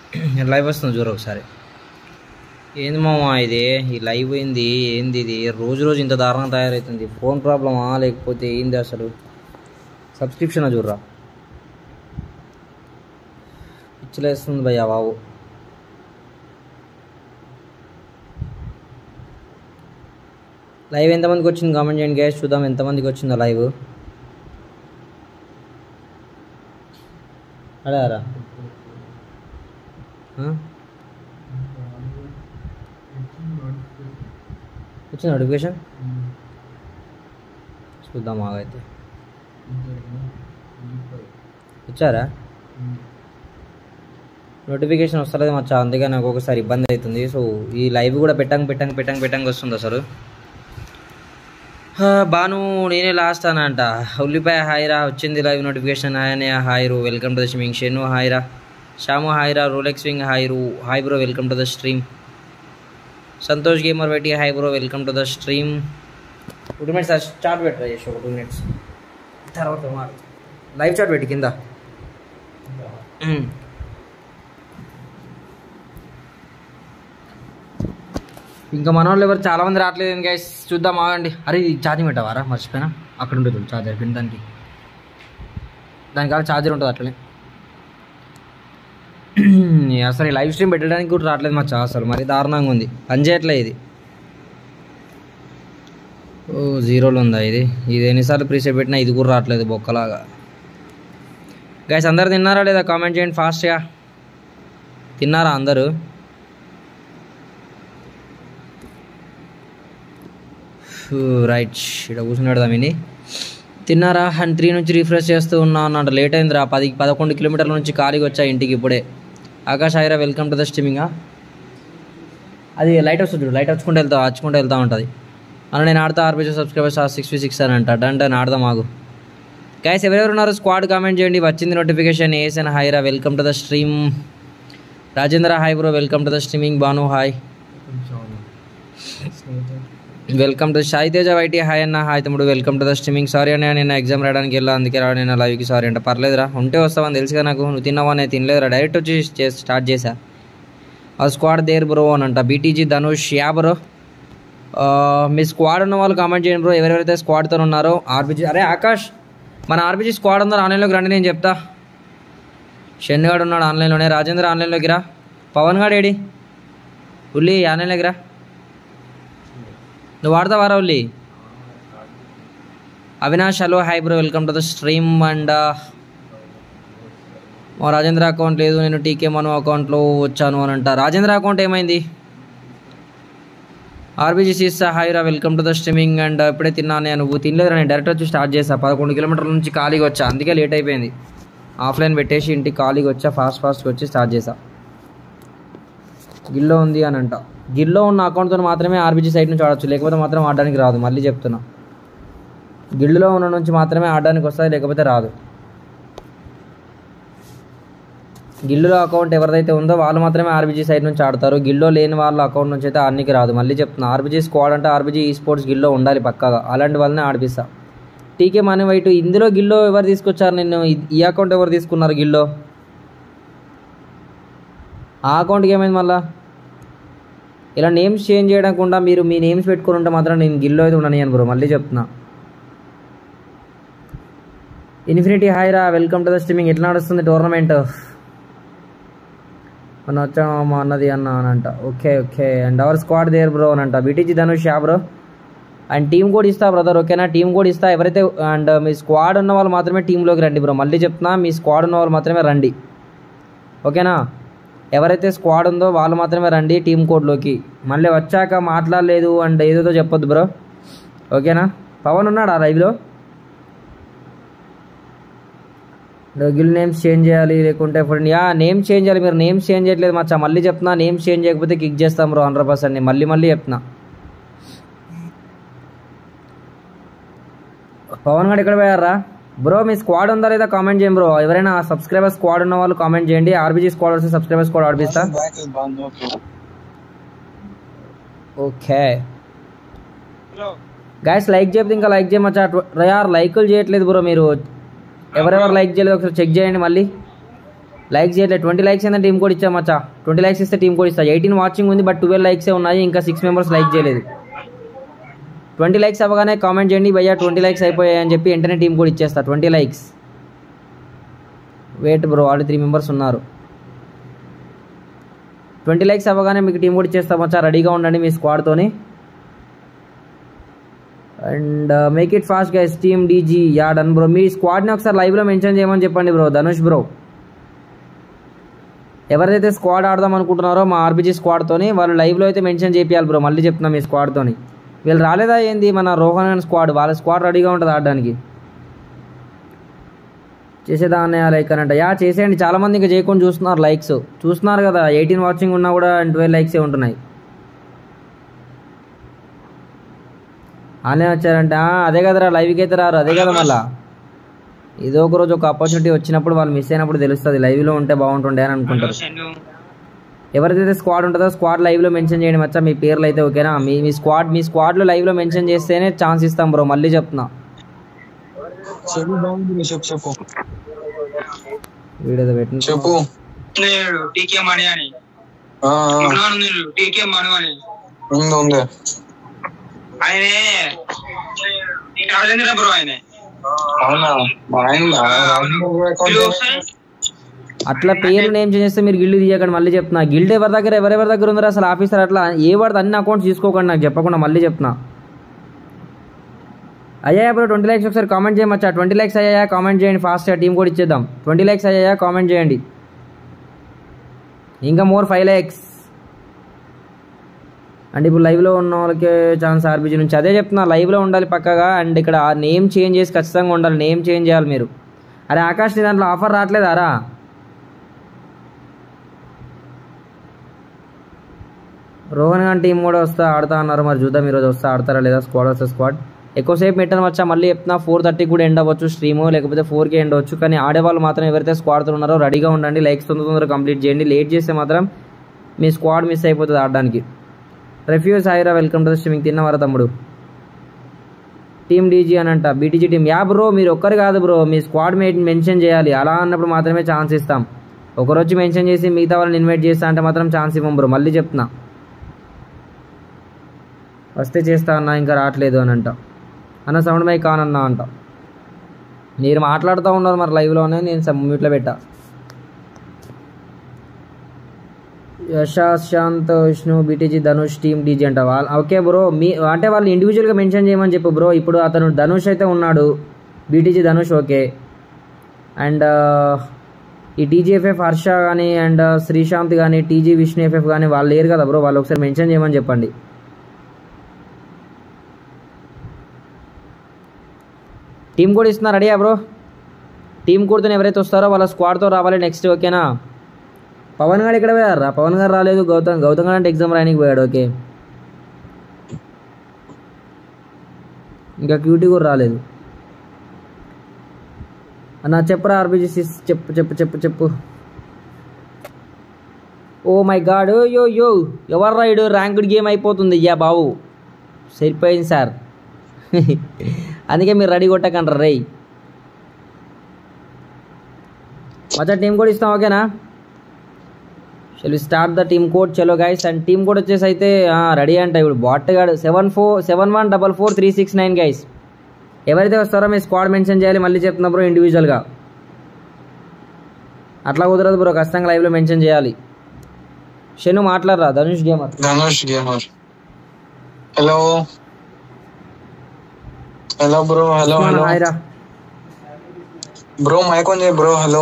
Live వస్తుంది చూడు ఒకసారి ఏంది మామ ఇది ఈ లైవ్ ఏంది ఏంది ఇది రోజు రోజు ఇంత దారుణంగా తయారవుతుంది ఫోన్ ప్రాబ్లమా లేకపోతే ఏంది అసలు సబ్స్క్రిప్షన్ చూడరా పిచ్చిలేస్తుంది భయ్యా బాబు లైవ్ ఎంతమందికి వచ్చింది కామెంట్ చేయండి గ్యాస్ చూద్దాం ఎంతమందికి వచ్చిందో లైవ్ అడారా వచ్చింది నోటిఫికేషన్ చూద్దాం ఆగైతే వచ్చారా నోటిఫికేషన్ వస్తలేదు మచ్చా అందుకే నాకు ఒకసారి ఇబ్బంది అవుతుంది సో ఈ లైవ్ కూడా పెట్టంగా పెట్టంగా పెట్టంగా పెట్టంగా వస్తుంది అసలు ఆ, బాను నేనే లాస్ట్ అనంట ఉల్లిపాయ హాయిరా వచ్చింది లైవ్ నోటిఫికేషన్ హాయ్ అనే హాయ్ రో welcome to the streaming Shenu హాయిరా శ్యాము హాయిరా రోలెక్స్ వింగ్ హాయ్ రూ hi bro welcome to the stream Santosh gamer పెట్టి hi bro welcome to the stream two minutes chat పెట్టరా చేసి ఒక టూ మినిట్స్ తర్వాత మాట లైవ్ చాట్ పెట్టి కింద మ్మ్. ఇంకా మన వాళ్ళు ఎవరు చాలా మంది రావట్లేదు గైస్ చూద్దాం ఆగండి అరే ఇది ఛార్జింగ్ పెట్టవారా మర్చిపోయినా అక్కడ ఉంటుంది ఛార్జర్ పిన్ దానికి దానికి కావాలి ఛార్జర్ ఉంటుంది అట్లనే అసలు ఈ లైవ్ స్ట్రీమ్ పెట్టడానికి కూడా రావట్లేదు మా చా అసలు మరి దారుణంగా ఉంది పని చేయట్లే ఇది ఓ జీరోలో ఉందా ఇది ఇది ఎన్నిసార్లు ప్రీసెట్ పెట్టినా ఇది కూడా రావట్లేదు బొక్కలాగా గైస్ అందరు తిన్నారా లేదా కామెంట్ చేయండి ఫాస్ట్గా తిన్నారా అందరూ రైట్ ఇక్కడ కూర్చున్నాడు దామిని తిన్నారా అండ్ త్రీ నుంచి రిఫ్రెష్ చేస్తూ ఉన్నా అన్నట్టు లేట్ అయిందిరా పది పదకొండు కిలోమీటర్ల నుంచి ఖాళీగా వచ్చా ఇంటికి ఇప్పుడే ఆకాష్ ఐరా వెల్కమ్ టు ద స్ట్రీమింగా అది లైట్ వస్తుంది చూడు లైట్ వచ్చుకుంటూ వెళ్తా వచ్చుకుంటూ వెళ్తా ఉంటుంది అన్న నేను ఆడతా RBG subscribers six v six అని అంట అంటే నేను ఆడదాం మాకు గైస్ ఎవరెవరు ఉన్నారు స్క్వాడ్ కామెంట్ చేయండి వచ్చింది నోటిఫికేషన్ ఏసన్ హైరా welcome to the stream Rajendra hi bro welcome to the streaming Banu hi welcome to Sai Teja YT hi అన్న హాయ్ తమ్ముడు welcome to the streaming sorry అన్న నేను ఎగ్జామ్ రాయడానికి వెళ్ళా అందుకే రా నేను లైవ్కి సారీ అంటే పర్లేదురా ఉంటే వస్తావని తెలుసుగా నాకు నువ్వు తిన్నావా నేను తినలేదురా డైరెక్ట్ వచ్చి చే- స్టార్ట్ చేశా ఆ స్క్వాడ్ దేర్ బ్రో అని అంట బీటీజీ ధనుష్ యా బ్రో ఆ, మీ స్క్వాడ్ ఉన్న వాళ్ళు కామెంట్ చేయండి బ్రో ఎవరెవరైతే స్క్వాడ్తో ఉన్నారో ఆర్బీజీ అరే ఆకాష్ మన ఆర్బీజీ స్క్వాడ్ ఉందో ఆన్లైన్లోకి రండి నేను చెప్తా షెన్గాడు ఉన్నాడు ఆన్లైన్లోనే రాజేంద్ర ఆన్లైన్లోకి రా పవన్ గాడు ఏడి ఉల్లి ఆన్లైన్లోకి రా నువ్వు వాడతావారా ఉల్లి Avinash hello hi bro welcome to the stream and మా రాజేంద్ర అకౌంట్ లేదు నేను టీకే మను అకౌంట్లో వచ్చాను అని అంట రాజేంద్ర అకౌంట్ ఏమైంది ఆర్బీజీ సీసా హాయిరా welcome to the streaming and ఇప్పుడే తిన్నాను నేను నువ్వు తినలేదు నేను డైరెక్ట్ వచ్చి స్టార్ట్ చేసా పదకొండు కిలోమీటర్ల నుంచి ఖాళీగా వచ్చా అందుకే లేట్ అయిపోయింది ఆఫ్లైన్ పెట్టేసి ఇంటికి ఖాళీగా వచ్చా ఫాస్ట్ ఫాస్ట్గా వచ్చి స్టార్ట్ చేసా గిల్లో ఉంది అని అంట గిల్లో ఉన్న అకౌంట్తో మాత్రమే ఆర్బీజీ సైట్ నుంచి ఆడొచ్చు లేకపోతే మాత్రం ఆడడానికి రాదు మళ్ళీ చెప్తున్నా గిల్లులో ఉన్న నుంచి మాత్రమే ఆడడానికి వస్తుంది లేకపోతే రాదు గిల్లులో అకౌంట్ ఎవరిదైతే ఉందో వాళ్ళు మాత్రమే ఆర్బీజీ సైడ్ నుంచి ఆడతారు గిల్లో లేని వాళ్ళ అకౌంట్ నుంచి అయితే ఆడనికి రాదు మళ్ళీ చెప్తున్నా ఆర్బీజీ స్క్వాడ్ అంటే ఆర్బీజీ ఈ స్పోర్ట్స్ గిల్లో ఉండాలి పక్కాగా అలాంటి వాళ్ళని ఆడిపిస్తా టీకే మనీ వైట్ ఇందులో గిల్లో ఎవరు తీసుకొచ్చారు నిన్ను ఈ- ఈ అకౌంట్ ఎవరు తీసుకున్నారు గిల్లో ఆ అకౌంట్కి ఏమైంది మళ్ళా ఇలా నేమ్స్ చేంజ్ చేయకుండా మీరు మీ నేమ్స్ పెట్టుకుని ఉంటే మాత్రం నేను గిల్లో అయితే ఉండని బ్రో మళ్ళీ చెప్తున్నా ఇన్ఫినిటీ హాయ్ రా వెల్కమ్ టు ద స్ట్రీమింగ్ ఎట్లా నడుస్తుంది టోర్నమెంట్ మన వచ్చాము మా అన్నది అన్న అని అంట okay okay and our squad there bro అని అంట BTG Dhanush yeah bro and team కూడా ఇస్తా బ్రదర్ ఓకేనా టీం కూడా ఇస్తా ఎవరైతే అండ్ మీ స్క్వాడ్ ఉన్న వాళ్ళు మాత్రమే టీంలోకి రండి బ్రో మళ్ళీ చెప్తున్నా మీ స్క్వాడ్ ఉన్న వాళ్ళు మాత్రమే రండి ఓకేనా ఎవరైతే స్క్వాడ్ ఉందో వాళ్ళు మాత్రమే రండి టీం కోడ్లోకి మళ్ళీ వచ్చాక మాట్లాడలేదు అండ్ ఏదేదో చెప్పొద్దు బ్రో ఓకేనా పవన్ ఉన్నాడా లైవ్లో గిల్ నేమ్స్ చేంజ్ చేయాలి లేకుంటే ఇప్పుడు యా నేమ్ చేంజ్ చేయాలి మీరు నేమ్స్ చేంజ్ చేయట్లేదు మచ్చా మళ్ళీ చెప్తున్నా నేమ్స్ చేంజ్ చేయకపోతే కిక్ చేస్తాం బ్రో హండ్రెడ్ పర్సెంట్ మళ్ళీ మళ్ళీ చెప్తున్నా పవన్ గారు ఎక్కడ పోయారా బ్రో మీ స్క్వాడ్ ఉందా లేదా కామెంట్ చేయండి బ్రో ఎవరైనా సబ్స్క్రైబర్ స్క్వాడ్ ఉన్న వాళ్ళు కామెంట్ చేయండి ఆర్బీజీ స్క్వాడ్ వస్తే సబ్స్క్రైబర్ స్క్వాడ్ ఆడిపిస్తా ఓకే గాయస్ లైక్ చెప్తే ఇంకా లైక్ చేయమచ్చా యార్ లైకులు చేయట్లేదు బ్రో మీరు ఎవరెవరు లైక్ చేయలేదు ఒకసారి చెక్ చేయండి మళ్ళీ లైక్స్ చేయట్లేదు ట్వంటీ లైక్స్ అయితే టీం కోడ్ ఇచ్చా మచ్చా ట్వంటీ లైక్స్ ఇస్తే టీం కోడ్ ఇస్తా ఎయిటీన్ వాచింగ్ ఉంది బట్ ట్వెల్వ్ లైక్సే ఉన్నాయి ఇంకా సిక్స్ మెంబర్స్ లైక్ చేయలేదు ట్వంటీ లైక్స్ అవ్వగానే కామెంట్ చేయండి భయ్యా ట్వంటీ లైక్స్ అయిపోయాయి అని చెప్పి వెంటనే టీం కోడ్ ఇచ్చేస్తా ట్వంటీ లైక్స్ వెయిట్ బ్రో వాళ్ళు త్రీ మెంబర్స్ ఉన్నారు ట్వంటీ లైక్స్ అవ్వగానే మీకు టీం కూడా ఇచ్చేస్తాం మచ్చా రెడీగా ఉండండి మీ స్క్వాడ్తోని and make it fast guys team DG yeah done bro మీ స్క్వాడ్ని ఒకసారి లైవ్లో మెన్షన్ చేయమని చెప్పండి బ్రో ధనుష్ బ్రో ఎవరైతే స్క్వాడ్ ఆడదాం అనుకుంటున్నారో మా ఆర్బీజీ స్క్వాడ్తోని వాళ్ళు లైవ్లో అయితే మెన్షన్ చేపియాలి బ్రో మళ్ళీ చెప్తున్నా మీ స్క్వాడ్తోని వీళ్ళు రాలేదా ఏంది మన రోహన్ అండ్ స్క్వాడ్ వాళ్ళ స్క్వాడ్ రెడీగా ఉంటుంది ఆడడానికి చేసేదా అన్నయ్య లైక్ అని అంట యా చేసేయండి చాలా మంది ఇంకా చేయకుండా చూస్తున్నారు లైక్స్ చూస్తున్నారు కదా ఎయిటీన్ వాచింగ్ ఉన్నా కూడా ట్వెల్వ్ లైక్సే ఉంటున్నాయి ఆనే వచ్చారంటే "ఆ, అదే కదరా లైవ్కి అయితే రారు అదే కదా మళ్ళా ఏదో ఒక రోజు ఒక ఆపర్చునిటీ వచ్చినప్పుడు వాళ్ళు మిస్ అయినప్పుడు తెలుస్తుంది లైవ్లో ఉంటే బాగుంటుండే అని అనుకుంటారు ఎవరిదైతే స్క్వాడ్ ఉంటుందో స్క్వాడ్ లైవ్లో మెన్షన్ చేయండి మచ్చా మీ పేర్లు అయితే ఓకేనా మీ మీ స్క్వాడ్ మీ స్క్వాడ్లో లైవ్లో మెన్షన్ చేస్తేనే ఛాన్స్ ఇస్తాం బ్రో మళ్ళీ చెప్తున్నా చెప్పు బాగుంది చెప్పు చెప్పు వీడియో పెట్టిన చెప్పు నేను టీకే మణి అని ఆ, ఆ, ఉన్నాను నేను టీకే మణి అని ఉంది ఉంది ఆయనే రాజేంద్ర బ్రో ఆయనే అవునా మా ఆయన రాజేంద్ర అకౌంట్ వీళ్ళు ఒకసారి అట్లా పేర్లు నేమ్ చేస్తే మీరు గిల్డ్ తీయకండి మళ్ళీ చెప్తున్నా గిల్డ్ ఎవరి దగ్గర ఎవరెవరి దగ్గర ఉందో అసలు ఆఫీసర్ అట్లా ఏ వాడితే అన్ని అకౌంట్స్ తీసుకోకండి నాకు చెప్పకుండా మళ్ళీ చెప్తున్నా అయ్యా బ్రో ట్వంటీ ల్యాక్స్ ఒకసారి కామెంట్ చేయమచ్చా ట్వంటీ ల్యాక్స్ అయ్యాయా కామెంట్ చేయండి ఫాస్ట్గా టీం కూడా ఇచ్చేద్దాం ట్వంటీ ల్యాక్స్ అయ్యాయా కామెంట్ చేయండి ఇంకా మోర్ ఫైవ్ ల్యాక్స్ అండ్ ఇప్పుడు లైవ్లో ఉన్న వాళ్ళకి ఛాన్స్ ఆర్బీజీ నుంచి అదే చెప్తున్నా లైవ్లో ఉండాలి పక్కగా అండ్ ఇక్కడ నేమ్ చేంజ్ చేసి ఖచ్చితంగా ఉండాలి నేమ్ చేంజ్ చేయాలి మీరు అరే ఆకాష్ నీ దాంట్లో ఆఫర్ రావట్లేదారా రోహన్ గారి టీం కూడా వస్తా ఆడతా అన్నారు మరి చూద్దాం ఈరోజు వస్తా ఆడతారా లేదా స్క్వాడ్ వస్తే స్క్వాడ్ ఎక్కువసేపు పెట్టని వచ్చా మళ్ళీ చెప్తున్నా ఫోర్ థర్టీకి కూడా ఎండ్ అవ్వచ్చు స్ట్రీము లేకపోతే ఫోర్కి ఎండ్ అవ్వచ్చు కానీ ఆడేవాళ్ళు మాత్రం ఎవరైతే స్క్వాడ్తో ఉన్నారో రెడీగా ఉండండి లైక్స్ తొందర తొందరగా కంప్లీట్ చేయండి లేట్ చేస్తే మాత్రం మీ స్క్వాడ్ మిస్ అయిపోతుంది ఆడడానికి రెఫ్యూజ్ హాయిరా వెల్కమ్ టు ద స్ట్రీమింగ్ తిన్నవారా తమ్ముడు టీమ్ డీజీ అని అంట బీటీజీ టీం యా బ్రో మీరు ఒక్కరు కాదు బ్రో మీ స్క్వాడ్ మేట్ మెన్షన్ చేయాలి అలా అన్నప్పుడు మాత్రమే ఛాన్స్ ఇస్తాం ఒకరు వచ్చి మెన్షన్ చేసి మిగతా వాళ్ళని ఇన్వైట్ చేస్తా అంటే మాత్రం ఛాన్స్ ఇవ్వం బ్రో మళ్ళీ చెప్తున్నా వస్తే చేస్తా అన్నా ఇంకా రావట్లేదు అని అంట అన్న సౌండ్ మైక్ ఆన్ అన్నా అంట మీరు మాట్లాడుతూ ఉన్నారు మరి లైవ్లోనే నేను సమ్ మ్యూట్లో పెట్టా Yashashanth Vishnu BTG Dhanush team DG అంట వాళ్ళ ఓకే బ్రో మీ అంటే వాళ్ళు ఇండివిజువల్గా మెన్షన్ చేయమని చెప్పు బ్రో ఇప్పుడు అతను ధనుష్ అయితే ఉన్నాడు బీటీజీ ధనుష్ ఓకే అండ్ ఈ టీజీఎఫ్ఎఫ్ హర్ష కానీ అండ్ శ్రీశాంత్ కానీ టీజీ విష్ణు ఎఫ్ఎఫ్ కానీ వాళ్ళు లేరు కదా బ్రో వాళ్ళు ఒకసారి మెన్షన్ చేయమని చెప్పండి టీం కోడ్ ఇస్తున్నా రెడీయా బ్రో టీం కోడ్తో ఎవరైతే వస్తారో వాళ్ళ స్క్వాడ్తో రావాలి నెక్స్ట్ ఓకేనా పవన్ గారు ఇక్కడ పోయారా పవన్ గారు రాలేదు గౌతమ్ గౌతమ్ గారు అంటే ఎగ్జామ్ రాయడానికి పోయాడు ఓకే ఇంకా క్యూటీ కూడా రాలేదు అన్న చెప్పరా ఆర్బీజీ సిస్ చెప్పు చెప్పు చెప్పు చెప్పు ఓ మై గాడ్ యో యో ఎవరు రైడు ర్యాంక్డ్ గేమ్ అయిపోతుంది యా బాబు సరిపోయింది సార్ అందుకే మీరు రెడీ కొట్టకండి రై మచ్చా టీం కోడ్ ఇస్తాం ఓకేనా shall start the team code చలో గైస్ అండ్ టీమ్ కోడ్ వచ్చేసి అయితే రెడీ అంట ఇప్పుడు బాట్ గాడు seven four seven one double four three six nine guys ఎవరైతే వస్తారో మీ స్క్వాడ్ మెన్షన్ చేయాలి మళ్ళీ చెప్తున్నా బ్రో ఇండివిజువల్గా అట్లా కుదరదు బ్రో ఖచ్చితంగా లైవ్లో మెన్షన్ చేయాలి షెను మాట్లాడరా Dhanush gamer Dhanush gamer hello hello bro hello hello hi రా బ్రో మైక్ ఆన్ చేయి bro hello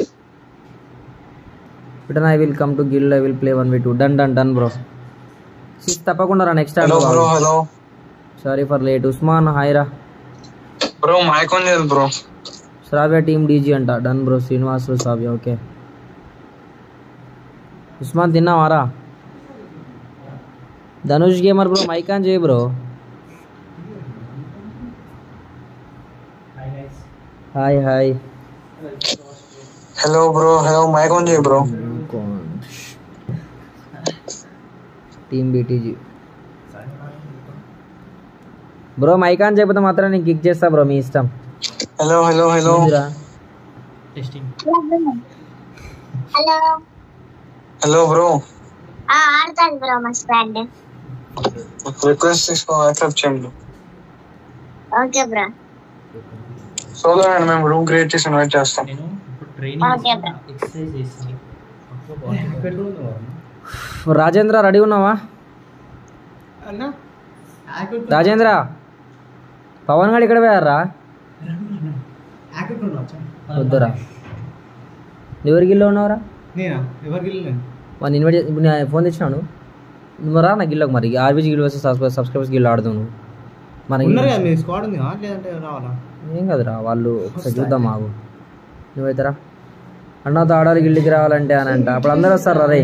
return I will come to guild I will play one v two done done done bro six తప్పకుండా రా next hello bro hello sorry for late Usman hi రా bro mike on చేయదు bro Shravya team DG అంట done bro Srinivas Shravya okay Usman తిన్నావారా Dhanush gamer bro mike on చేయి bro hi hi hello bro hello mic on చేయి bro team BTG bro mike on చేయకపోతే మాత్రం నేను kick చేస్తా బ్రో మీ ఇష్టం హలో హలో హలో ఏందిరా? హలో హలో బ్రో ఆ ఆడతాను బ్రో మా స్క్వాడ్ రిక్వెస్ట్ తీసుకో యాక్సెప్ట్ చేయండి ఓకే బ్రో సోలో అండ్ మేము రూమ్ క్రియేట్ చేసి ఇన్వైట్ చేస్తాం నేను ఇప్పుడు ట్రైనింగ్ ఓకే బ్రో ఎక్సర్సైజ్ చేస్తాను రాజేంద్ర రెడీ ఉన్నావా రాజేంద్ర పవన్ గారు ఇక్కడ పోయారా వద్దురా ఎవరికి ఇల్లు ఉన్నావురా నేనా ఎవరికి వెళ్ళలేదు వాడిని ఇన్వైట్ చేసి ఇప్పుడు నేను ఫోన్ తెచ్చినాను నువ్వు రా నా గిల్లోకి మరి ఆర్బీజీ గిల్ వస్తే సబ్స్క్రైబర్స్ గిల్ ఆడుతావు నువ్వు మనకి ఉన్నారు కదా మీ స్క్వాడ్ ఉంది కదా లేదంటే రావాలా ఏం కదరా వాళ్ళు ఒకసారి చూద్దాం మాకు నువ్వైతేరా అన్నతో ఆడాలి గిల్లికి రావాలంటే అని అంట అప్పుడు అందరూ వస్తారు రే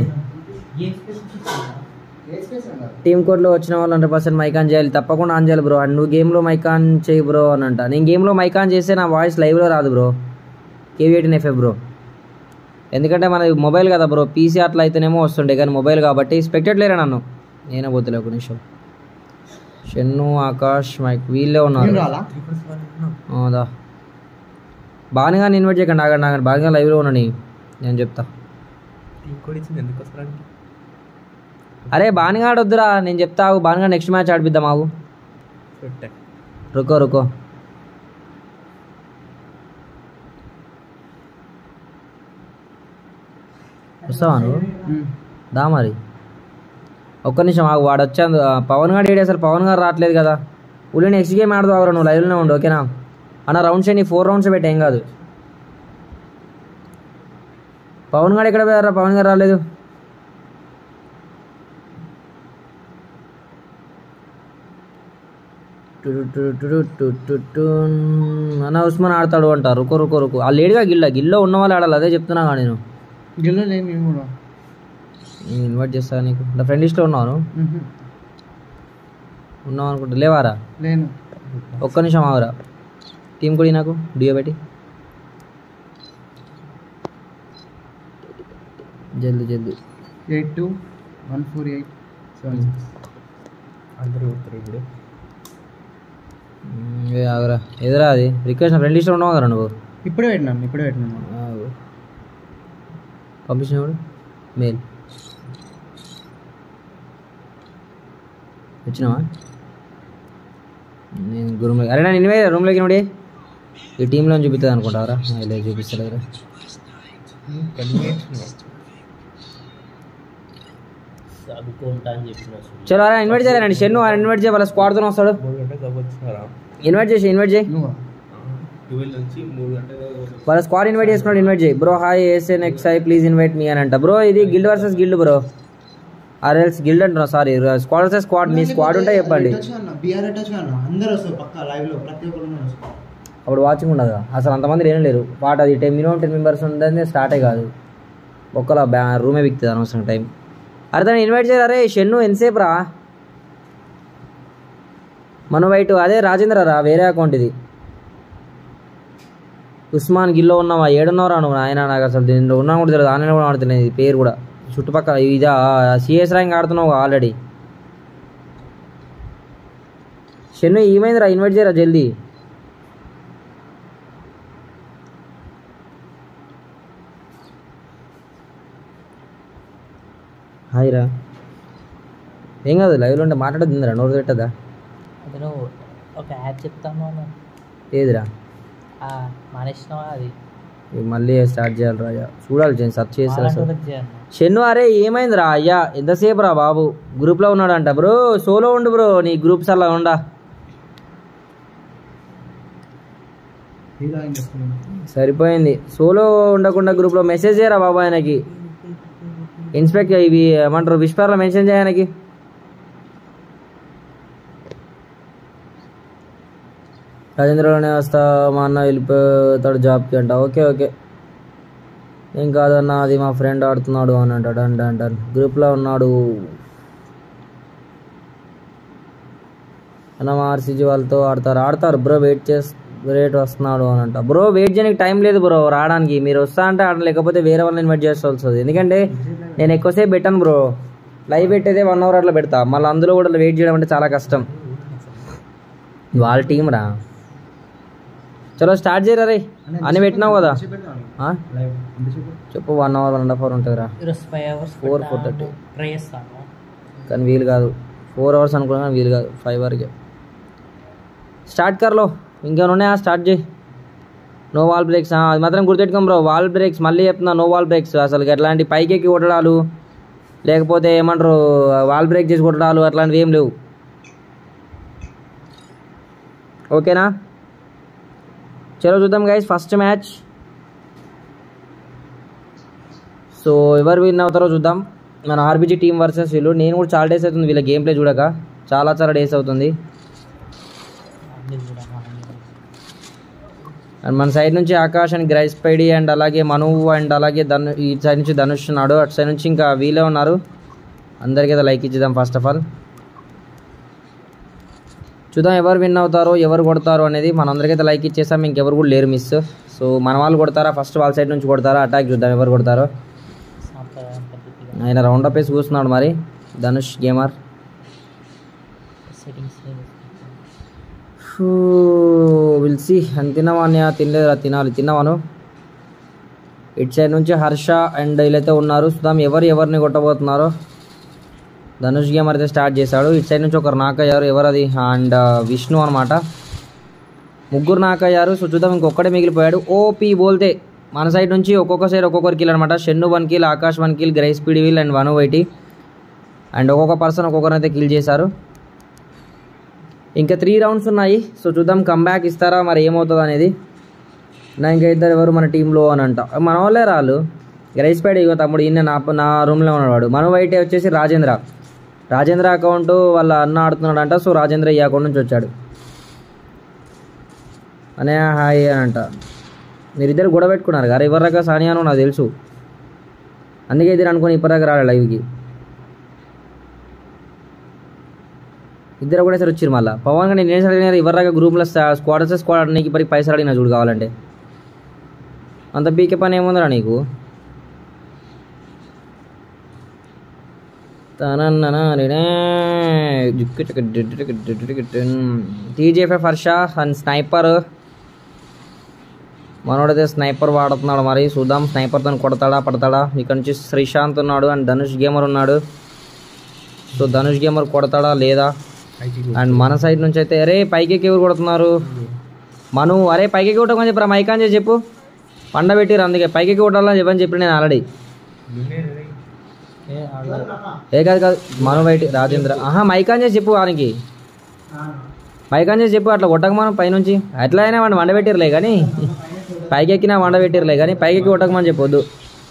టీమ్ కోడ్లో వచ్చిన వాళ్ళు హండ్రెడ్ పర్సెంట్ మైక్ ఆన్ చేయాలి తప్పకుండా ఆన్ చేయాలి బ్రో అండ్ నువ్వు గేమ్లో మైక్ ఆన్ చేయి బ్రో అని అంట నేను గేమ్లో మైక్ ఆన్ చేస్తే నా వాయిస్ లైవ్లో రాదు bro KV eighteen FF bro ఎందుకంటే మన మొబైల్ కదా బ్రో పీసీ అట్లా అయితేనేమో వస్తుండే కానీ మొబైల్ కాబట్టి స్పెక్టెడ్ లేరా నన్ను నేనే పోతులే ఒక నిమిషం షెన్ను ఆకాష్ మైక్ వీళ్ళే ఉన్నారు నేను రాలా అవుదా బాగా ఇన్వైట్ చేయకండి ఆగండి ఆగండి బాగా లైవ్లో ఉండని నేను చెప్తా అరే బానిగా ఆడొద్దురా నేను చెప్తా ఆగు బానిగా నెక్స్ట్ మ్యాచ్ ఆడిపిద్దాం ఆగు రుకో రుకో వస్తావా నువ్వు దా మరి ఒక్క నిమిషం ఆగు వాడు వచ్చాను పవన్ గారు ఏడు అసలు పవన్ గారు రావట్లేదు కదా ఉల్లి నెక్స్ట్ గేమ్ ఆడదు ఆగురా నువ్వు లైవ్లోనే ఉండు ఓకేనా అన్న రౌండ్స్ అని ఫోర్ రౌండ్స్ పెట్టి ఏం కాదు పవన్ గారు ఎక్కడ పోయారా పవన్ గారు రాలేదు two two two two two two two. అన్న ఉస్మాన్ ఆడతాడు అంట రుకో రుకో రుకో ఆ లేడుగా గిల్ల గిల్లో ఉన్న వాళ్ళు ఆడాలి అదే చెప్తున్నా కానీ నేను గెలవలేదు నేను కూడా నేను ఇన్వైట్ చేస్తాను నీకు నా ఫ్రెండ్ లిస్ట్లో ఉన్నాను మ్హూ. ఉన్నావు అనుకుంటా లేవారా లేను ఒక్క నిమిషం ఆగురా టీం కూడా నాకు డియో పెట్టి జల్దీ జల్దీ eight two one four eight seven six అందరూ కొడతారు ఇప్పుడు మ్మ్, ఏ ఆగురా ఎదురా అది రిక్వెస్ట్ నా ఫ్రెండ్ లిస్ట్లో ఉన్నావు కదా నువ్వు ఇప్పుడే పెట్టినాను ఇప్పుడే పెట్టినాను ఆగు. పంపించినప్పుడు మెయిల్ వచ్చినావా నేను రూమ్లో అరే నేను ఇన్వై రూమ్లోకి ఇన్వడి ఈ టీంలో చూపిస్తుంది అనుకుంటావరా ఇలా చూపిస్తాడు కదా చదువుకుంటా అని చెప్పిన చలో అరే ఇన్వైట్ చేయాలండి షెన్ను ఆయన ఇన్వైట్ చేయ వాళ్ళ స్క్వాడ్తో వస్తాడు మూడు గంటలకు వచ్చినారా ఇన్వైట్ చేసి ఇన్వైట్ చేయి నువ్వా ట్వెల్వ్ నుంచి మూడు గంటలకు వాళ్ళ స్క్వాడ్ ఇన్వైట్ చేసుకున్నాడు ఇన్వైట్ చేయి bro hi ASN X I please invite మీ అని అంట బ్రో ఇది guild versus guild bro RLS guild అంటున్నా సారీ స్క్వాడ్ వర్సెస్ స్క్వాడ్ మీ స్క్వాడ్ ఉంటే చెప్పండి బీఆర్ టచ్ అన్న అందరూ వస్తారు పక్క లైవ్ లో ప్రతి ఒక్కరు ఉన్నారు వస్తారు. అప్పుడు వాచింగ్ ఉండదు అసలు అంతమంది ఏం లేరు పాట అది టెన్ మినిమం టెన్ మెంబర్స్ ఉంటే స్టార్టే కాదు ఒక్కలా బ్యా రూమే బిక్తుంది అనవసరం టైం అరే దాన్ని ఇన్వైట్ చేయరు అరే షెన్ను ఎంతసేపు రా మన వైట్ అదే రాజేంద్ర రా వేరే అకౌంట్ ఇది ఉస్మాన్ గిల్లో ఉన్నావా ఏడున్నావురా నువ్వు ఆయన నాకు అసలు దీనిలో ఉన్నా కూడా తెలియదు ఆన్లైన్ కూడా ఆడుతున్నాయి ఇది పేరు కూడా చుట్టుపక్కల ఇదా సిఎస్ ర్యాంక్ ఆడుతున్నావు ఆల్రెడీ షెన్ను ఏమైందిరా ఇన్వైట్ చేయరా జల్దీ హాయ్ రా ఏం కాదు లైవ్లో ఉంటే మాట్లాడద్దురా నోరు పెట్టదా అతను ఒక యాప్ చెప్తాను అన్న ఏదిరా మానేసినావా అది ఇక మళ్ళీ స్టార్ట్ చేయాలి రాజా చూడాలి నేను సెర్చ్ చేస్తా అసలు మాలాంటి చేయన్న షెన్ను అరే ఏమైందిరా అయ్యా ఎంతసేపు రా బాబు గ్రూప్లో ఉన్నాడంట బ్రో సోలో ఉండు బ్రో నీ గ్రూప్స్ అలా ఉండా ఇలా ఏం చేస్తున్నాను సరిపోయింది సోలో ఉండకుండా గ్రూప్లో మెసేజ్ చేయరా బాబు ఆయనకి ఇన్స్పెక్ట్ ఇవి ఏమంటారు విస్పర్లో మెన్షన్ చేయడానికి రాజేంద్రలోనే వస్తా మా అన్న వెళ్ళిపోతాడు జాబ్కి అంట ఓకే ఓకే ఏం కాదన్న అది మా ఫ్రెండ్ ఆడుతున్నాడు అని అంటాడు అంట అంటారు గ్రూప్లో ఉన్నాడు అన్న మా ఆర్సీజీ వాళ్ళతో ఆడతారు ఆడతారు బ్రో వెయిట్ చేస్ రేట్ వస్తున్నాడు అని అంట బ్రో వెయిట్ చేయడానికి టైం లేదు బ్రో రావడానికి మీరు వస్తా అంటే ఆడ లేకపోతే వేరే వాళ్ళని ఇన్వైట్ చేసి వస్తుంది ఎందుకంటే నేను ఎక్కువసేపు పెట్టాను బ్రో లైవ్ పెట్టేదే వన్ అవర్ అట్లా పెడతా మళ్ళీ అందులో కూడా వెయిట్ చేయడం అంటే చాలా కష్టం వాళ్ళ టీం రా చలో స్టార్ట్ చేయరా రే అని పెట్టినావు కదా ఆ? లైవ్ ఎంతసేపు చెప్పు one hour one and half hour ఉంటుందిరా ఈరోజు five hours Four, four thirty. Try చేస్తాను కానీ వీలు కాదు ఫోర్ అవర్స్ అనుకున్నా కానీ వీలు కాదు ఫైవ్ వరకే స్టార్ట్ కర్లో ఇంకేమైనా ఉన్నాయా స్టార్ట్ చేయి నో వాల్ బ్రేక్స్ అది మాత్రం గుర్తెట్టుకోం బ్రో వాల్ బ్రేక్స్ మళ్ళీ చెప్తున్నా నో వాల్ బ్రేక్స్ అసలు ఎట్లాంటి పైకి ఎక్కి కొట్టడాలు లేకపోతే ఏమంటారు వాల్ బ్రేక్ చేసి కొట్టడాలు అట్లాంటివి ఏం లేవు ఓకేనా చలో చూద్దాం గైస్ ఫస్ట్ మ్యాచ్ సో ఎవరు విన్ అవుతారో చూద్దాం మన ఆర్బీజీ టీం వర్సెస్ వీళ్ళు నేను కూడా చాలా డేస్ అవుతుంది వీళ్ళ గేమ్ ప్లే చూడక చాలా చాలా డేస్ అవుతుంది అన్ని కూడా అండ్ మన సైడ్ నుంచి ఆకాష్ అండ్ గ్రైస్ పైడి అండ్ అలాగే మను అండ్ అలాగే ధను ఈ సైడ్ నుంచి ధనుష్ ఉన్నాడు అటు సైడ్ నుంచి ఇంకా వీలే ఉన్నారు అందరికీ అయితే లైక్ ఇచ్చేద్దాం ఫస్ట్ ఆఫ్ ఆల్ చూద్దాం ఎవరు విన్ అవుతారో ఎవరు కొడతారో అనేది మనందరికైతే లైక్ ఇచ్చేసాం ఇంకెవరు కూడా లేరు మిస్ సో మన వాళ్ళు కొడతారా ఫస్ట్ వాళ్ళ సైడ్ నుంచి కొడతారా అటాక్ చూద్దాం ఎవరు కొడతారో సాంప్రదాయం పద్ధతిగా ఆయన రౌండ్ అప్ వేసి కూర్చున్నాడు మరి ధనుష్ గేమర్ సెట్టింగ్స్ విల్సి అని తిన్నావా అన్నయ్య తినలేదురా తినాలి తిన్నావాను ఇటు సైడ్ నుంచి హర్ష అండ్ వీళ్ళైతే ఉన్నారు చూద్దాం ఎవరు ఎవరిని కొట్టబోతున్నారో ధనుష్ గేమ్ అయితే స్టార్ట్ చేశాడు ఇటు సైడ్ నుంచి ఒకరు నాక్ అయ్యారు ఎవరు అది అండ్ విష్ణు అనమాట ముగ్గురు నాక్ అయ్యారు సో చూద్దాం ఇంకొక్కడే మిగిలిపోయాడు ఓపీ బోల్తే మన సైడ్ నుంచి ఒక్కొక్క సైడ్ ఒక్కొక్కరు కిల్ అనమాట Shennu one kill Akash one kill గ్రైస్ స్పీడ్ వీల్ అండ్ వన్ వైటీ అండ్ ఒక్కొక్క పర్సన్ ఒక్కొక్కరినైతే కిల్ చేశారు ఇంకా త్రీ రౌండ్స్ ఉన్నాయి సో చూద్దాం కమ్బ్యాక్ ఇస్తారా మరి ఏమవుతుంది అనేది నా ఇంకా ఇద్దరు ఎవరు మన టీంలో అని అంట మన వాళ్ళే రాళ్ళు గ్రైస్ ప్యాడ్ ఇగో తమ్ముడు ఈయన నా నా రూమ్లో ఉన్నాడు వాడు మన వైట్ వచ్చేసి రాజేంద్ర రాజేంద్ర అకౌంట్ వాళ్ళ అన్న ఆడుతున్నాడు అంట సో రాజేంద్ర ఈ అకౌంట్ నుంచి వచ్చాడు అనే హాయ్ అని అంట మీరిద్దరు గొడవ పెట్టుకున్నారు కదా ఇవ్వరాక సానియాను నాకు తెలుసు అందుకే ఇద్దరు అనుకుని ఇప్పటిదాకా రాలే లైవ్కి ఇద్దరు కూడా సరే వచ్చారు మళ్ళీ పవన్ గారు నేను అడిగినారు ఇవ్వరాక గ్రూప్లో స్క్వాడ్ వస్తే స్క్వాడ్ ఆడడానికి ఇప్పటికి పైసలు అడిగినా చూడు కావాలంటే అంత పీకే పని ఏముందిరా నీకు టీజేఎఫ్ఎఫ్ హర్ష అండ్ స్నైపర్ మనోడైతే స్నైపర్ వాడుతున్నాడు మరి చూద్దాం స్నైపర్తో కొడతాడా పడతాడా ఇక్కడ నుంచి శ్రీశాంత్ ఉన్నాడు అండ్ ధనుష్ గేమర్ ఉన్నాడు సో ధనుష్ గేమర్ కొడతాడా లేదా అండ్ మన సైడ్ నుంచి అయితే అరే పైకి ఎక్కి ఎవరు కొడుతున్నారు మను అరే పైకి ఎక్కి కొట్టమని చెప్పరా మైక్ అని చేసి చెప్పు పండ పెట్టిరు అందుకే పైకి ఎక్కి కొట్టాలని చెప్పని చెప్పి నేను ఆల్రెడీ ఏ ఆడలేదు ఏ కాదు కాదు మను బయట రాజేంద్ర ఆహా మైక్ అని చేసి చెప్పు వానికి మైక్ అని చేసి చెప్పు అట్లా కొట్టక మనం పైనుంచి ఎట్లా అయినా వాడిని వండబెట్టిరలే కానీ పైకి ఎక్కినా వండబెట్టిరలే కానీ పైకి ఎక్కి కొట్టకమని చెప్పొద్దు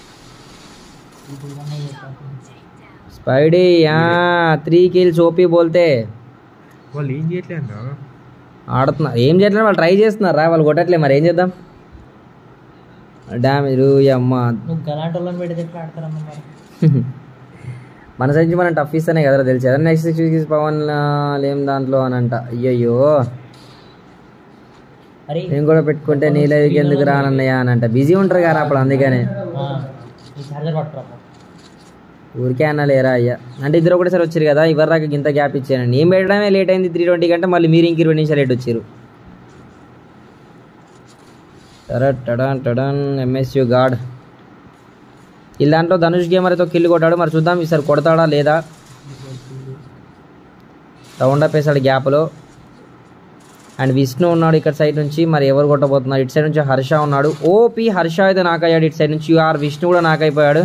స్పైడీ త్రీ కిల్స్ ఓపీ బోల్తే వాళ్ళు ఏం చేయట్లేదు అన్న ఆడుతున్నారు ఏం చేయట్లేదు వాళ్ళు ట్రై చేస్తున్నారు రా వాళ్ళు కొట్టట్లే మరి ఏం చేద్దాం డ్యామేజ్ అమ్మ నువ్వు గలాంటి వాళ్ళని పెడితే ఎట్లా ఆడతారన్న మరి మన సైడ్ నుంచి మనం టఫ్ ఇస్తేనే కదరా తెలిసి నెక్స్ట్ సిక్స్ వీక్స్ పవన్ ఆ, లేం దాంట్లో అని అంట అయ్యయ్యో అరే నేను కూడా పెట్టుకుంటే నీ లైవ్కి ఎందుకు రానన్నయ్య అని అంట బిజీ ఉంటారు కదా అప్పుడు అందుకనే ఆ, ఈ చార్జర్ పట్టురా ఊరికే అన్నలేరా అయ్యా అంటే ఇద్దరు ఒకటేసారి వచ్చారు కదా ఇవరి దాకా ఇంత గ్యాప్ ఇచ్చాను నేను పెట్టడమే లేట్ అయింది త్రీ ట్వంటీ కంటే మళ్ళీ మీరు ఇంక ఇరవై నిమిషాలు లేట్ వచ్చారు టడన్ టడన్ టడన్ ఎంఎస్యు గాడ్ ఈ దాంట్లో ధనుష్ గేమర్ అయితే కిల్లు కొట్టాడు మరి చూద్దాం ఈసారి కొడతాడా లేదా రౌండ్ అప్ వేసాడు గ్యాప్లో అండ్ విష్ణు ఉన్నాడు ఇక్కడ సైడ్ నుంచి మరి ఎవరు కొట్టబోతున్నారు ఇటు సైడ్ నుంచి హర్ష ఉన్నాడు ఓపి హర్ష అయితే నాకయ్యాడు ఇటు సైడ్ నుంచి యూఆర్ విష్ణు కూడా నాకైపోయాడు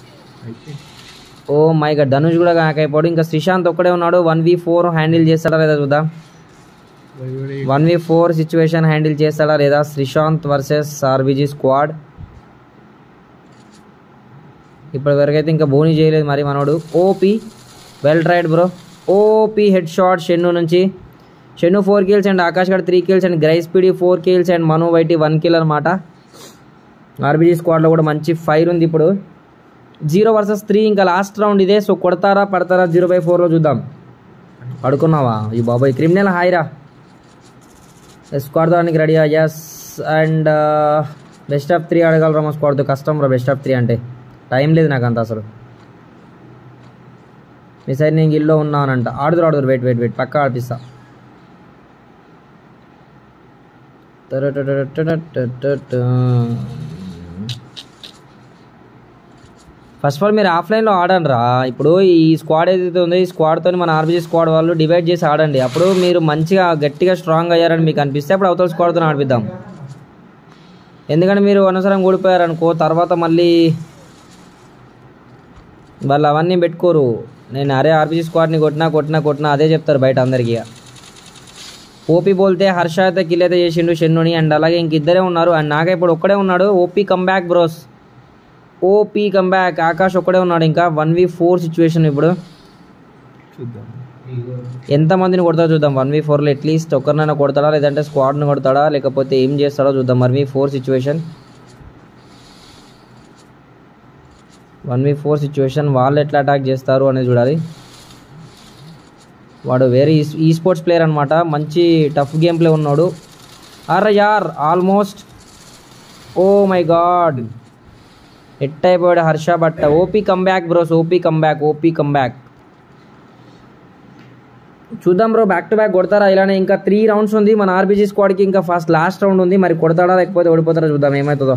ఓ మై గడ్ ధనుష్ కూడా నాకైపోయాడు ఇంకా శ్రీశాంత్ ఒక్కడే ఉన్నాడు వన్ వి ఫోర్ హ్యాండిల్ చేస్తాడా లేదా చూద్దాం one v four situation handle చేస్తాడా లేదా శ్రీశాంత్ వర్సెస్ ఆర్బీజీ స్క్వాడ్ ఇప్పటి వరకు అయితే ఇంకా బోనీ చేయలేదు మరి మనోడు OP well tried bro OP head shot Shennu నుంచి Shennu four kills and Akash గడ్ త్రీ కిల్స్ అండ్ గ్రైస్ పీడి four kills and Manu YT one kill అనమాట ఆర్బీజీ స్క్వాడ్లో కూడా మంచి ఫైర్ ఉంది ఇప్పుడు జీరో వర్సెస్ త్రీ ఇంకా లాస్ట్ రౌండ్ ఇదే సో కొడతారా పడతారా జీరో బై ఫోర్లో చూద్దాం పడుకున్నావా ఈ బాబాయ్ క్రిమినల్ హాయిరా స్క్వాడ్ దానికి ready yes and best of three ఆడగలరా మా స్క్వాడ్తో కష్టం రా బెస్ట్ ఆఫ్ త్రీ అంటే టైం లేదు నాకు అంత అసలు మీ సైడ్ నేను ఇల్లో ఉన్నానంట ఆడుదురు ఆడుదురు వెయిట్ వెయిట్ వెయిట్ పక్కా ఆడిపిస్తా ఫస్ట్ ఆఫ్ ఆల్ మీరు ఆఫ్లైన్లో ఆడండి రా ఇప్పుడు ఈ స్క్వాడ్ ఏదైతే ఉందో ఈ స్క్వాడ్తో మన ఆర్బీజీ స్క్వాడ్ వాళ్ళు డివైడ్ చేసి ఆడండి అప్పుడు మీరు మంచిగా గట్టిగా స్ట్రాంగ్ అయ్యారని మీకు అనిపిస్తే అప్పుడు అవతల స్క్వాడ్తో ఆడిపిద్దాం ఎందుకంటే మీరు అనవసరం కూడిపోయారనుకో తర్వాత మళ్ళీ వాళ్ళు అవన్నీ పెట్టుకోరు నేను అరే ఆర్బీజీ స్క్వాడ్ని కొట్టినా కొట్టినా కొట్టినా అదే చెప్తారు బయట అందరికీ ఇక. ఓపీ బోల్తే హర్ష అయితే కిల్ అయితే చేసిండు షెన్నుని అండ్ అలాగే ఇంక ఇద్దరే ఉన్నారు అండ్ నాగా ఇప్పుడు ఒక్కడే ఉన్నాడు OP comeback bros OP comeback Akash ఒక్కడే ఉన్నాడు ఇంకా వన్ వి ఫోర్ సిచ్యువేషన్ ఇప్పుడు చూద్దాం ఎంతమందిని కొడతాడో చూద్దాం వన్ వి ఫోర్లో అట్లీస్ట్ ఒకరినైనా కొడతాడా లేదంటే స్క్వాడ్ని కొడతాడా లేకపోతే ఏం చేస్తాడో చూద్దాం one v four situation one v four situation వాళ్ళు ఎట్లా అటాక్ చేస్తారు అనేది చూడాలి వాడు వేరే ఈ స్పోర్ట్స్ ప్లేయర్ అనమాట మంచి టఫ్ గేమ్ ప్లే ఉన్నాడు అరే యార్ ఆల్మోస్ట్ ఓ మై గాడ్ ఎట్ అయిపోయాడు Harsha but OP comeback bros OP comeback OP comeback చూద్దాం బ్రో బ్యాక్ టు బ్యాక్ కొడతారా ఇలానే ఇంకా త్రీ రౌండ్స్ ఉంది మన ఆర్బీజీ స్క్వాడ్కి ఇంకా ఫస్ట్ లాస్ట్ రౌండ్ ఉంది మరి కొడతాడా లేకపోతే ఓడిపోతారా చూద్దాం ఏమవుతుందో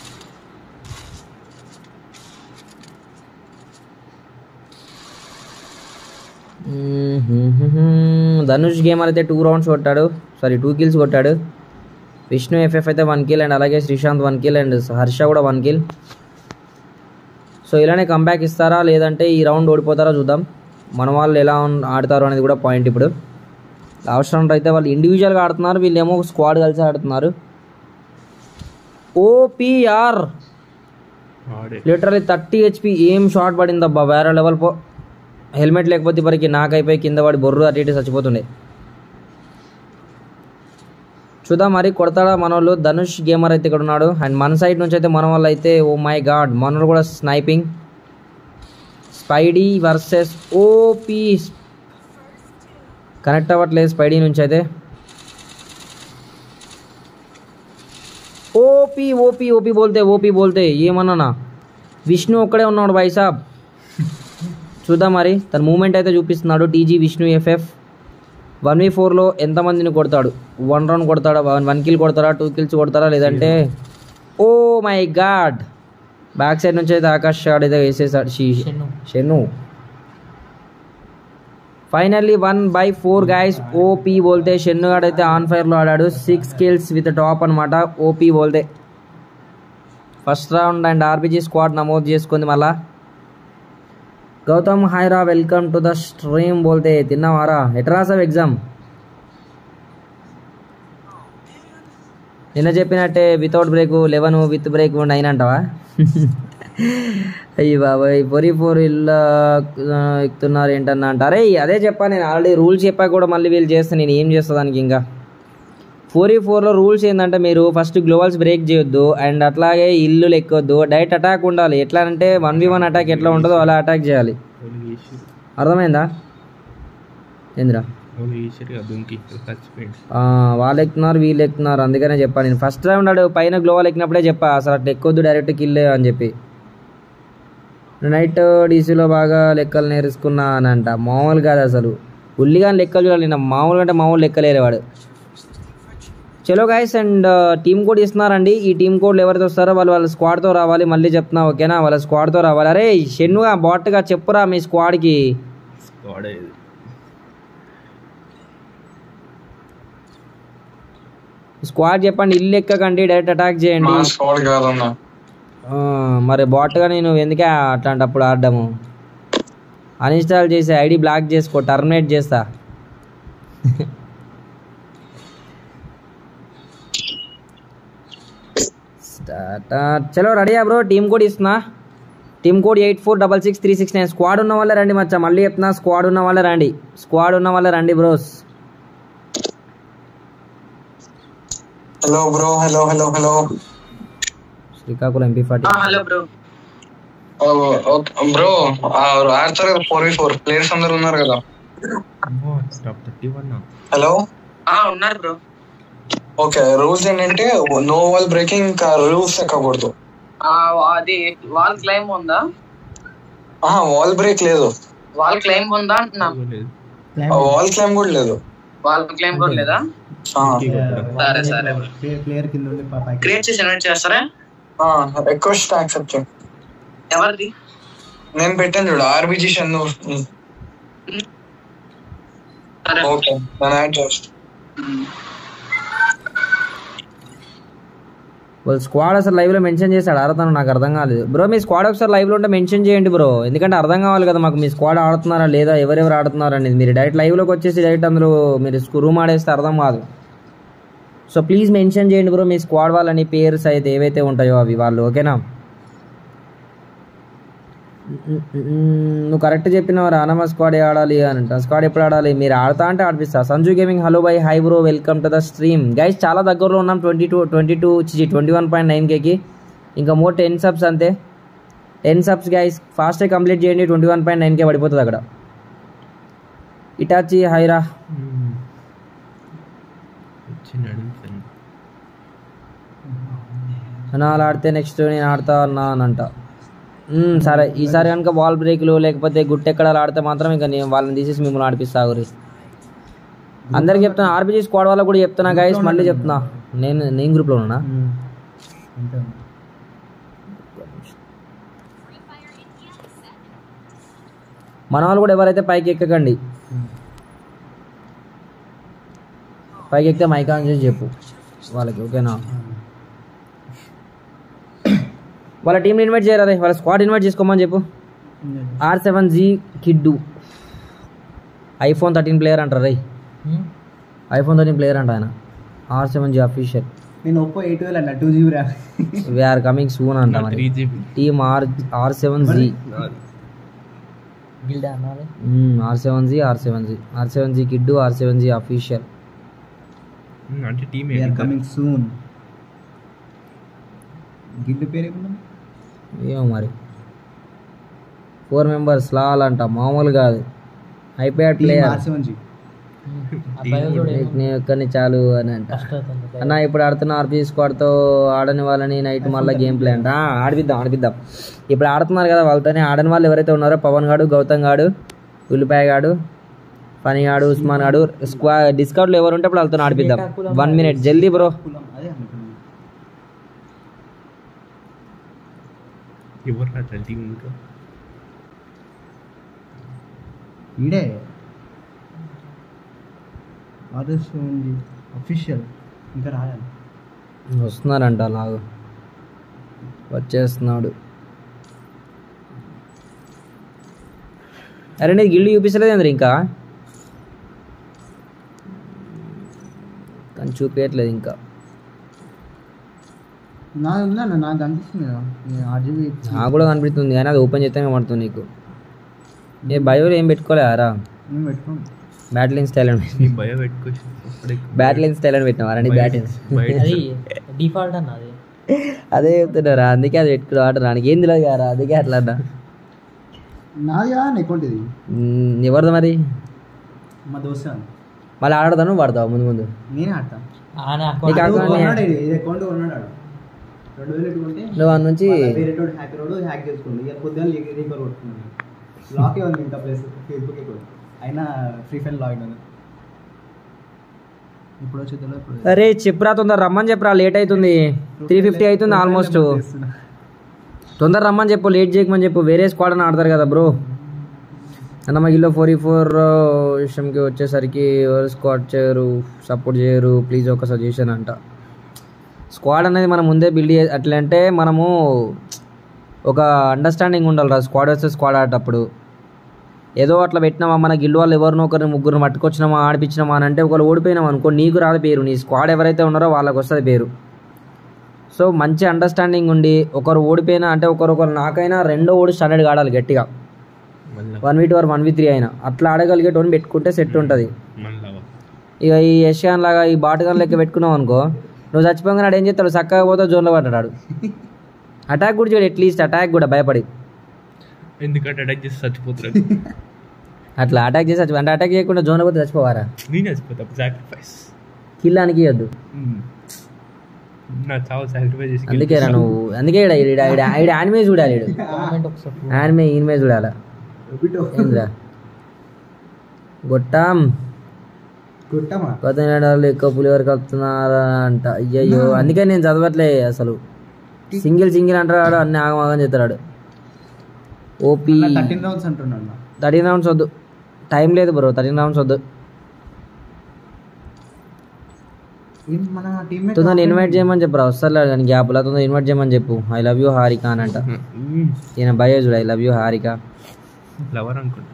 ధనుష్ గేమర్ అయితే టూ రౌండ్స్ కొట్టాడు సారీ టూ కిల్స్ కొట్టాడు విష్ణు ఎఫ్ఎఫ్ అయితే వన్ కిల్ అండ్ అలాగే Sreesanth one kill and Harsha కూడా వన్ కిల్ సో ఇలానే కంబ్యాక్ ఇస్తారా లేదంటే ఈ రౌండ్ ఓడిపోతారా చూద్దాం మన వాళ్ళు ఎలా ఉన్- ఆడతారు అనేది కూడా పాయింట్ ఇప్పుడు లాస్ట్ రౌండ్ అయితే వాళ్ళు ఇండివిజువల్గా ఆడుతున్నారు వీళ్ళేమో స్క్వాడ్ కలిసి ఆడుతున్నారు ఓపీఆర్ ఆడే లిటరలీ థర్టీ హెచ్పి ఏం షాట్ పడింది అబ్బా వేరే లెవెల్ పో హెల్మెట్ లేకపోతే ఇప్పటికి నాకైపోయి కింద పడి బొర్రు అటు ఇటు చచ్చిపోతుండే చూద్దాం మరి కొడతాడా మనోళ్ళు ధనుష్ గేమర్ అయితే ఇక్కడ ఉన్నాడు అండ్ మన సైడ్ నుంచి అయితే మన వాళ్ళు అయితే ఓ మై గాడ్ మనోళ్ళు కూడా sniping Spidey versus OP connect అవ్వట్లేదు స్పైడీ నుంచి అయితే ఓపీ ఓపీ ఓపీ బోల్తే ఓపీ బోల్తే ఏమన్నానా విష్ణు ఒక్కడే ఉన్నాడు భాయ్ సాబ్ చూద్దాం మరి తన మూమెంట్ అయితే చూపిస్తున్నాడు TG Vishnu FF one v ఫోర్లో ఎంతమందిని కొడతాడు వన్ రౌండ్ కొడతాడా వన్ వన్ కిల్ కొడతాడా టూ కిల్స్ కొడతాడా లేదంటే oh my god back side నుంచి అయితే ఆకాష్ షాట్ అయితే వేసేసాడు షీ Shennu. Shennu finally one by four guys OP బోల్తే షెన్ను గాడు అయితే ఆన్ ఫైర్లో ఆడాడు సిక్స్ కిల్స్ విత్ టాప్ అనమాట ఓపీ బోల్తే first round and RBG squad నమోదు చేసుకుంది మళ్ళా గౌతమ్ హాయ్రా వెల్కమ్ టు ద స్ట్రీమ్ బోల్తే తిన్నావారా ఎట్లా రాసావు ఎగ్జామ్ నిన్న చెప్పినట్టే without break eleven with break nine అంటావా అయ్యి బాబాయ్ పొరి ఫోర్ ఇల్లు ఎక్కుతున్నారు ఏంటన్నా అంట అరే అదే చెప్పా నేను ఆల్రెడీ రూల్స్ చెప్పా కూడా మళ్ళీ వీళ్ళు చేస్తే నేను ఏం చేస్తా దానికి ఇంకా ఫోర్ ఈ ఫోర్లో రూల్స్ ఏంటంటే మీరు ఫస్ట్ గ్లోవల్స్ బ్రేక్ చేయొద్దు అండ్ అట్లాగే ఇల్లు ఎక్కొద్దు డైరెక్ట్ అటాక్ ఉండాలి ఎట్లా అంటే వన్ వి వన్ అటాక్ ఎట్లా ఉంటుందో అలా అటాక్ చేయాలి వాళ్ళు వేసారు అర్థమైందా ఏందిరా వాళ్ళు వేసారు కదా దుంకి చచ్చిపోయింది ఆ, వాళ్ళు ఎక్కుతున్నారు వీళ్ళు ఎక్కుతున్నారు అందుకనే చెప్పాను నేను ఫస్ట్ రౌండ్ ఆడు పైన గ్లోవల్ ఎక్కినప్పుడే చెప్పా అసలు అట్లా ఎక్కొద్దు డైరెక్ట్ కిల్ అని చెప్పి నైట్ డీసీలో బాగా లెక్కలు నేర్చుకున్నా అని అంట మామూలు కాదు అసలు ఉల్లిగా లెక్కలు చూడాలి నేను మామూలుగా అంటే మామూలు లెక్కలేరు వాడు చలో గాయస్ అండ్ టీమ్ కోడ్ ఇస్తున్నారండి ఈ టీమ్ కోడ్లు ఎవరైతే వస్తారో వాళ్ళు వాళ్ళ స్క్వాడ్తో రావాలి మళ్ళీ చెప్తున్నా ఓకేనా వాళ్ళ స్క్వాడ్తో రావాలి అరే షెన్నుగా బాట్గా చెప్పురా మీ స్క్వాడ్కి స్క్వాడ్ ఇది స్క్వాడ్ చెప్పండి ఇల్లు ఎక్కకండి డైరెక్ట్ అటాక్ చేయండి మా స్క్వాడ్ కాదన్నా ఆ, మరి బాట్గా నేను ఎందుకే అట్లాంటప్పుడు ఆడడము అన్ఇన్స్టాల్ చేసి ఐడి బ్లాక్ చేసుకో టర్మినేట్ చేస్తా స్టార్ట్ చలో రెడీయా బ్రో టీమ్ కోడ్ ఇస్తున్నా team code eight four double six three six nine squad ఉన్న వాళ్ళే రండి మచ్చా మళ్ళీ చెప్తున్నా స్క్వాడ్ ఉన్న వాళ్ళే రండి స్క్వాడ్ ఉన్న వాళ్ళే రండి bros hello bro hello hello hello Srikakulam MP forty hello bro bro ఆడతారు కదా ఫోర్ వి ఫోర్ ప్లేయర్స్ అందరు ఉన్నారు కదా అమ్మో టాప్ థర్టీ వన్ హలో ఉన్నారు బ్రో ఓకే రూల్స్ ఏంటంటే నో వాల్ బ్రేకింగ్ ఇంకా రూల్స్ ఎక్కకూడదు అది వాల్ క్లైమ్ ఉందా వాల్ బ్రేక్ లేదు వాల్ క్లైమ్ ఉందా అంటున్నా లేదు వాల్ క్లైమ్ కూడా లేదు వాళ్ళ క్లెయిమ్ కూడా లేదా సరే సరే ప్లేయర్ కింద ఉండి పా- పైకి క్రియేట్ చేసి ఇన్వైట్ చేస్తారా రిక్వెస్ట్ యాక్సెప్ట్ చేయి ఎవరిది నేను పెట్టాను చూడు ఆర్బిజి షన్ను సరే ఓకే నేను యాడ్ చేస్తాను వాళ్ళు స్క్వాడ్ అసలు లైవ్ లో మెన్షన్ చేశాడు ఆడతాను నాకు అర్థం కాలేదు బ్రో మీ స్క్వాడ్ ఒకసారి లైవ్ లో ఉంటే మెన్షన్ చేయండి బ్రో ఎందుకంటే అర్థం కావాలి కదా మాకు మీ స్క్వాడ్ ఆడుతున్నారా లేదా ఎవరెవరు ఆడుతున్నారా అనేది మీరు డైరెక్ట్ లైవ్ లోకి వచ్చేసి డైరెక్ట్ అందులో మీరు రూమ్ ఆడేస్తే అర్థం కాదు సో ప్లీజ్ మెన్షన్ చేయండి బ్రో మీ స్క్వాడ్ వాళ్ళని పేర్స్ అయితే ఏవైతే ఉంటాయో అవి వాళ్ళు ఓకేనా నువ్వు కరెక్ట్ చెప్పినావు రానమ్మ స్క్వాడ్ ఆడాలి అని అంట స్క్వాడ్ ఎప్పుడు ఆడాలి మీరు ఆడతా అంటే ఆడిపిస్తా Sanju gaming hello bye hi bro welcome to the stream guys చాలా దగ్గరలో ఉన్నాం twenty two twenty two twenty one point nine కేకి ఇంకా మోర్ టెన్ సబ్స్ అంతే టెన్ సబ్స్ గైస్ ఫాస్ట్గా కంప్లీట్ చేయండి twenty one point nine K పడిపోతుంది అక్కడ ఇటాచి హైరా వచ్చినాడు సరే. అన్న అలా ఆడితే నెక్స్ట్ నేను ఆడతా అన్నా అని అంట మ్మ్, సరే ఈసారి కనుక బాల్ బ్రేక్లు లేకపోతే గుట్టెక్కడాలు ఆడితే మాత్రం ఇంకా నేను వాళ్ళని తీసేసి మిమ్మల్ని ఆడిపిస్తా గురి అందరికి చెప్తున్నా ఆర్బీజీ స్క్వాడ్ వాళ్ళకి కూడా చెప్తున్నా గైస్ మళ్ళీ చెప్తున్నా నేను నేను గ్రూప్లో ఉన్నా ఉమ్. అంతే ఉంది. మన వాళ్ళు కూడా ఎవరైతే పైకి ఎక్కకండి పైకి ఎక్కితే మైక్ ఆన్ చేసి చెప్పు వాళ్ళకి ఓకేనా వాళ్ళ టీంని ఇన్వైట్ చేయరా రే వాళ్ళ స్క్వాడ్ ఇన్వైట్ చేసుకోమని చెప్పు ఆర్ సెవెన్ జీ కిడ్డు ఐఫోన్ థర్టీన్ ప్లేయర్ అంటారు రే హ్మ్? ఐఫోన్ థర్టీన్ ప్లేయర్ అంట ఆయన ఆర్ సెవెన్ జీ అఫీషియల్ నేను ఒప్పో ఎయిట్ వేలు అన్న టూ జీబీ రా వీఆర్ కమింగ్ సూన్ అంట మరి three GB team R R seven G గిల్డా అన్నది R seven G R seven G R seven G కిడ్డు ఆర్ సెవెన్ జీ అఫీషియల్ అంటే టీమ్ వీఆర్ కమింగ్ సూన్ గిడ్డు పేరు ఏమన్నా ఏమో మరి ఫోర్ మెంబర్స్ లాల్ అంట మామూలు కాదు iPad player R seven G అబ్బాయి కూడా ఏమో నేను ఒక్కరిని చాలు అని అంట కష్టం అవుతుంది అన్న ఇప్పుడు ఆడుతున్న ఆర్పీ స్క్వాడ్తో ఆడని వాళ్ళని నైట్ మళ్ళీ గేమ్ ప్లే అంట ఆ, ఆడిపిద్దాం ఆడిపిద్దాం ఇప్పుడు ఆడుతున్నారు కదా వాళ్ళతోనే ఆడని వాళ్ళు ఎవరైతే ఉన్నారో పవన్ గాడు గౌతమ్ గాడు ఉల్లిపాయ గాడు ఫనీ గాడు ఉస్మాన్ గాడు స్క్వా డిస్కౌంట్లు ఎవరు ఉంటే అప్పుడు వాళ్ళతో ఆడిపిద్దాం వన్ మినిట్ జల్దీ బ్రో కులం అదే అనుకున్నాను ఎవరు రాదు టీం ఇంకా ఈడే ఆర్ సెవెన్ జీ అఫీషియల్ ఇంకా రాయాలి వస్తున్నారంట అలాగ వచ్చేస్తున్నాడు అరే నీకు గిల్లు చూపించలేదు అందరు ఇంకా కానీ చూపించట్లేదు ఇంకా నా ఉందన్న నాకు కనిపిస్తుంది కదా ఆర్జీబీ నాకు కూడా కనిపిస్తుంది కానీ అది ఓపెన్ చేస్తే కనబడుతుంది నీకు ఏ బయోలో ఏం పెట్టుకోలేరా నేను పెట్టుకోను బ్యాట్లింగ్ స్టైల్ అని నీ భయం పెట్టుకోవచ్చు అప్పుడే బ్యాట్లింగ్ స్టైల్ అని పెట్టినావారా నీ బ్యాటింగ్ బయట అది డిఫాల్ట్ అన్న అది అదే చెప్తున్నారా అందుకే అది పెట్టుకుని ఆట నాకు ఏం తెలియదు కదా అందుకే అట్లా అన్నా నాది అకౌంట్ ఇది మ్మ్, ఎవరిది మరి మా దోశ మళ్ళీ ఆడతాను వాడతావు ముందు ముందు నేనే ఆడతాను ఆయన నీకు అకౌంట్ account కొన్నాడు ఇది ఇది అకౌంట్ కొన్నాడు ఆడు. రెండు వేలు పెట్టుకుంటే నువ్వు అన్న నుంచి వేరే హ్యాకర్ వాడు హ్యాక్ చేసుకోండి ఇక పొద్దున్న రీకవర్ కొట్టుకున్నాను లాకే ఉంది ఇంకా ప్లేస్ ఫేస్బుక్ అకౌంట్ అయినా ఫ్రీ ఫైర్ లాగిన్ ఉంది ఇప్పుడు వచ్చేదో ఇప్పుడు అరే చెప్పురా తొందర రమ్మని చెప్పురా లేట్ అవుతుంది త్రీ ఫిఫ్టీ అవుతుంది ఆల్మోస్ట్ తొందర రమ్మని చెప్పు లేట్ చేయకమని చెప్పు వేరే స్క్వాడ్ అని ఆడతారు కదా బ్రో అన్న మా గిల్లో ఫోర్ ఈ ఫోర్ విషయంకి వచ్చేసరికి ఎవరు స్క్వాడ్ చేయరు సపోర్ట్ చేయరు ప్లీజ్ ఒక సజెషన్ అంట స్క్వాడ్ అనేది మనం ముందే బిల్డ్ చే అట్లా అంటే మనము ఒక అండర్స్టాండింగ్ ఉండాలిరా స్క్వాడ్ వస్తే స్క్వాడ్ ఆడేటప్పుడు ఏదో అట్లా పెట్టినామా మన గిల్లు వాళ్ళు ఎవరినో ఒకరిని ముగ్గురు పట్టుకొచ్చినామా ఆడిపించినామా అని అంటే ఒకళ్ళు ఓడిపోయినాం అనుకో నీకు రాదు పేరు నీ స్క్వాడ్ ఎవరైతే ఉన్నారో వాళ్ళకి వస్తుంది పేరు సో మంచి అండర్స్టాండింగ్ ఉండి ఒకరు ఓడిపోయినా అంటే ఒకరొకరు నాకైనా రెండో ఓడి స్టాండర్డ్ ఆడాలి గట్టిగా మళ్ళా one v two or one v three అయినా అట్లా ఆడగలిగేటోని పెట్టుకుంటే సెట్ ఉంటుంది మళ్ళా ఇక ఈ యశ్యాన్ లాగా ఈ బాటగాన్ లెక్క పెట్టుకున్నావు అనుకో నువ్వు చచ్చిపోగానే ఆడు ఏం చేస్తాడు చక్కగా పోతే జోన్లో పడ్డాడు అటాక్ కూడా చూడు అట్లీస్ట్ అటాక్ కూడా భయపడి ఎందుకంటే అటాక్ చేసి చచ్చిపోతున్నాడు అట్లా అటాక్ చేసి చచ్చిపో అంటే అటాక్ చేయకుండా జోన్లో పోతే చచ్చిపోవారా నేను చచ్చిపోతా సాక్రిఫైస్ కిల్లానికి ఇవ్వద్దు నా చావు సాక్రిఫైస్ చేసి అందుకే రా నువ్వు అందుకే ఈడ ఈడ ఈడ ఈడ యానిమే చూడాలి ఈడు కామెంట్ ఒకసారి యానిమే ఈనిమే చూడాలా ఏంద్రా గొట్టాం కుట్టమా పదిహేడు ఎక్కువ పులివరకు వస్తున్నారా అంట అయ్యయ్యో అందుకే నేను చదవట్లే అసలు సింగిల్ సింగిల్ అంటాడు అన్ని ఆగమాగం చెప్తాడు ఓపీ థర్టీన్ రౌండ్స్ అంటున్నాడు థర్టీన్ రౌండ్స్ వద్దు టైం లేదు బ్రో థర్టీన్ రౌండ్స్ వద్దు ఏం మన టీమ్మేట్ తొందర ఇన్వైట్ చేయమని చెప్పరా వస్తారు కానీ గ్యాప్లో తొందర ఇన్వైట్ చేయమని చెప్పు ఐ లవ్ యూ హారిక అని అంట ఈయన భయ చూడు I love you Harika lover అనుకుంటా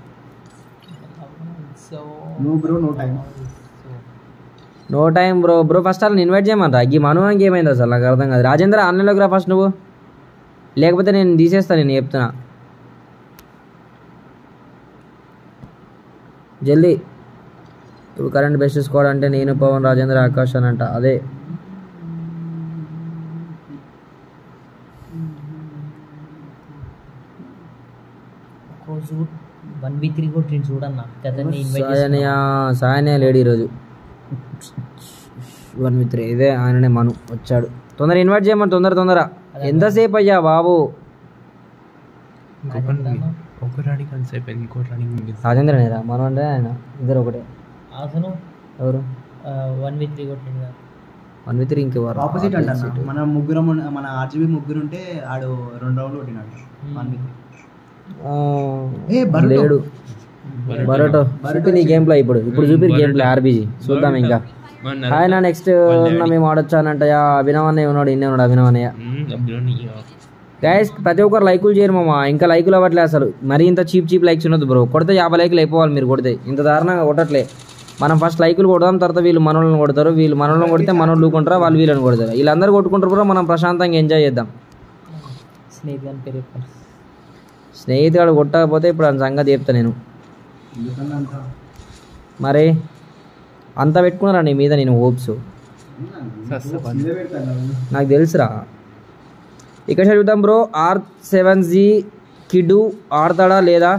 so no bro no time no time bro bro first అలా ఇన్వైట్ చేయమని ఈ మనువానికి ఏమైంది అసలు నాకు అర్థం కాదు రాజేంద్ర ఆన్లైన్లోకి రా ఫస్ట్ నువ్వు లేకపోతే నేను తీసేస్తాను నేను చెప్తున్నా జల్దీ ఇప్పుడు కరెంట్ బెస్ట్ స్క్వాడ్ అంటే నేను పవన్ రాజేంద్ర ఆకాష్ అని అంట అదే రోజు వన్ బి త్రీ కొట్టిండు చూడన్న కథని ఇన్వైట్ సాయనయ సాయనయ లేడు ఈరోజు వన్ మిత్ర ఇదే ఆయననే మను వచ్చాడు తొందర ఇన్వైట్ చేయమని తొందర తొందర ఎంతసేపు అయ్యా బాబు ఇంకొకరిని ఒక రాణికి అంతసేపు ఇంకో రాణికి మిగిలింది రాజేంద్రనేరా మను అంటే ఆయన ఇద్దరు ఒకటే అతను ఎవరు వన్ బి త్రీ కొట్టిండు కదా వన్ మిత్ర ఇంకెవరు ఆపోజిట్ అంట మన ముగ్గురం ఉన్న- మన ఆర్జీబీ ముగ్గురు ఉంటే ఆడు రెండు రౌండ్లు కొట్టినాడు వన్ వీక్ ఆ, ఏ, బరుటో. లేడు బరోటో చూపి నీ గేమ్ ప్లే ఇప్పుడు ఇప్పుడు చూపి గేమ్ ప్లే ఆర్బీజీ చూద్దాం ఇంకా ఆయన నెక్స్ట్ మేము ఆడొచ్చానంటయా అభినవ్ అన్నయ్య ఉన్నాడు ఇన్నే ఉన్నాడు అభినవ్ అన్నయ్య గైస్ ప్రతి ఒక్కరు లైకులు చేయరు మామ ఇంకా లైకులు అవ్వట్లే అసలు మరి ఇంత చీప్ చీప్ లైక్స్ ఉండదు బ్రో కొడితే యాభై లైకులు అయిపోవాలి మీరు కొడితే ఇంత దారుణంగా కొట్టట్లే మనం ఫస్ట్ లైకులు కొడదాం తర్వాత వీళ్ళు మనోళ్ళని కొడతారు వీళ్ళు మనోళ్ళని కొడితే మనోళ్ళు ఊకుంటారు వాళ్ళు వీళ్ళని కొడతారు వీళ్ళందరూ కొట్టుకుంటారు బ్రో మనం ప్రశాంతంగా ఎంజాయ్ చేద్దాం స్నేహితు అని పేరు చెప్పాను స్నేహితుడు కొట్టకపోతే ఇప్పుడు ఆ సంగతి చెప్తా నేను మరి అంత పెట్టుకున్నారా నీ మీద నేను హోప్స్ నాకు తెలుసురా ఇక్కడ చూద్దాం బ్రో ఆర్ సెవెన్ జీ కిడు ఆడతాడా లేదా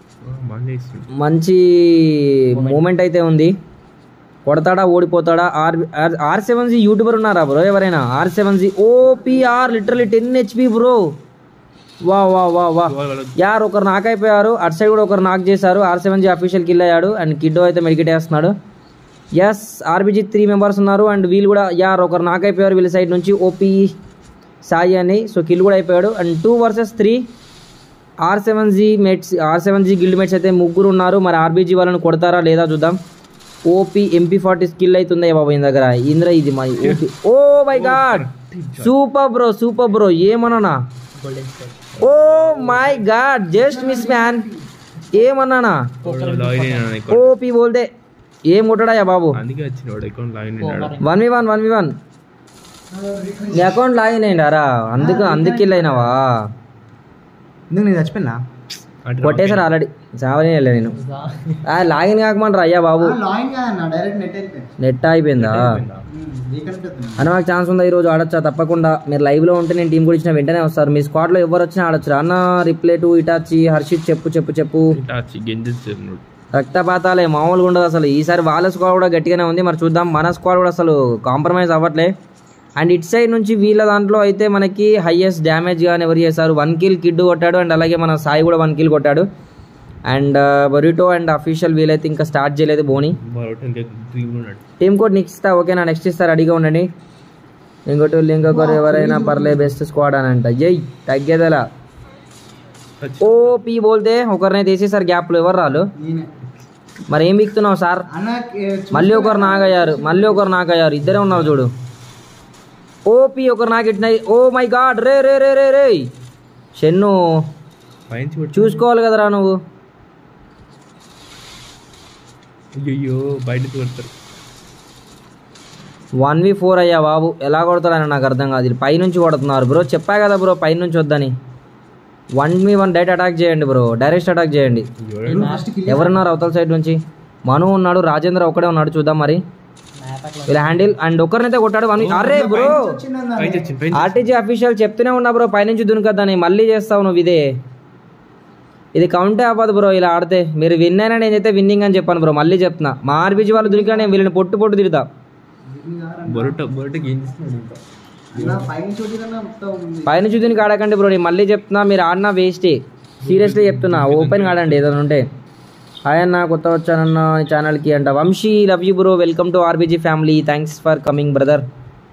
మంచి మూమెంట్ అయితే ఉంది కొడతాడా ఓడిపోతాడా R R seven G YouTuber ఉన్నారా బ్రో ఎవరైనా R seven G OPR literally ten HP bro వా వా వా వా యార్ ఒకరు నాక్ అయిపోయారు అటు సైడ్ కూడా ఒకరు నాక్ చేశారు R seven G official kill అయ్యాడు అండ్ కిడ్డో అయితే మెడికేట్ వేస్తున్నాడు ఎస్ ఆర్బీజీ త్రీ మెంబర్స్ ఉన్నారు అండ్ వీళ్ళు కూడా యార్ ఒకరు నాక్ అయిపోయారు వీళ్ళ సైడ్ నుంచి ఓపీ సాయి అని సో కిల్ కూడా అయిపోయాడు and two versus three R seven G mates R seven G guild mates అయితే ముగ్గురు ఉన్నారు మరి ఆర్బీజీ వాళ్ళని కొడతారా లేదా చూద్దాం ఓపీ ఎంపీ ఫార్టీ స్కిల్ అవుతుందా బాబు ఈయన దగ్గర ఇంద్ర ఇది my OP oh my God super bro super bro ఏమన్నా oh my God just miss man ఏమన్నానా ఓపీ బోల్తే ఏం కొట్టాడయ్యా బాబు అందుకే వచ్చినాడు అకౌంట్ లాగిన్ అయినాడు one v one one v one నీ అకౌంట్ లాగిన్ అయ్యిండారా అందుకు అందుకు అయినావా ఎందుకు నేను చచ్చిపోయినా కొట్టేశారు ఆల్రెడీ చావనే వెళ్ళా నేను ఆ, లాగిన్ కాకమంటారా అయ్యా బాబు లాయిన్ కాదన్న డైరెక్ట్ నెట్ అయిపోయింది నెట్ అయిపోయిందా రీకనెక్ట్ అవుతుంది అని మాకు ఛాన్స్ ఉందా ఈరోజు ఆడొచ్చా తప్పకుండా మీరు లైవ్లో ఉంటే నేను టీం కూడా ఇచ్చిన వెంటనే వస్తారు మీ స్క్వాడ్లో ఎవరు వచ్చినా ఆడొచ్చు అన్న రిప్లే టు ఇటాచి హర్షిత్ చెప్పు చెప్పు చెప్పు టాచి గెంజేస్తున్నాడు రక్తపాతాలే మామూలుగా ఉండదు అసలు ఈసారి వాళ్ళ స్క్వాడ్ కూడా గట్టిగానే ఉంది మరి చూద్దాం మన స్క్వాడ్ కూడా అసలు కాంప్రమైజ్ అవ్వట్లే అండ్ ఇట్ సైడ్ నుంచి వీళ్ళ దాంట్లో అయితే మనకి హైయెస్ట్ డ్యామేజ్ కానీ ఎవరు చేశారు వన్ కిల్ కిడ్ కొట్టాడు అండ్ అలాగే మన సాయి కూడా వన్ కిల్ కొట్టాడు అండ్ బొరిటో అండ్ అఫీషియల్ వీలైతే ఇంకా స్టార్ట్ చేయలేదు బోని మరొకటి ఇంకా డ్రీమ్ ఉన్నాడు టీమ్ కోడ్ నెక్స్ట్ ఇస్తా ఓకేనా నెక్స్ట్ ఇస్తా రెడీగా ఉండండి ఇంకోటి వాళ్ళు ఇంకొకరు ఎవరైనా పర్లే బెస్ట్ స్క్వాడ్ అని అంట జై తగ్గేదలా ఓ పీ బోల్తే ఒకరిని తీసేసారు గ్యాప్లో ఎవరు రాళ్ళు నేనే మరి ఏం బిక్తున్నావు సార్ అన్న మళ్ళీ ఒకరు నాగయ్యారు మళ్ళీ ఒకరు నాగయ్యారు ఇద్దరే ఉన్నారు చూడు ఓపి ఒకరు నాకెట్టినాయి ఓ మై గాడ్ రే రే రే రే రే షెన్ను పైన చూడు చూసుకోవాలి కదరా నువ్వు అయ్యో బయట కొడతారు వన్ వి ఫోర్ అయ్యా బాబు ఎలా కొడతాడని నాకు అర్థం కాదు ఇది పైనుంచి కొడుతున్నారు బ్రో చెప్పా కదా బ్రో పైనుంచి వద్దని వన్ మీ వన్ డైరెక్ట్ అటాక్ చేయండి బ్రో డైరెక్ట్ అటాక్ చేయండి ఎవరున్నారు అవతల సైడ్ నుంచి మను ఉన్నాడు రాజేంద్ర ఒకడే ఉన్నాడు చూద్దాం మరి మ్యాప్ అట్లా వీళ్ళ హ్యాండిల్ అండ్ ఒక్కరినైతే కొట్టాడు వన్ అరే బ్రో పైన వచ్చింది పైన ఆర్టీజీ అఫీషియల్ చెప్తూనే ఉన్నా బ్రో పైనుంచి దునుకద్దని మళ్ళీ చేస్తావు నువ్వు ఇదే ఇది కౌంటే అవ్వదు బ్రో ఇలా ఆడితే మీరు విన్ అయినా నేనైతే విన్నింగ్ అని చెప్పాను బ్రో మళ్ళీ చెప్తున్నా మా ఆర్బీజీ వాళ్ళు దునికినా నేను వీళ్ళని పొట్టు పొట్టు తిడతా బొరట బొరట గెంజిస్తున్నాడు ఇంకా అన్న పైన చోటి కన్నా మొత్తం పైనుంచి దీనికి ఆడకండి బ్రో నేను మళ్ళీ చెప్తున్నా మీరు ఆడినా వేస్టే సీరియస్లీ చెప్తున్నా ఓపెన్ ఆడండి ఏదైనా ఉంటే హాయ్ అన్న కొత్త వచ్చానన్న ఈ ఛానల్కి అంట Vamshi love you bro welcome to RBG family thanks for coming brother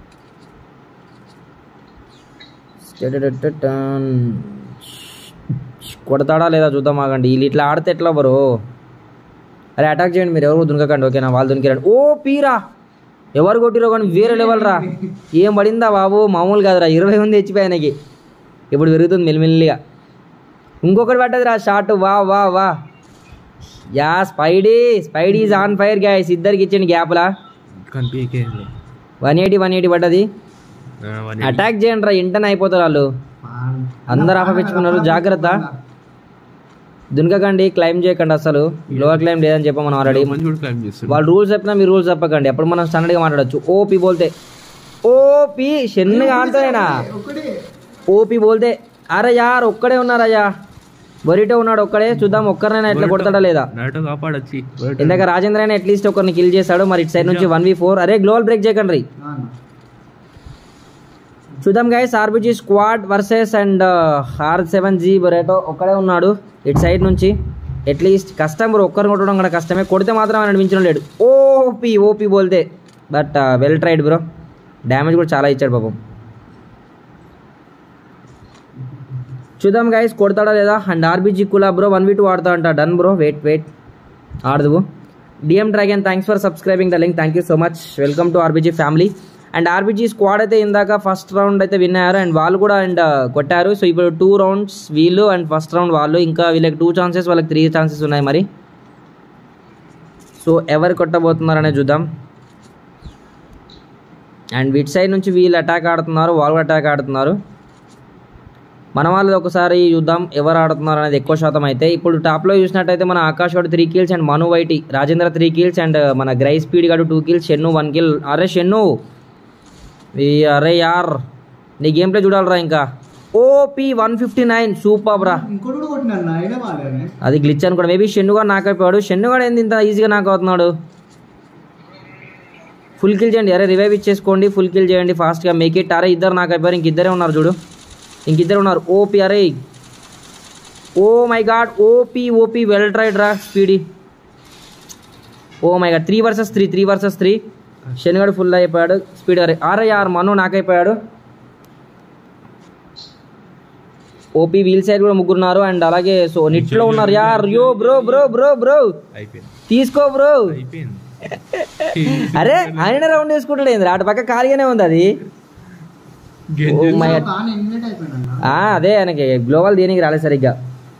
కొడతాడా లేదా చూద్దాం ఆగండి వీళ్ళు ఇట్లా ఆడితే ఎట్లా బ్రో అరే అటాక్ చేయండి మీరు ఎవరు దునకకండి ఓకేనా వాళ్ళు దునికిరండి ఓ పీరా ఎవరు కొట్టిరో కానీ వేరే లెవెల్ రా ఏం పడిందా బాబు మామూలు కాదురా ఇరవై మంది హెచ్చిపోయి ఆయనకి ఇప్పుడు పెరుగుతుంది మెల్లిమెల్లిగా ఇంకొకటి పడ్డది రా షార్ట్ వా వా వా యా Spidey Spidey is on fire gas ఇద్దరికి ఇచ్చింది గ్యాప్లా కనిపించే వన్ ఎయిటీ వన్ ఎయిటీ పడ్డది అటాక్ చేయండి రా ఇంటనే అయిపోతారు వాళ్ళు అందరు ఆపపించుకున్నారు జాగ్రత్త దునకకండి క్లైమ్ చేయకండి అసలు లోవర్ క్లైమ్ లేదని చెప్పాం మనం ఆల్రెడీ మంచి కూడా క్లైమ్ చేస్తారు వాళ్ళు రూల్స్ చెప్పినా మీరు రూల్స్ చెప్పకండి ఎప్పుడు మనం స్టాండర్డ్గా మాట్లాడచ్చు ఓపీ బోల్తే ఓపీ షెన్నుగా ఆడుతానేనా ఓపీ బోల్తే అరే యార్ ఒక్కడే ఉన్నారయ్యా బొరిటో ఉన్నాడు ఒక్కడే చూద్దాం ఒక్కరినైనా ఎట్లా కొడతాడా లేదా నాటో కాపాడొచ్చి ఇందాక రాజేంద్ర అయినా అట్లీస్ట్ ఒకరిని కిల్ చేశాడు మరి ఇటు సైడ్ నుంచి వన్ వి ఫోర్ అరే గ్లోవల్ బ్రేక్ చేయకండి రీ చూద్దాం guys RBG squad versus and R seven G బొరేటో ఒక్కడే ఉన్నాడు ఇటు సైడ్ నుంచి అట్లీస్ట్ కష్టం బ్రో ఒక్కరిని కొట్టడం కూడా కష్టమే కొడితే మాత్రం ఆయన మించడం లేడు ఓపీ ఓపీ బోల్తే but well tried bro damage కూడా చాలా ఇచ్చాడు పాపం చూద్దాం గైస్ కొడతాడా లేదా అండ్ ఆర్బీజీ కులా బ్రో వన్ వి టూ ఆడుతా అంట డన్ బ్రో వెయిట్ వెయిట్ ఆడదు DM dragon thanks for subscribing the link thank you so much welcome to RBG family and RBG squad అయితే ఇందాక ఫస్ట్ రౌండ్ అయితే win అయ్యారు and వాళ్ళు కూడా అండ్ కొట్టారు సో ఇప్పుడు టూ రౌండ్స్ వీళ్ళు అండ్ ఫస్ట్ రౌండ్ వాళ్ళు ఇంకా వీళ్ళకి టూ ఛాన్సెస్ వాళ్ళకి త్రీ ఛాన్సెస్ ఉన్నాయి మరి సో ఎవరు కొట్టబోతున్నారనే చూద్దాం అండ్ వీటి సైడ్ నుంచి వీళ్ళు అటాక్ ఆడుతున్నారు వాళ్ళు అటాక్ ఆడుతున్నారు మన వాళ్ళు ఒకసారి చూద్దాం ఎవరు ఆడుతున్నారు అనేది ఎక్కువ శాతం అయితే ఇప్పుడు టాప్లో చూసినట్టయితే మన ఆకాష్ గడు three kills and Manu YT Rajendra three kills and మన గ్రై స్పీడ్ గడు two kills Shennu one kill అరే షెన్ను ఈ అరే యార్ నీ గేమ్ ప్లే చూడాలరా ఇంకా OP one fifty nine super రా ఇంకోటి కూడా కొట్టినా అయినా బాగాలేనే అది గ్లిచ్ అనుకోండి మేబీ షెన్ను కూడా నాకు అయిపోయాడు షెన్ను కూడా ఏంది ఇంత ఈజీగా నాకు అవుతున్నాడు ఫుల్ కిల్ చేయండి అరే రివైవ్ ఇచ్చేసుకోండి ఫుల్ కిల్ చేయండి ఫాస్ట్గా మేక్ ఇట్ అరే ఇద్దరు నాకు అయిపోయారు ఇంక ఇద్దరే ఉన్నారు చూడు ఇంకిద్దరు ఉన్నారు ఓపీ అరే oh my God OP OP well tried రా Speedy oh my God three versus three three versus three శనిగాడు ఫుల్ అయిపోయాడు స్పీడ్ అరే ఆరే ఆరు మను నాకైపోయాడు ఓపీ వీల్ సైడ్ కూడా ముగ్గురున్నారు అండ్ అలాగే సో నిట్లో ఉన్నారు యార్ యో బ్రో బ్రో బ్రో బ్రో అయిపోయింది తీసుకో బ్రో అయిపోయింది అరే ఆయన రౌండ్ వేసుకుంటాడు ఏంది అటు పక్క ఖాళీగానే ఉంది అది గెంజు Oh my God. బాగా ఎలిమినేట్ అయిపోయినా ఆ, అదే ఆయనకి గ్లోబల్ దేనికి రాలేదు సరిగ్గా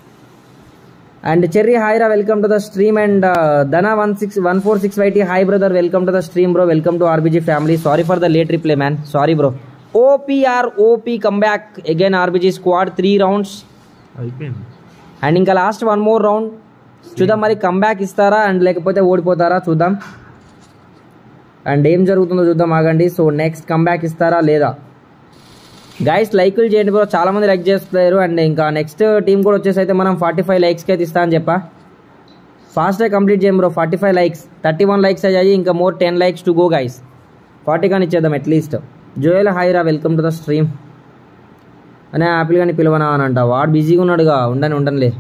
అండ్ చెర్రీ హాయ్ రా welcome to the stream and Dhana one six one four six YT hi brother welcome to the stream bro welcome to RBG family sorry for the late replay man sorry bro OPR OP come back again RBG squad three rounds అయిపోయింది and ఇంకా last one more round చూద్దాం మరి comeback ఇస్తారా and లేకపోతే ఓడిపోతారా చూద్దాం and ఏం జరుగుతుందో చూద్దాం ఆగండి సో నెక్స్ట్ కమ్బ్యాక్ ఇస్తారా లేదా గైస్ లైకులు చేయండి బ్రో చాలా మంది లైక్ చేస్తారు అండ్ ఇంకా నెక్స్ట్ టీం కూడా వచ్చేసి అయితే మనం ఫార్టీ ఫైవ్ లైక్స్కి అయితే ఇస్తా అని చెప్పా ఫాస్ట్గా కంప్లీట్ చేయం bro forty five likes thirty one likes అయ్యాయి ఇంకా more ten likes to go guys forty కానీ ఇచ్చేద్దాం అట్లీస్ట్ జోయల్ హాయ్ రా వెల్కమ్ టు ద స్ట్రీమ్ అనే యాపిల్ కానీ పిలవనా అని అంట వాడు బిజీగా ఉన్నాడుగా ఉండని ఉండనులే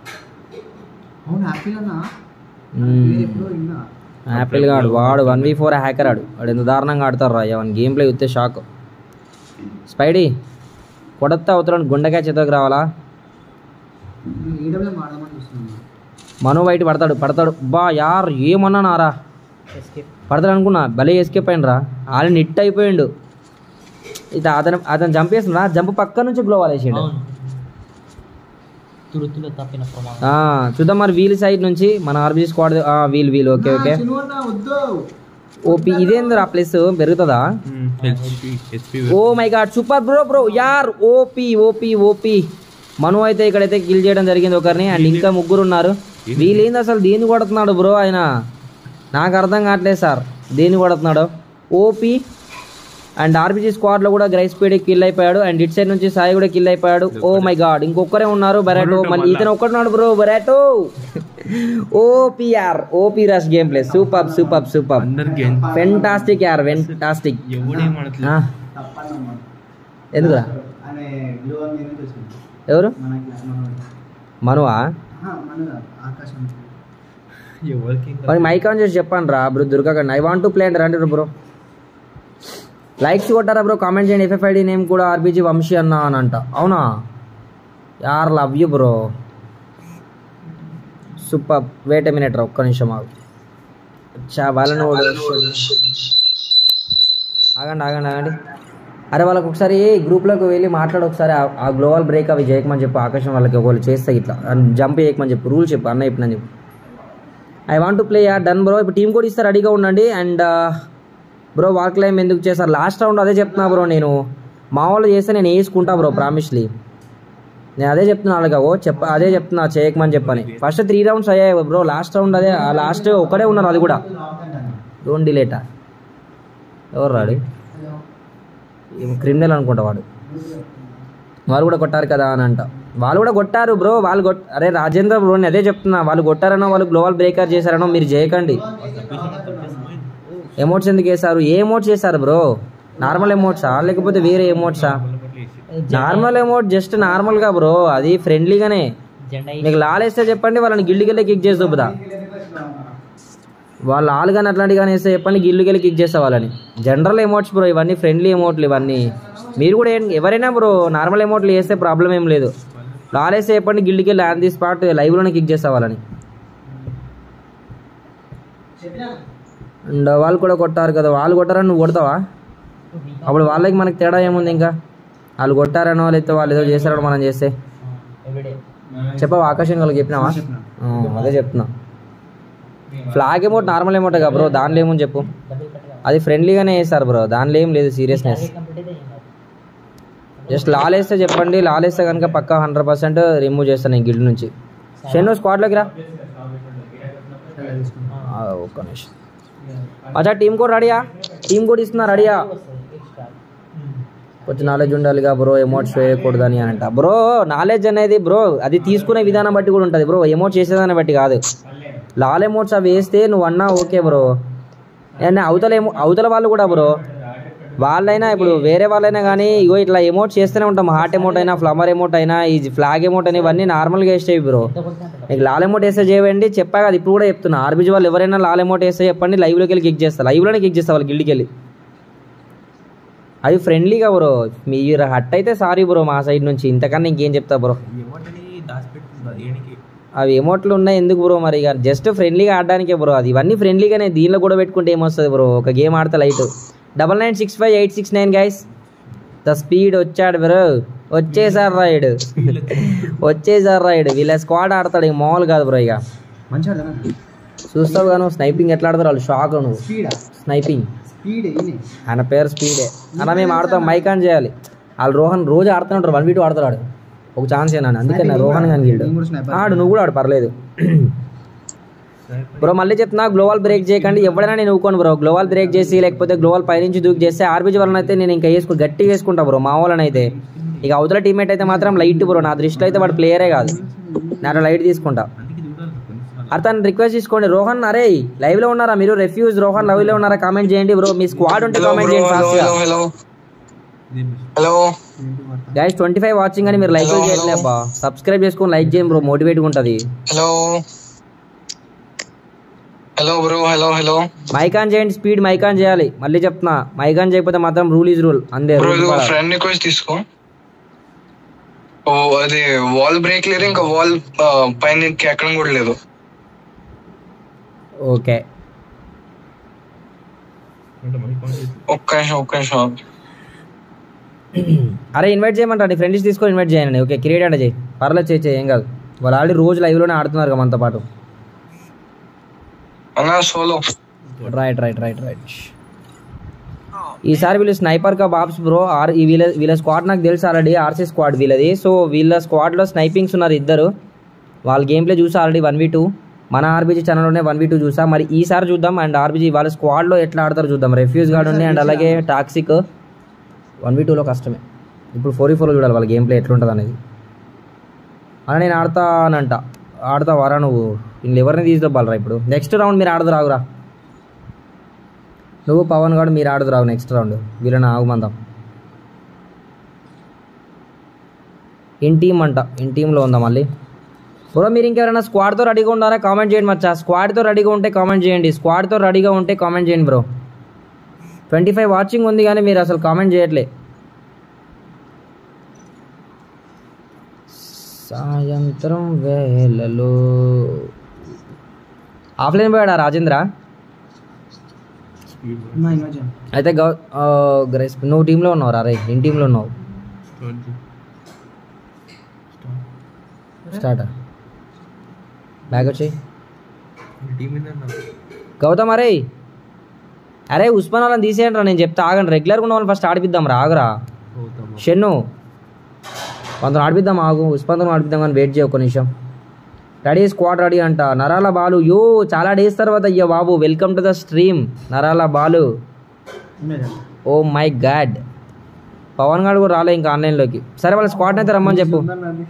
అవును హ్యాపీ అన్నా మ్మ్. ఎప్పుడో విన్నా యాపిల్ గాడు వాడు వన్ వీ ఫోర్ హ్యాకర్ ఆడు వాడు ఎంత దారుణంగా ఆడతారు రా వన్ గేమ్ ప్లే చూస్తే షాక్ స్పైడీ కొడతా అవుతున్నాడు గుండెకాయ చేతకు రావాలా ఈడబ్ల్యూఎం ఆడదామని చూస్తున్నాను మను బయట పడతాడు పడతాడు బా యార్ ఏమన్నా నారా ఎస్కేప్ పడతాడు అనుకున్నా భలే ఎస్కేప్ అయిండ్రా ఆల్రెడీ నిట్ అయిపోయిండు ఇత అతను అతను జంప్ చేస్తున్నా జంప్ పక్క నుంచి గ్లో వేసిండు అవును తురుతులో తప్పిన ప్రమాదం ఆ, చూద్దాం మరి వీల్ సైడ్ నుంచి మన RB squad wheel wheel okay okay శను అన్న వద్దు ఓపీ ఇదేందిరా ప్లస్ పెరుగుతుందా HP HP oh my God super bro bro యార్ ఓపీ ఓపీ ఓపీ మను అయితే ఇక్కడైతే కిల్ చేయడం జరిగింది ఒకరిని అండ్ ఇంకా ముగ్గురు ఉన్నారు వీళ్ళేంది అసలు దేన్ని కొడుతున్నాడు బ్రో ఆయన నాకు అర్థం కావట్లేదు సార్ దేన్ని కొడుతున్నాడు ఓపీ అండ్ ఆర్బీజీ స్క్వాడ్లో కూడా గ్రైస్ స్పీడ్ కిల్ అయిపోయాడు అండ్ ఇట్ సైడ్ నుంచి సాయి కూడా కిల్ అయిపోయాడు ఓ మై గాడ్ ఇంకొకరే ఉన్నారు బరాటో మళ్ళీ ఇతను ఒక్కడున్నాడు బ్రో బరాటో OPR OP rush game play super super super అందరు గెంజ్ ఫెంటాస్టిక్ యార్ ఫెంటాస్టిక్ ఎవడేం అనట్లేదు తప్పన్నమాట ఎందుకురా అనే గ్లో మీద నుంచి వచ్చింది ఎవరు మనకి మనోడు. మనువా ఆహా, మన కాదు, ఆకాశం ఎవరికి ఇంకా మరి మైక్ ఆన్ చేసి చెప్పండి రా bro Durga I want to play అంటే రండి బ్రో లైక్స్ కొట్టారా బ్రో కామెంట్ చేయండి ఎఫ్ఎఫ్ఐడి నేమ్ కూడా ఆర్బీజీ వంశీ అన్న అని అంట అవునా యార్ love you bro super wait a minute రా ఒక్క నిమిషం ఆగు చా వాళ్ళని కూడా ఆగండి ఆగండి ఆగండి అరే వాళ్ళకి ఒకసారి గ్రూప్లోకి వెళ్ళి మాట్లాడి ఒకసారి ఆ- ఆ గ్లోబల్ బ్రేక్ అవి చేయకమని చెప్పు ఆకాశం వాళ్ళకి ఒకళ్ళు చేస్తే ఇట్లా జంప్ చేయకమని చెప్పు రూల్ చెప్పు అన్న చెప్పినని చెప్పు ఐ వాంట్ టు ప్లే యార్ డన్ బ్రో ఇప్పుడు టీం కూడా ఇస్తే రెడీగా ఉండండి అండ్ బ్రో వాల్ క్లైమ్ ఎందుకు చేస్తారు లాస్ట్ రౌండ్ అదే చెప్తున్నా బ్రో నేను మా వాళ్ళు చేస్తే నేను వేసుకుంటా బ్రో ప్రామిస్లీ నేను అదే చెప్తున్నా అలాగా ఓ చెప్ప అదే చెప్తున్నా చేయకమని చెప్పని ఫస్ట్ త్రీ రౌండ్స్ అయ్యాయి బ్రో లాస్ట్ రౌండ్ అదే లాస్ట్ ఒకడే ఉన్నారు అది కూడా డోంట్ డిలేటా ఎవరు రాడు క్రిమినల్ అనుకుంటా వాడు వాళ్ళు కూడా కొట్టారు కదా అని అంట వాళ్ళు కూడా కొట్టారు బ్రో వాళ్ళు కొట్ అరే రాజేంద్ర బ్రో నేను అదే చెప్తున్నా వాళ్ళు కొట్టారనో వాళ్ళు గ్లోబల్ బ్రేకర్ చేశారనో మీరు చేయకండి ఎమోట్స్ ఎందుకు వేశారు ఏ ఎమోట్స్ చేశారు బ్రో నార్మల్ ఎమోట్సా లేకపోతే వేరే ఎమోట్సా నార్మల్ ఎమోట్ జస్ట్ నార్మల్గా బ్రో అది ఫ్రెండ్లీగానే జెండా మీకు లాలేస్తే చెప్పండి వాళ్ళని గిల్లుకెళ్ళి కిక్ చేసి దొబ్బుదా వాళ్ళు ఆలు కానీ అట్లాంటి కానీ వేస్తే చెప్పండి గిల్లుకెళ్ళి కిక్ చేస్తా వాళ్ళని జనరల్ ఎమోట్స్ బ్రో ఇవన్నీ ఫ్రెండ్లీ ఎమోట్లు ఇవన్నీ మీరు కూడా ఏం- ఎవరైనా బ్రో నార్మల్ ఎమోట్లు వేస్తే ప్రాబ్లం ఏం లేదు లాలేస్తే చెప్పండి గిల్లుకెళ్ళి ఆన్ ది స్పాట్ లైవ్లోనే కిక్ చేస్తా వాళ్ళని అండ్ వాళ్ళు కూడా కొట్టారు కదా వాళ్ళు కొట్టారని నువ్వు కొడతావా అప్పుడు వాళ్ళకి మనకి తేడా ఏముంది ఇంకా వాళ్ళు కొట్టారనో లేకపోతే వాళ్ళు ఏదో చేశారనో మనం చేస్తే ఎవ్రీడే చెప్పావా ఆకాశం వాళ్ళకి చెప్పినావా ఆ, అదే చెప్తున్నా ఫ్లాగ్ ఎమౌంట్ నార్మల్ ఎమౌంట్ కదా బ్రో దానిలో ఏముంది చెప్పు డబ్బులు కట్టగా అది ఫ్రెండ్లీగానే వేస్తారు బ్రో దానిలో ఏం లేదు సీరియస్నెస్ కంప్లీట్ అయితే ఏం కాదు జస్ట్ లాలేస్తే చెప్పండి లాలేస్తే కనుక పక్కా హండ్రెడ్ పర్సెంట్ రిమూవ్ చేస్తాను నేను గిల్డ్ నుంచి షెన్ను స్క్వాడ్లోకి రా ఆ, ఒక్క నిమిషం అచ్చా టీం కూడా రెడీయా టీం కూడా ఇస్తున్నా రెడీయా ఎక్స్ట్రా కొంచెం నాలెడ్జ్ ఉండాలిగా బ్రో ఎమోట్స్ వేయకూడదని అని అంట బ్రో నాలెడ్జ్ అనేది బ్రో అది తీసుకునే విధానం బట్టి కూడా ఉంటుంది బ్రో ఎమోట్ చేసేదాన్ని బట్టి కాదు లాల్ ఎమోట్స్ అవి వేస్తే నువ్వు అన్నా ఓకే బ్రో అండ్ అవతల ఏమో అవతల వాళ్ళు కూడా బ్రో వాళ్ళైనా ఇప్పుడు వేరే వాళ్ళైనా కానీ ఇగో ఇట్లా ఎమోట్ చేస్తూనే ఉంటాం హార్ట్ ఎమోట్ అయినా ఫ్లవర్ ఎమోట్ అయినా ఈ ఫ్లాగ్ ఎమోట్ అయినా ఇవన్నీ నార్మల్గా వేసేవి బ్రో నీకు లాల్ ఎమోట్ వేస్తే చేయండి చెప్పా కదా ఇప్పుడు కూడా చెప్తున్నా ఆర్బీజీ వాళ్ళు ఎవరైనా లాల్ ఎమోట్ వేస్తే చెప్పండి లైవ్లోకి వెళ్ళి కిక్ చేస్తారు లైవ్లోనే కిక్ చేస్తారు వాళ్ళు గిల్డికి వెళ్ళి అవి ఫ్రెండ్లీగా బ్రో మీరు హట్ అయితే సారీ బ్రో మా సైడ్ నుంచి ఇంతకన్నా ఇంకేం చెప్తా బ్రో ఏమంటని దాచిపెట్టింది దేనికి అవి ఎమోట్లు ఉన్నాయి ఎందుకు బ్రో మరి ఇక జస్ట్ ఫ్రెండ్లీగా ఆడడానికే బ్రో అది ఇవన్నీ ఫ్రెండ్లీగానే దీనిలో కూడా పెట్టుకుంటే ఏమొస్తుంది బ్రో ఒక గేమ్ ఆడితే light double nine six five eight six nine guys the speed వచ్చాడు బ్రో వచ్చేసారు రైడ్ వచ్చేసారు రైడ్ వీళ్ళ స్క్వాడ్ ఆడతాడు ఇక మామూలు కాదు బ్రో ఇక మంచిగా చూస్తావు గాను స్నైపింగ్ ఎట్లా ఆడతారు వాళ్ళు షాక్ నువ్వు స్పీడా స్నైపింగ్ స్పీడ్ ఈయనే ఆయన పేరు స్పీడే అన్న మేము ఆడతాం మైక్ ఆన్ చేయాలి వాళ్ళు రోహన్ రోజు ఆడుతుంటారు వన్ వీ టూ ఆడతాడు వాడు. ఒక ఛాన్స్ ఏనా అందుకే నా రోహన్ కానీ గీల్డ్ నేను కూడా sniper. ఆడు నువ్వు కూడా ఆడు పర్లేదు బ్రో మళ్ళీ చెప్తున్నా గ్లోవల్ బ్రేక్ చేయకండి ఎవడైనా నేను ఊకోను బ్రో గ్లోవల్ బ్రేక్ చేసి లేకపోతే గ్లోవల్ పైనుంచి దూకి చేస్తే ఆర్బీజీ వాళ్ళని అయితే నేను ఇంకా వేసుకు గట్టిగా వేసుకుంటా బ్రో మా వాళ్ళని అయితే ఇక అవతల టీమేట్ అయితే మాత్రం లైట్ బ్రో నా దృష్టిలో అయితే వాడు ప్లేయరే కాదు నేను లైట్ తీసుకుంటా అతను రిక్వెస్ట్ తీసుకోండి రోహన్ అరే లైవ్ లో ఉన్నారా మీరు రెఫ్యూజ్ రోహన్ లైవ్ లో ఉన్నారా కామెంట్ చేయండి బ్రో మీ స్క్వాడ్ ఉంటే హలో కామెంట్ బ్రో చేయండి హలో ఫాస్ట్ గా hello hello hello guys twenty five watching అని మీరు లైక్ Hello, చేయట్లే hello. అబ్బా సబ్స్క్రైబ్ చేసుకొని లైక్ చేయండి బ్రో మోటివేట్ ఉంటుంది hello hello bro hello hello mic on చేయండి స్పీడ్ మైక్ ఆన్ చేయాలి మళ్ళీ చెప్తున్నా మైక్ ఆన్ చేయకపోతే మాత్రం రూల్ ఈజ్ రూల్ అందే బ్రో రూల్ ఇది పడాలి. ఫ్రెండ్ రిక్వెస్ట్ తీసుకో ఓ అది వాల్ బ్రేక్ లేదు ఇంకా వాల్ పైన ఎక్కడం కూడా లేదు ఓకే అంటే మనకి ఫోన్ చేసి ఒక్క నిమిషం ఒక్క నిమిషం ఆగు. అరే ఇన్వైట్ చేయమంటారు ఫ్రెండ్స్ తీసుకొని ఇన్వైట్ చేయండి ఓకే క్రియేట్ అంటే చేయి పర్లేదు చేయి చేయి, ఏం కాదు వాళ్ళు ఆల్రెడీ రోజు లైవ్లోనే ఆడుతున్నారు కదా మనతో పాటు అన్నా solo right right right right ఈసారి వీళ్ళు స్నైపర్ కా బాబ్స్ బ్రో ఆర్ ఈ వీళ్ళ వీళ్ళ స్క్వాడ్ నాకు తెలుసు ఆల్రెడీ ఆర్సీ స్క్వాడ్ వీళ్ళది సో వీళ్ళ స్క్వాడ్లో స్నైపింగ్స్ ఉన్నారు ఇద్దరు వాళ్ళ గేమ్ ప్లే చూసా ఆల్రెడీ వన్ వీ టూ మన ఆర్బీజీ ఛానల్లోనే వన్ వీ టూ చూసా మరి ఈసారి చూద్దాం అండ్ ఆర్బీజీ వాళ్ళ స్క్వాడ్లో ఎట్లా ఆడతారు చూద్దాం రెఫ్యూజ్ గార్డ్ ఉంది అండ్ అలాగే టాక్సిక్ వన్ వీ టూలో కష్టమే ఇప్పుడు ఫోర్ ఫోర్లో చూడాలి వాళ్ళ గేమ్ ప్లే ఎట్లుంటుంది అనేది అలా నేను ఆడతా అని అంట ఆడతా వారా నువ్వు వీళ్ళు ఎవరిని తీసుదబ్బాలరా ఇప్పుడు నెక్స్ట్ రౌండ్ మీరు ఆడదు రావురా నువ్వు పవన్ గారు మీరు ఆడదు రావు నెక్స్ట్ రౌండ్ వీళ్ళని ఆగుమందాం ఇన్ టీమ్ అంట ఇన్ టీంలో ఉందా మళ్ళీ బ్రో మీరు ఇంకెవరైనా స్క్వాడ్తో రెడీగా ఉన్నారా కామెంట్ చేయండి మచ్చా స్క్వాడ్తో రెడీగా ఉంటే కామెంట్ చేయండి స్క్వాడ్తో రెడీగా ఉంటే కామెంట్ చేయండి బ్రో ట్వంటీ ఫైవ్ వాచింగ్ ఉంది కానీ మీరు అసలు కామెంట్ చేయట్లే సాయంత్రం వేళలో ఆఫ్లైన్ పోయాడా రాజేంద్ర ఉన్నా ఇమేజన్ అయితే గౌ ఆ, గ్రేస్ నువ్వు టీంలో ఉన్నావు రా రే నేను టీంలో ఉన్నావు స్టార్ట్ బ్యాగ్ వచ్చాయి టీం ఏందన్నా గౌతమ్ అరే అరే ఉస్మాన్ వాళ్ళని తీసేయండి రా నేను చెప్తా ఆగండి రెగ్యులర్గా ఉన్న వాళ్ళని ఫస్ట్ ఆడిపిద్దాం రా ఆగురా గౌతమ్ షెన్ను కొంత ఆడిపిద్దాం ఆగు ఉస్మాన్తో ఆడిపిద్దాం కానీ వెయిట్ చేయ ఒక నిమిషం రెడీ స్క్వాడ్ రెడీ అంట నరాల బాలు యో చాలా డేస్ తర్వాత అయ్యో బాబు వెల్కమ్ టు ద స్ట్రీమ్ నరాల బాలు ఇమేజన్ ఓ మై గాడ్ పవన్ గారు కూడా రాలే ఇంకా ఆన్లైన్లోకి సరే వాళ్ళ స్క్వాడ్ అయితే రమ్మని చెప్పు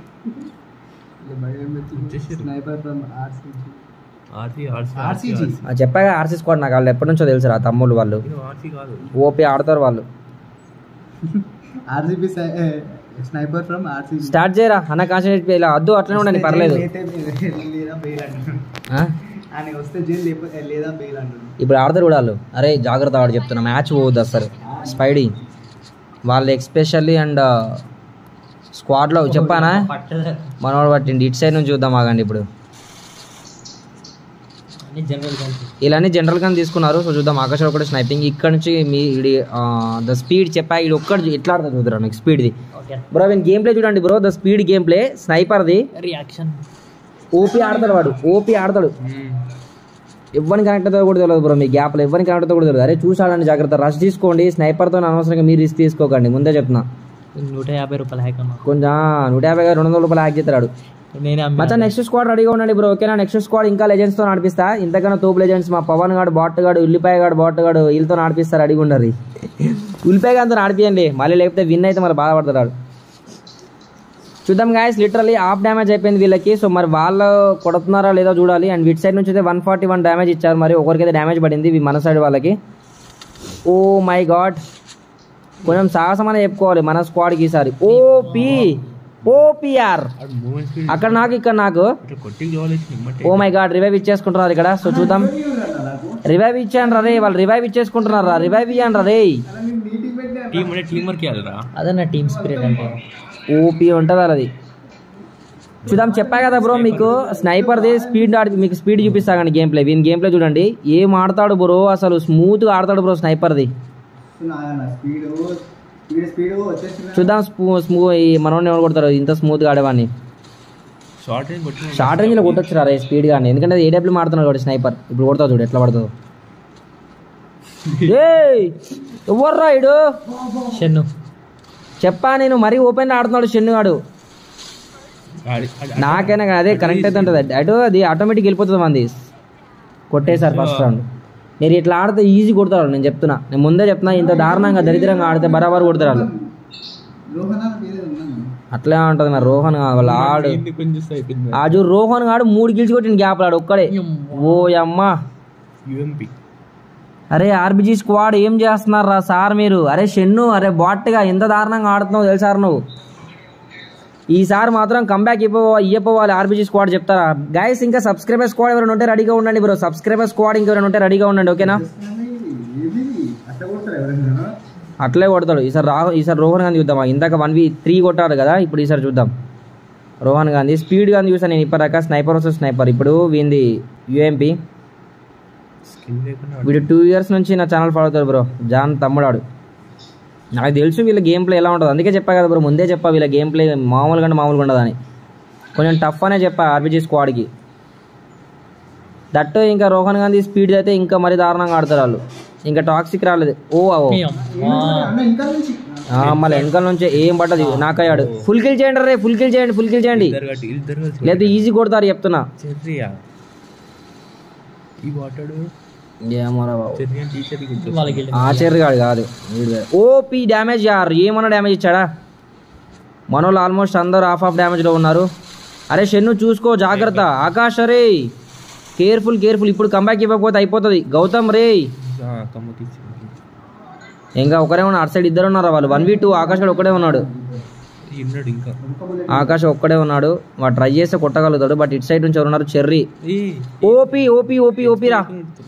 sniper from RCG RC RC RCG ఆ, చెప్పాగా ఆర్సీ స్క్వాడ్ నాకు వాళ్ళు ఎప్పటి నుంచో తెలుసురా తమ్ముళ్ళు వాళ్ళు ఆర్సీ కాదు ఓపీ ఆడతారు వాళ్ళు RCB sniper from RCB start చేయరా అన్న కాన్సన్ట్రేట్ ఇలా వద్దు అట్లనే ఉండండి పర్లేదు లేదా బెయిల్ అంటాడు ఆ? ఆయన వస్తే జైలు లేకపోతే లేదా బెయిల్ అంటాడు ఇప్పుడు ఆడతారు కూడా వాళ్ళు అరే జాగ్రత్త వాడు చెప్తున్నా మ్యాచ్ పోవద్దు అసలు స్పైడీ వాళ్ళు ఎక్స్పెషల్లీ అండ్ స్క్వాడ్లో చెప్పానా పట్టదు మనోడు పట్టిండి ఇటు సైడ్ నుంచి చూద్దాం ఆగండి ఇప్పుడు అన్ని జనరల్ కలిసి ఇలానే జనరల్ గా తీసుకున్నారు సో చూద్దాం ఆకాశం ఒకటి స్నైపింగ్ ఇక్కడ నుంచి మీ ఇది ద స్పీడ్ చెప్పా ఇది ఒక్కటి ఎట్లా ఆడుతుంది చూద్దరా నాకు స్పీడ్ది ఓకే బ్రో నేను గేమ్ ప్లే చూడండి bro the speed game play స్నైపర్ది రియాక్షన్ ఓపీ ఆడతాడు వాడు ఓపీ ఆడతాడు ఎవరిని కనెక్ట్ అవుతుందో కూడా తెలియదు బ్రో మీ గ్యాప్లో ఎవరిని కనెక్ట్ అవుతుందో కూడా తెలియదు అరే చూసాడండి జాగ్రత్త రష్ తీసుకోండి స్నైపర్తో అనవసరంగా మీరు రిస్క్ తీసుకోకండి ముందే చెప్తున్నా నూట యాభై రూపాయలు హ్యాక్ అన్నా కొంచెం నూట యాభై రెండు వందల రూపాయలు హ్యాక్ చేస్తాడు నేనే అమ్మా మచ్చా నెక్స్ట్ స్క్వాడ్ రెడీగా ఉండండి బ్రో ఓకేనా నెక్స్ట్ స్క్వాడ్ ఇంకా లెజెండ్స్ తో నడిపిస్తా ఇంతకన్నా తోపు లెజెండ్స్ మా పవన్ గాడు బాట్ గాడు ఉల్లిపాయ గాడు బాట్ గాడు వీళ్ళతో నడిపిస్తారు అడిగి ఉండరు ఉల్లిపాయ గారితో నడిపియండి మళ్ళీ లేకపోతే విన్ అయితే మరి బాధపడతాడు చూద్దాం గాయస్ లిటరలీ హాఫ్ డ్యామేజ్ అయిపోయింది వీళ్ళకి సో మరి వాళ్ళు కొడుతున్నారా లేదో చూడాలి అండ్ విట్ సైడ్ నుంచి అయితే వన్ ఫార్టీ వన్ డ్యామేజ్ ఇచ్చారు మరి ఒకరికైతే డ్యామేజ్ పడింది ఇవి మన సైడ్ వాళ్ళకి ఓ మై గాడ్ కొంచెం సాహసం అనే చెప్పుకోవాలి మన స్క్వాడ్కి ఈసారి ఓపి ఓపిఆర్ ఆడు మూమెంట్ స్పీడ్ అక్కడ నాకు ఇక్కడ నాకు ఇట్లా కొట్టి కావాలేసి నిమ్మటే ఓ మై గాడ్ రివైవ్ ఇచ్చేసుకుంటున్నారు ఇక్కడ సో చూద్దాం రివైవ్ ఇచ్చాను రే వాళ్ళు రివైవ్ ఇచ్చేసుకుంటున్నారు రా రివైవ్ ఇయ్యండి రే టీం అంటే టీం వర్క్ చేయాలిరా అదే నా టీమ్ స్పిరిట్ అంటే ఓపి ఉంటుంది వాళ్ళది చూద్దాం చెప్పా కదా బ్రో మీకు స్నైపర్ది స్పీడ్ ఆడి మీకు స్పీడ్ చూపిస్తా కానీ గేమ్ ప్లే వీని గేమ్ ప్లే చూడండి ఏం ఆడతాడు బ్రో అసలు స్మూత్గా ఆడతాడు బ్రో స్నైపర్ది స్పీడ్ స్పీడ్ స్పీడ్ వచ్చేసింది చూద్దాం స్మూ స్మూ ఈ మనోడిని ఎవరు కొడతారు ఇంత స్మూత్గా ఆడేవాడిని షార్ట్ రేంజ్ కొట్టిన షార్ట్ రేంజ్లో కొట్టొచ్చు రా రే స్పీడ్ కానీ ఎందుకంటే ఏడబ్ల్యూ మాడుతున్నాడు కాబట్టి స్నైపర్ ఇప్పుడు కొడతావు చూడు ఎట్లా పడుతుందో ఏయ్ ఎవరు రాయుడు షన్ను చెప్పా నేను మరీ ఓపెన్ ఆడుతున్నాడు షెన్నుగాడు ఆడి- ఆడి- నాకైనా కానీ అదే కరెక్ట్ అయితే ఉంటుంది అటు అది ఆటోమేటిక్ వెళ్ళిపోతుంది మంది కొట్టేశారు ఫస్ట్ రౌండ్ మీరు ఇట్లా ఆడితే ఈజీ కొడతారు నేను చెప్తున్నా నేను ముందే చెప్తున్నా ఇంత దారుణంగా దరిద్రంగా ఆడితే బరాబర్ కొడతారు వాళ్ళు రోహన్ అని పేరు ఉన్నాను అట్లే ఉంటుంది మరి రోహన్ గా- వాళ్ళ ఆడు ఏంది కొంచెం చూస్తే అయిపోయింది ఆజు రోహన్ గాడు మూడు గిల్చి కొట్టిన గ్యాప్ ఆడు ఒక్కడే ఓ అమ్మా యుఎంపి అరే ఆర్బిజీ స్క్వాడ్ ఏం చేస్తున్నారా సార్ మీరు అరే షెన్ను అరే బాట్గా ఎంత దారుణంగా ఆడుతున్నావు తెలుసారు నువ్వు ఈసారి మాత్రం కంబ్యాక్ ఇవ్వ ఇవ్వపోవాలి ఆర్బిజీ స్క్వాడ్ చెప్తారా గైస్ ఇంకా సబ్స్క్రైబర్ స్క్వాడ్ ఎవరైనా ఉంటే రెడీగా ఉండండి బ్రో సబ్స్క్రైబర్ స్క్వాడ్ ఇంకెవరైనా ఉంటే రెడీగా ఉండండి ఓకేనా ఏది అట్లా కొడతారు ఎవరైనా అట్లే కొడతాడు ఈసారి రాహు ఈసారి రోహన్ గాంధీ చూద్దాం ఇందాక వన్ వి త్రీ కొట్టాడు కదా ఇప్పుడు ఈసారి చూద్దాం రోహన్ గాంధీ స్పీడ్ గాంధీ చూసాను నేను ఇప్పటిదాకా స్నైపర్ వస్తే స్నైపర్ ఇప్పుడు వీంది యుఎంపీ స్కిల్ లేకుండా వీడు టూ ఇయర్స్ నుంచి నా ఛానల్ ఫాలో అవుతాడు బ్రో జాన్ తమ్ముడాడు నాకు తెలుసు వీళ్ళ గేమ్ ప్లే ఎలా ఉంటుంది అందుకే చెప్పా కదా బ్రో ముందే చెప్పా వీళ్ళ గేమ్ ప్లే మామూలుగా అంటే మామూలుగా ఉండదని కొంచెం టఫ్ అనే చెప్పా ఆర్బీజీ స్క్వాడ్కి దట్టు ఇంకా రోహన్ గాంధీ స్పీడ్ అయితే ఇంకా మరీ దారుణంగా ఆడతారు వాళ్ళు ఇంకా టాక్సిక్ రాలేదు ఓ ఓ అన్న ఇంకా నుంచి ఆ, మళ్ళీ వెనకాల నుంచి ఏం పట్టదు నాకయ్యాడు ఫుల్ కిల్ చేయండి రే ఫుల్ కిల్ చేయండి ఫుల్ కిల్ చేయండి ఇద్దరు కట్టి ఇద్దరు కలిసి లేదా ఈజీ కొడతారు చెప్తున్నా చెర్రియా ఈ వాటాడు ఏమోరా బాబు చెర్రియా టీచర్ గురించి వాళ్ళకి ఆశ్చర్యగాడు కాదు ఓపీ డ్యామేజ్ యార్ ఏమన్నా డ్యామేజ్ ఇచ్చాడా మనోళ్ళు ఆల్మోస్ట్ అందరూ హాఫ్ ఆఫ్ డ్యామేజ్లో ఉన్నారు అరే షెన్ను చూసుకో జాగ్రత్త ఆకాష్ రే కేర్ఫుల్ కేర్ఫుల్ ఇప్పుడు కంబ్యాక్ ఇవ్వకపోతే అయిపోతుంది గౌతమ్ రే కమ్మకి ఇంకా ఒకరే ఉన్నారు అటు సైడ్ ఇద్దరు ఉన్నారు వాళ్ళు వన్ వీ టూ ఆకాష్ గడు ఒకడే ఉన్నాడు ఉన్నాడు ఇంకా ఆకాశ్ ఒక్కడే ఉన్నాడు వాడు ట్రై చేస్తే కొట్టగలుగుతాడు బట్ ఇటు సైడ్ నుంచి ఎవరు ఉన్నారు చెర్రీ ఏ ఓపీ ఓపీ ఓపీ ఓపీ రా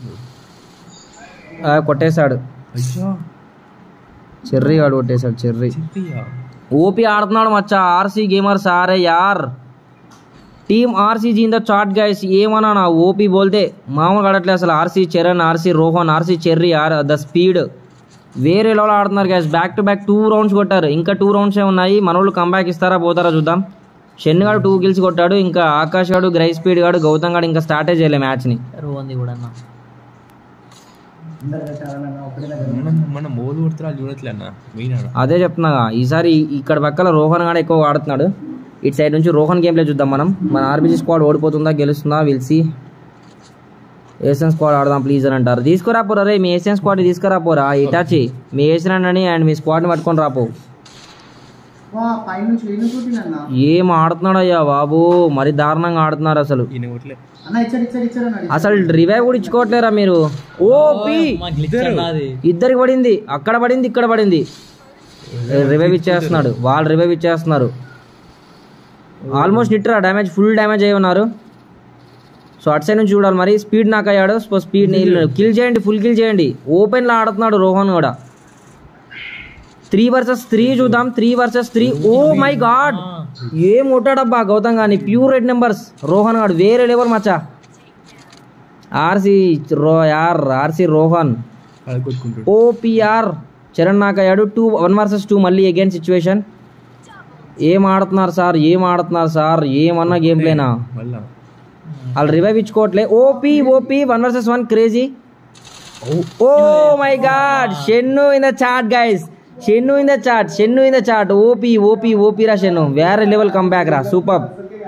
ఆ, కొట్టేశాడు అయ్యా చెర్రీ గాడు కొట్టేశాడు చెర్రీ చెప్పియా ఓపీ ఆడుతున్నాడు మచ్చా ఆర్సీ గేమర్స్ ఆరే యార్ టీమ్ ఆర్సీ జీన్ ద చాట్ గైస్ ఏమన్నా నా ఓపీ బోల్తే మామూలుగా ఆడట్లేదు అసలు RC Charan RC Rohan RC Cherry are the speed వేరే లెవెల్ ఆడుతున్నారు guys back to back two rounds కొట్టారు ఇంకా టూ రౌండ్స్ ఉన్నాయి మనోళ్ళు కంబ్యాక్ ఇస్తారా పోతారా చూద్దాం షెన్ గాడు టూ కిల్స్ కొట్టాడు ఇంకా ఆకాష్ గాడు గ్రై స్పీడ్ గాడు గౌతమ్ గాడు ఇంకా స్టార్టే చేయలే మ్యాచ్ని రోహన్ది కూడా అన్న అందరు కట్టారన్న ఒకటే దగ్గర మనం మన మోలు కొడుతున్నా చూడట్లే అన్న మెయిన్ ఆడ అదే చెప్తున్నా ఈసారి ఇక్కడ పక్కల రోహన్ గాడు ఎక్కువ ఆడుతున్నాడు ఇటు సైడ్ నుంచి రోహన్ గేమ్ ప్లే చూద్దాం మనం మన ఆర్బీజీ స్క్వాడ్ ఓడిపోతుందా గెలుస్తుందా విల్సి ఏషియన్ స్క్వాడ్ ఆడదాం ప్లీజ్ అని అంటారు తీసుకురా పోరా రే మీ ఏషియన్ స్క్వాడ్ తీసుకురా పోరా ఇటాచి మీ ఏషియన్ అని అండ్ మీ స్క్వాడ్ని పట్టుకొని రాపో వా పైనుంచి నేను చూపినన్న ఏం ఆడుతున్నాడయ్యా బాబు మరి దారుణంగా ఆడుతున్నారు అసలు ఈయన కొట్లే అన్న ఇచ్చాడు ఇచ్చాడు ఇచ్చాడు అన్నాడు అసలు రివైవ్ కూడా ఇచ్చుకోవట్లేరా మీరు ఓ పి మా గ్లిచ్ అన్నది ఇద్దరికి పడింది అక్కడ పడింది ఇక్కడ పడింది రివైవ్ ఇచ్చేస్తున్నాడు వాళ్ళు రివైవ్ ఇచ్చేస్తున్నారు ఆల్మోస్ట్ నిట్రా డ్యామేజ్ ఫుల్ డ్యామేజ్ అయి ఉన్నారు సో అటు సైడ్ నుంచి చూడాలి మరి స్పీడ్ నాకు అయ్యాడు సో స్పీడ్ కిల్ చేయండి ఫుల్ కిల్ చేయండి ఓపెన్లో ఆడుతున్నాడు రోహన్ కూడా త్రీ వర్సెస్ త్రీ చూద్దాం three versus three oh my god ఏం కొట్టాడబ్బా గౌతమ్ గాని ప్యూర్ రెడ్ నెంబర్స్ రోహన్ గాడు వేరే లెవెల్ మచ్చా ఆర్సీ రో యార్ ఆర్సీ రోహన్ అలా కొట్టుకుంటాడు ఓపిఆర్ చరణ్ నాకు అయ్యాడు టూ వన్ వర్సెస్ టూ మళ్ళీ అగైన్ సిచ్యువేషన్ ఏం ఆడుతున్నారు సార్ ఏం ఆడుతున్నారు సార్ ఏమన్నా గేమ్ ప్లేనా మళ్ళా వాళ్ళు రివైవ్ ఇచ్చుకోవట్లే OP OP one versus one crazy oh my god Shennu in the chat guys Shennu in the chat Shennu in the chat OP OP OP రా షెన్ను వేరే లెవెల్ కంబ్యాక్ రా సూపర్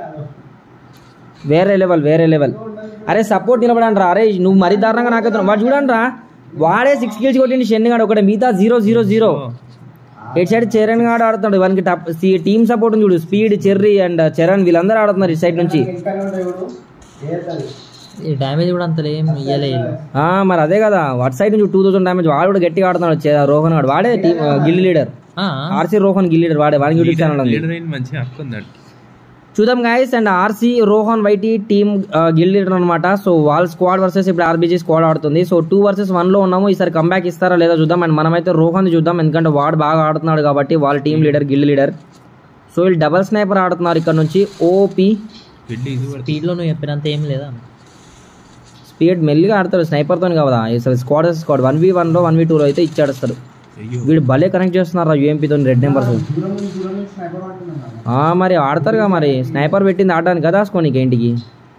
వేరే లెవెల్ వేరే లెవెల్ అరే సపోర్ట్ నిలబడండి రా అరే నువ్వు మరీ దారుణంగా నాకు వాడు చూడండి రా వాడే సిక్స్ కిల్స్ కొట్టింది షెన్ గాడు ఒకటే మిగతా జీరో జీరో జీరో ఇటు సైడ్ చరణ్ గాడు ఆడుతున్నాడు వానికి టప్ టీమ్ సపోర్ట్ ఉంది చూడు స్పీడ్ చెర్రీ అండ్ చరణ్ వీళ్ళందరూ ఆడుతున్నారు ఇటు సైడ్ నుంచి ఇంకా ఉంటాడు ఏర్తాడు ఈ డ్యామేజ్ కూడా అంత ఏం ఇయ్యలే వీళ్ళు. ఆ, మరి అదే కదా వాటి సైడ్ నుంచి టూ థౌసండ్ డ్యామేజ్ వాడు కూడా గట్టిగా ఆడుతున్నాడు చే- రోహన్ వాడు వాడే టీమ్ గిల్ లీడర్ ఆ, ఆర్సీ రోహన్ గిల్ లీడర్ వాడే వానికి యూట్యూబ్ ఛానల్ ఉంది లీడర్ అయిన మంచిగా హక్కు ఉందండి చూద్దాం guys and RC Rohan YT team guild leader అనమాట సో వాళ్ళ స్క్వాడ్ వర్సెస్ ఇప్పుడు ఆర్బీజీ స్క్వాడ్ ఆడుతుంది సో టూ వర్సెస్ వన్ లో ఉన్నాము ఈసారి కంబ్యాక్ ఇస్తారా లేదా చూద్దాం అండ్ మనమైతే రోహన్ చూద్దాం ఎందుకంటే వాడు బాగా ఆడుతున్నాడు కాబట్టి వాళ్ళ team leader guild leader so వీళ్ళు డబల్ స్నైపర్ ఆడుతున్నారు ఇక్కడ నుంచి ఓపీ వెళ్ళి ఇది పడుతుంది స్పీడ్ లో నువ్వు చెప్పినంత ఏం లేదా స్పీడ్ మెల్లిగా ఆడతాడు స్నైపర్తో కదా అసలు స్క్వాడ్ స్క్వాడ్ వన్ వీ వన్లో వన్ వీ టూలో అయితే ఇచ్చాడస్తాడు అయ్యో వీడు భలే కనెక్ట్ చేస్తున్నారు యూఎంపీతో రెడ్ నెంబర్స్ దూరం నుంచి దూరం నుంచి స్నైపర్ అంటున్నాను ఆ, మరి ఆడతారుగా మరి స్నైపర్ పెట్టింది ఆడడానికి కదా నీకు ఇంటికి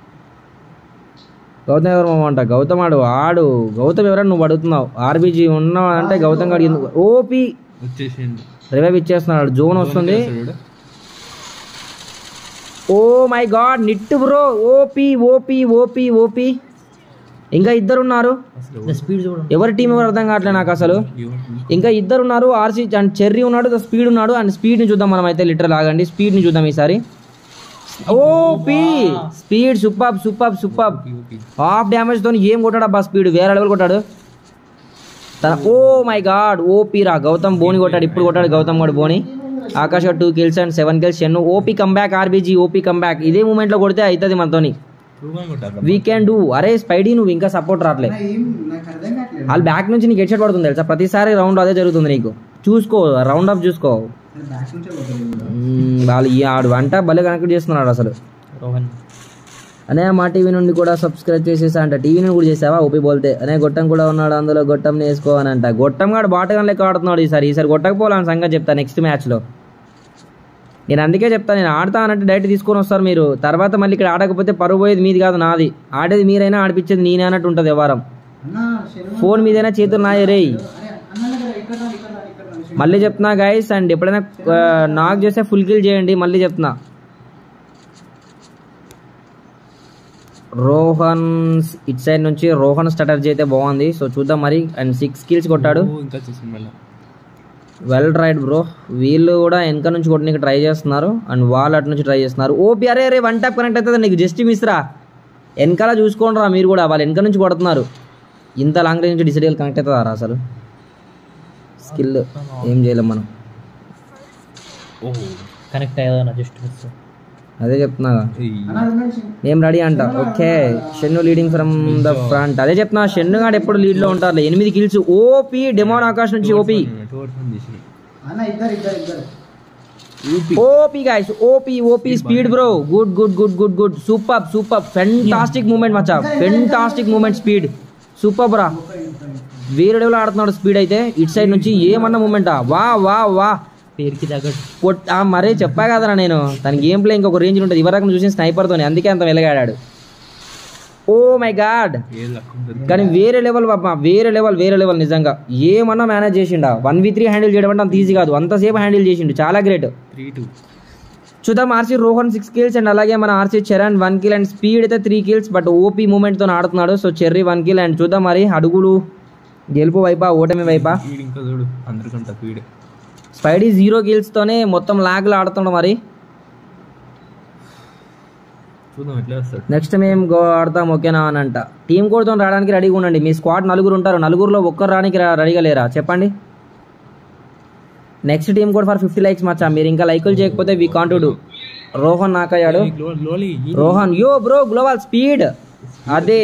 గౌతమ్ ఎవరు మామ అంట గౌతమ్ ఆడు ఆడు గౌతమ్ ఎవరైనా నువ్వు అడుగుతున్నావు ఆర్బీజీ ఉన్నావు అంటే గౌతమ్ గాడు ఎందుకు ఓపీ వచ్చేసిండు రివైవ్ ఇచ్చేస్తున్నాడు జోన్ వస్తుంది చూడు ఓ మై గాడ్ నిట్ bro OP OP OP OP ఇంకా ఇద్దరు ఉన్నారు అసలు స్పీడ్ చూడు ఎవరి టీం ఎవరు అర్థం కావట్లే నాకు అసలు ఇంకా ఇద్దరు ఉన్నారు ఆర్సీ అండ్ చెర్రీ ఉన్నాడు ద స్పీడ్ ఉన్నాడు అండ్ స్పీడ్ ని చూద్దాం మనం అయితే లిటర్ ఆగండి స్పీడ్ ని చూద్దాం ఈసారి O P speed super super super half damage తో ఏం కొట్టాడు అబ్బా స్పీడ్ వేరే లెవెల్ కొట్టాడు తన ఓ మై గాడ్ ఓపీ రా గౌతమ్ బోని కొట్టాడు ఇప్పుడు కొట్టాడు గౌతమ్ గడు బోని Akash two kills and seven kills Shennu OP comeback RBG OP comeback ఇదే మూమెంట్ లో కొడితే అవుతుంది మనతోని వీ క్యాన్ డూ అరే స్పైడీ నువ్వు ఇంకా సపోర్ట్ రావట్లేదు ఏం నాకు అర్థం కావట్లేదు వాళ్ళ బ్యాక్ నుంచి నీకు హెడ్షాట్ పడుతుంది తెలుసా ప్రతిసారి రౌండ్ అదే జరుగుతుంది నీకు చూసుకో రౌండ్ ఆఫ్ చూసుకో బ్యాక్ నుంచే పోతుంది మ్మ్, వాళ్ళు ఈ ఆడు వంట భలే కనెక్ట్ చేస్తున్నాడు అసలు రోహన్ అనే మా టీవీ నుండి కూడా సబ్స్క్రైబ్ చేసేసా అంట టీవీ నుండి కూడా చేసావా ఓపి బోల్తే అనే గొట్టం కూడా ఉన్నాడు అందులో గొట్టం వేసుకో అని అంట గొట్టం గాడు బాటగా లెక్క ఆడుతున్నాడు ఈసారి ఈసారి కొట్టకపోవాలని సంగతి చెప్తా నెక్స్ట్ మ్యాచ్లో నేను అందుకే చెప్తాను నేను ఆడతా అన్నట్టు డైరెక్ట్ తీసుకొని వస్తారు మీరు తర్వాత మళ్ళీ ఇక్కడ ఆడకపోతే పరువు పోయేది మీది కాదు నాది ఆడేది మీరైనా ఆడిపించేది నేనే అన్నట్టు ఉంటుంది వ్యవహారం అన్న శరీరం ఫోన్ మీదైనా చేతులు నాయే రేయ్ అరే అన్న దగ్గర ఇక్కడ రా, ఇక్కడ రా, ఇక్కడ రా. శరీరం. మళ్ళీ చెప్తున్నా గైస్ అండ్ ఎప్పుడైనా నాక్ చేస్తే ఫుల్ కిల్ చేయండి మళ్ళీ చెప్తున్నా రోహన్ ఇట్ సైడ్ నుంచి రోహన్ స్ట్రాటజీ అయితే బాగుంది సో చూద్దాం మరి అండ్ సిక్స్ కిల్స్ కొట్టాడు ఇంకా చేసింది మళ్ళీ వెల్ రైడ్ బ్రో వీళ్ళు కూడా వెనక నుంచి కొట్టడానికి ట్రై చేస్తున్నారు అండ్ వాళ్ళు అటు నుంచి ట్రై చేస్తున్నారు ఓపీ అరే అరే వన్ ట్యాప్ కనెక్ట్ అవుతుంది నీకు జస్ట్ మిస్ రా వెనకాల చూసుకోండి రా మీరు కూడా వాళ్ళు వెనక నుంచి కొడుతున్నారు ఇంత లాంగ్ రేంజ్ నుంచి డిసైడ్ కనెక్ట్ అవుతుందా రా అసలు స్కిల్ ఏం చేయలేం మనం ఓ కనెక్ట్ అయ్యేదన్న జస్ట్ మిస్ అదే చెప్తున్నా ఏయ్. అన్న ఉండండి. మేము రెడీ అంట okay Shennu leading from the front అదే చెప్తున్నా షెన్ను గాడు ఎప్పుడు లీడ్ లో ఉంటారు ఎనిమిది కిల్స్ ఓపీ డెమోన్ ఆకాశ్ నుంచి ఓపీ టోర్ ఫోన్ చేసి అన్న ఇద్దరు ఇద్దరు ఇద్దరు OP guys OP OP speed bro good good good good good super super fantastic moment మచ్చా fantastic moment speed super bro వేరే లెవెల్ ఆడుతున్నాడు స్పీడ్ అయితే ఇట్ సైడ్ నుంచి ఏమన్నా మూమెంటా వా వా వా పేరుకి తగ్గట్టు పొట్ ఆ మరే చెప్పా కదరా నేను తన గేమ్ ప్లే ఇంకొక రేంజ్ ఉంటుంది ఇవరకు చూసిన స్నైపర్తోనే అందుకే అంత వెలగాడాడు ఓ మై గాడ్ ఏ లక్ ఉంటుంది కానీ వేరే లెవెల్ బాబా వేరే లెవెల్ వేరే లెవెల్ నిజంగా ఏమన్నా మేనేజ్ చేసిండా వన్ వి త్రీ హ్యాండిల్ చేయడం అంటే అంత ఈజీ కాదు అంతసేపు హ్యాండిల్ చేసిండు చాలా గ్రేట్ త్రీ టూ చూద్దాం RC Rohan six kills and అలాగే మన RC Charan one kill and speed అయితే త్రీ కిల్స్ బట్ ఓపీ మూమెంట్తో ఆడుతున్నాడు so Cherry one kill and చూద్దాం మరి అడుగులు గెలుపు వైపా ఓటమి వైపా స్పీడ్ ఇంకా చూడు అందరికంటే స్పీడ్ స్పైడీ జీరో కిల్స్తోనే మొత్తం లాగ్లో ఆడుతున్నాడు మరి చూద్దాం ఎట్లా వస్తాడు నెక్స్ట్ మేము గో ఆడతాం ఓకేనా అని అంట టీం కోడ్తో రావడానికి రెడీగా ఉండండి మీ స్క్వాడ్ నలుగురు ఉంటారు నలుగురులో ఒక్కరు రానికి రా- రెడీగా లేరా చెప్పండి next team code for fifty likes మచ్చా మీరు ఇంకా లైకులు చేయకపోతే వీ కాంటుడు రోహన్ నాకయ్యాడు ఏయ్, లో- లోలి ఈ- రోహన్ యో బ్రో గ్లోబల్ స్పీడ్ అదే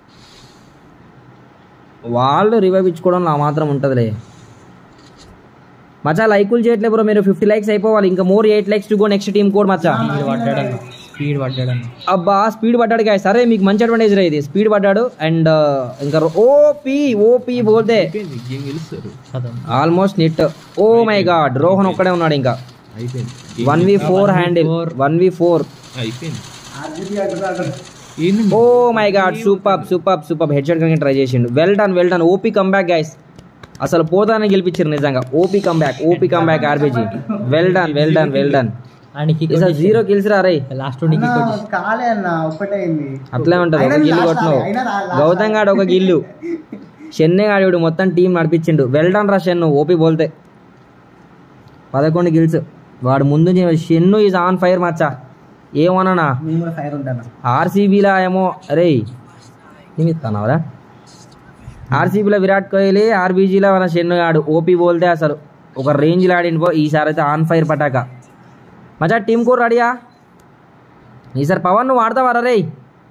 వాళ్ళు రివైవ్ ఇచ్చుకోవడం నా మాత్రం ఉంటుందిలే మచ్చా లైకులు చేయట్లే బ్రో మీరు ఫిఫ్టీ లైక్స్ అయిపోవాలి ఇంకా more eight likes to go next team code మచ్చా స్పీడ్ పడ్డాడన్న స్పీడ్ పడ్డాడన్న అబ్బా స్పీడ్ పడ్డాడు గాయ సరే మీకు మంచి అడ్వాంటేజ్ రా ఇది స్పీడ్ పడ్డాడు అండ్ ఇంకా ఓపీ ఓపీ బోల్తే అయిపోయింది గేమ్ గెలుస్తారు కదా almost net oh my god Rohan ఒక్కడే ఉన్నాడు ఇంకా అయిపోయింది one v four handle one v four అయిపోయింది ఆర్జీబీ అంటారు అంటారు ఏంది oh my God super super super head shot try చేసిండు well done well done OP comeback guys అసలు పోతానే గెలిపించారు నిజంగా OP comeback OP comeback RBG well done well done well done ఆయనకి ఈసారి జీరో కిల్స్ రా రే లాస్ట్ నీకు అన్న, కాలే అన్న ఒక్కటే అయింది అట్లే ఉంటది ఒక అయినా గిల్లు last కొట్టినావు అయినా లా- last గౌతమ్ గాడు ఒక గిల్లు షెన్నే గాడు మొత్తం టీం నడిపించిండు వెల్ డన్ రా షెన్ను ఓపీ బోల్తే పదకొండు గిల్స్ వాడు ముందు చే- షెన్ను ఈజ్ ఆన్ ఫైర్ మచ్చా ఏమన్నా నేను కూడా ఫైర్ ఉంటాను ఆర్సీబీలో ఏమో అరే ఏమి ఇస్తున్నావురా ఆర్సీబీలో విరాట్ కోహ్లీ ఆర్బీజీలో మన షెన్ను గాడు ఓపీ బోల్తే అసలు ఒక రేంజ్లో ఆడిండు పో ఈసారి అయితే ఆన్ ఫైర్ పటాక మచ్చా టీం కూడా రెడీయా ఈసారి పవన్ నువ్వు ఆడతావారా రే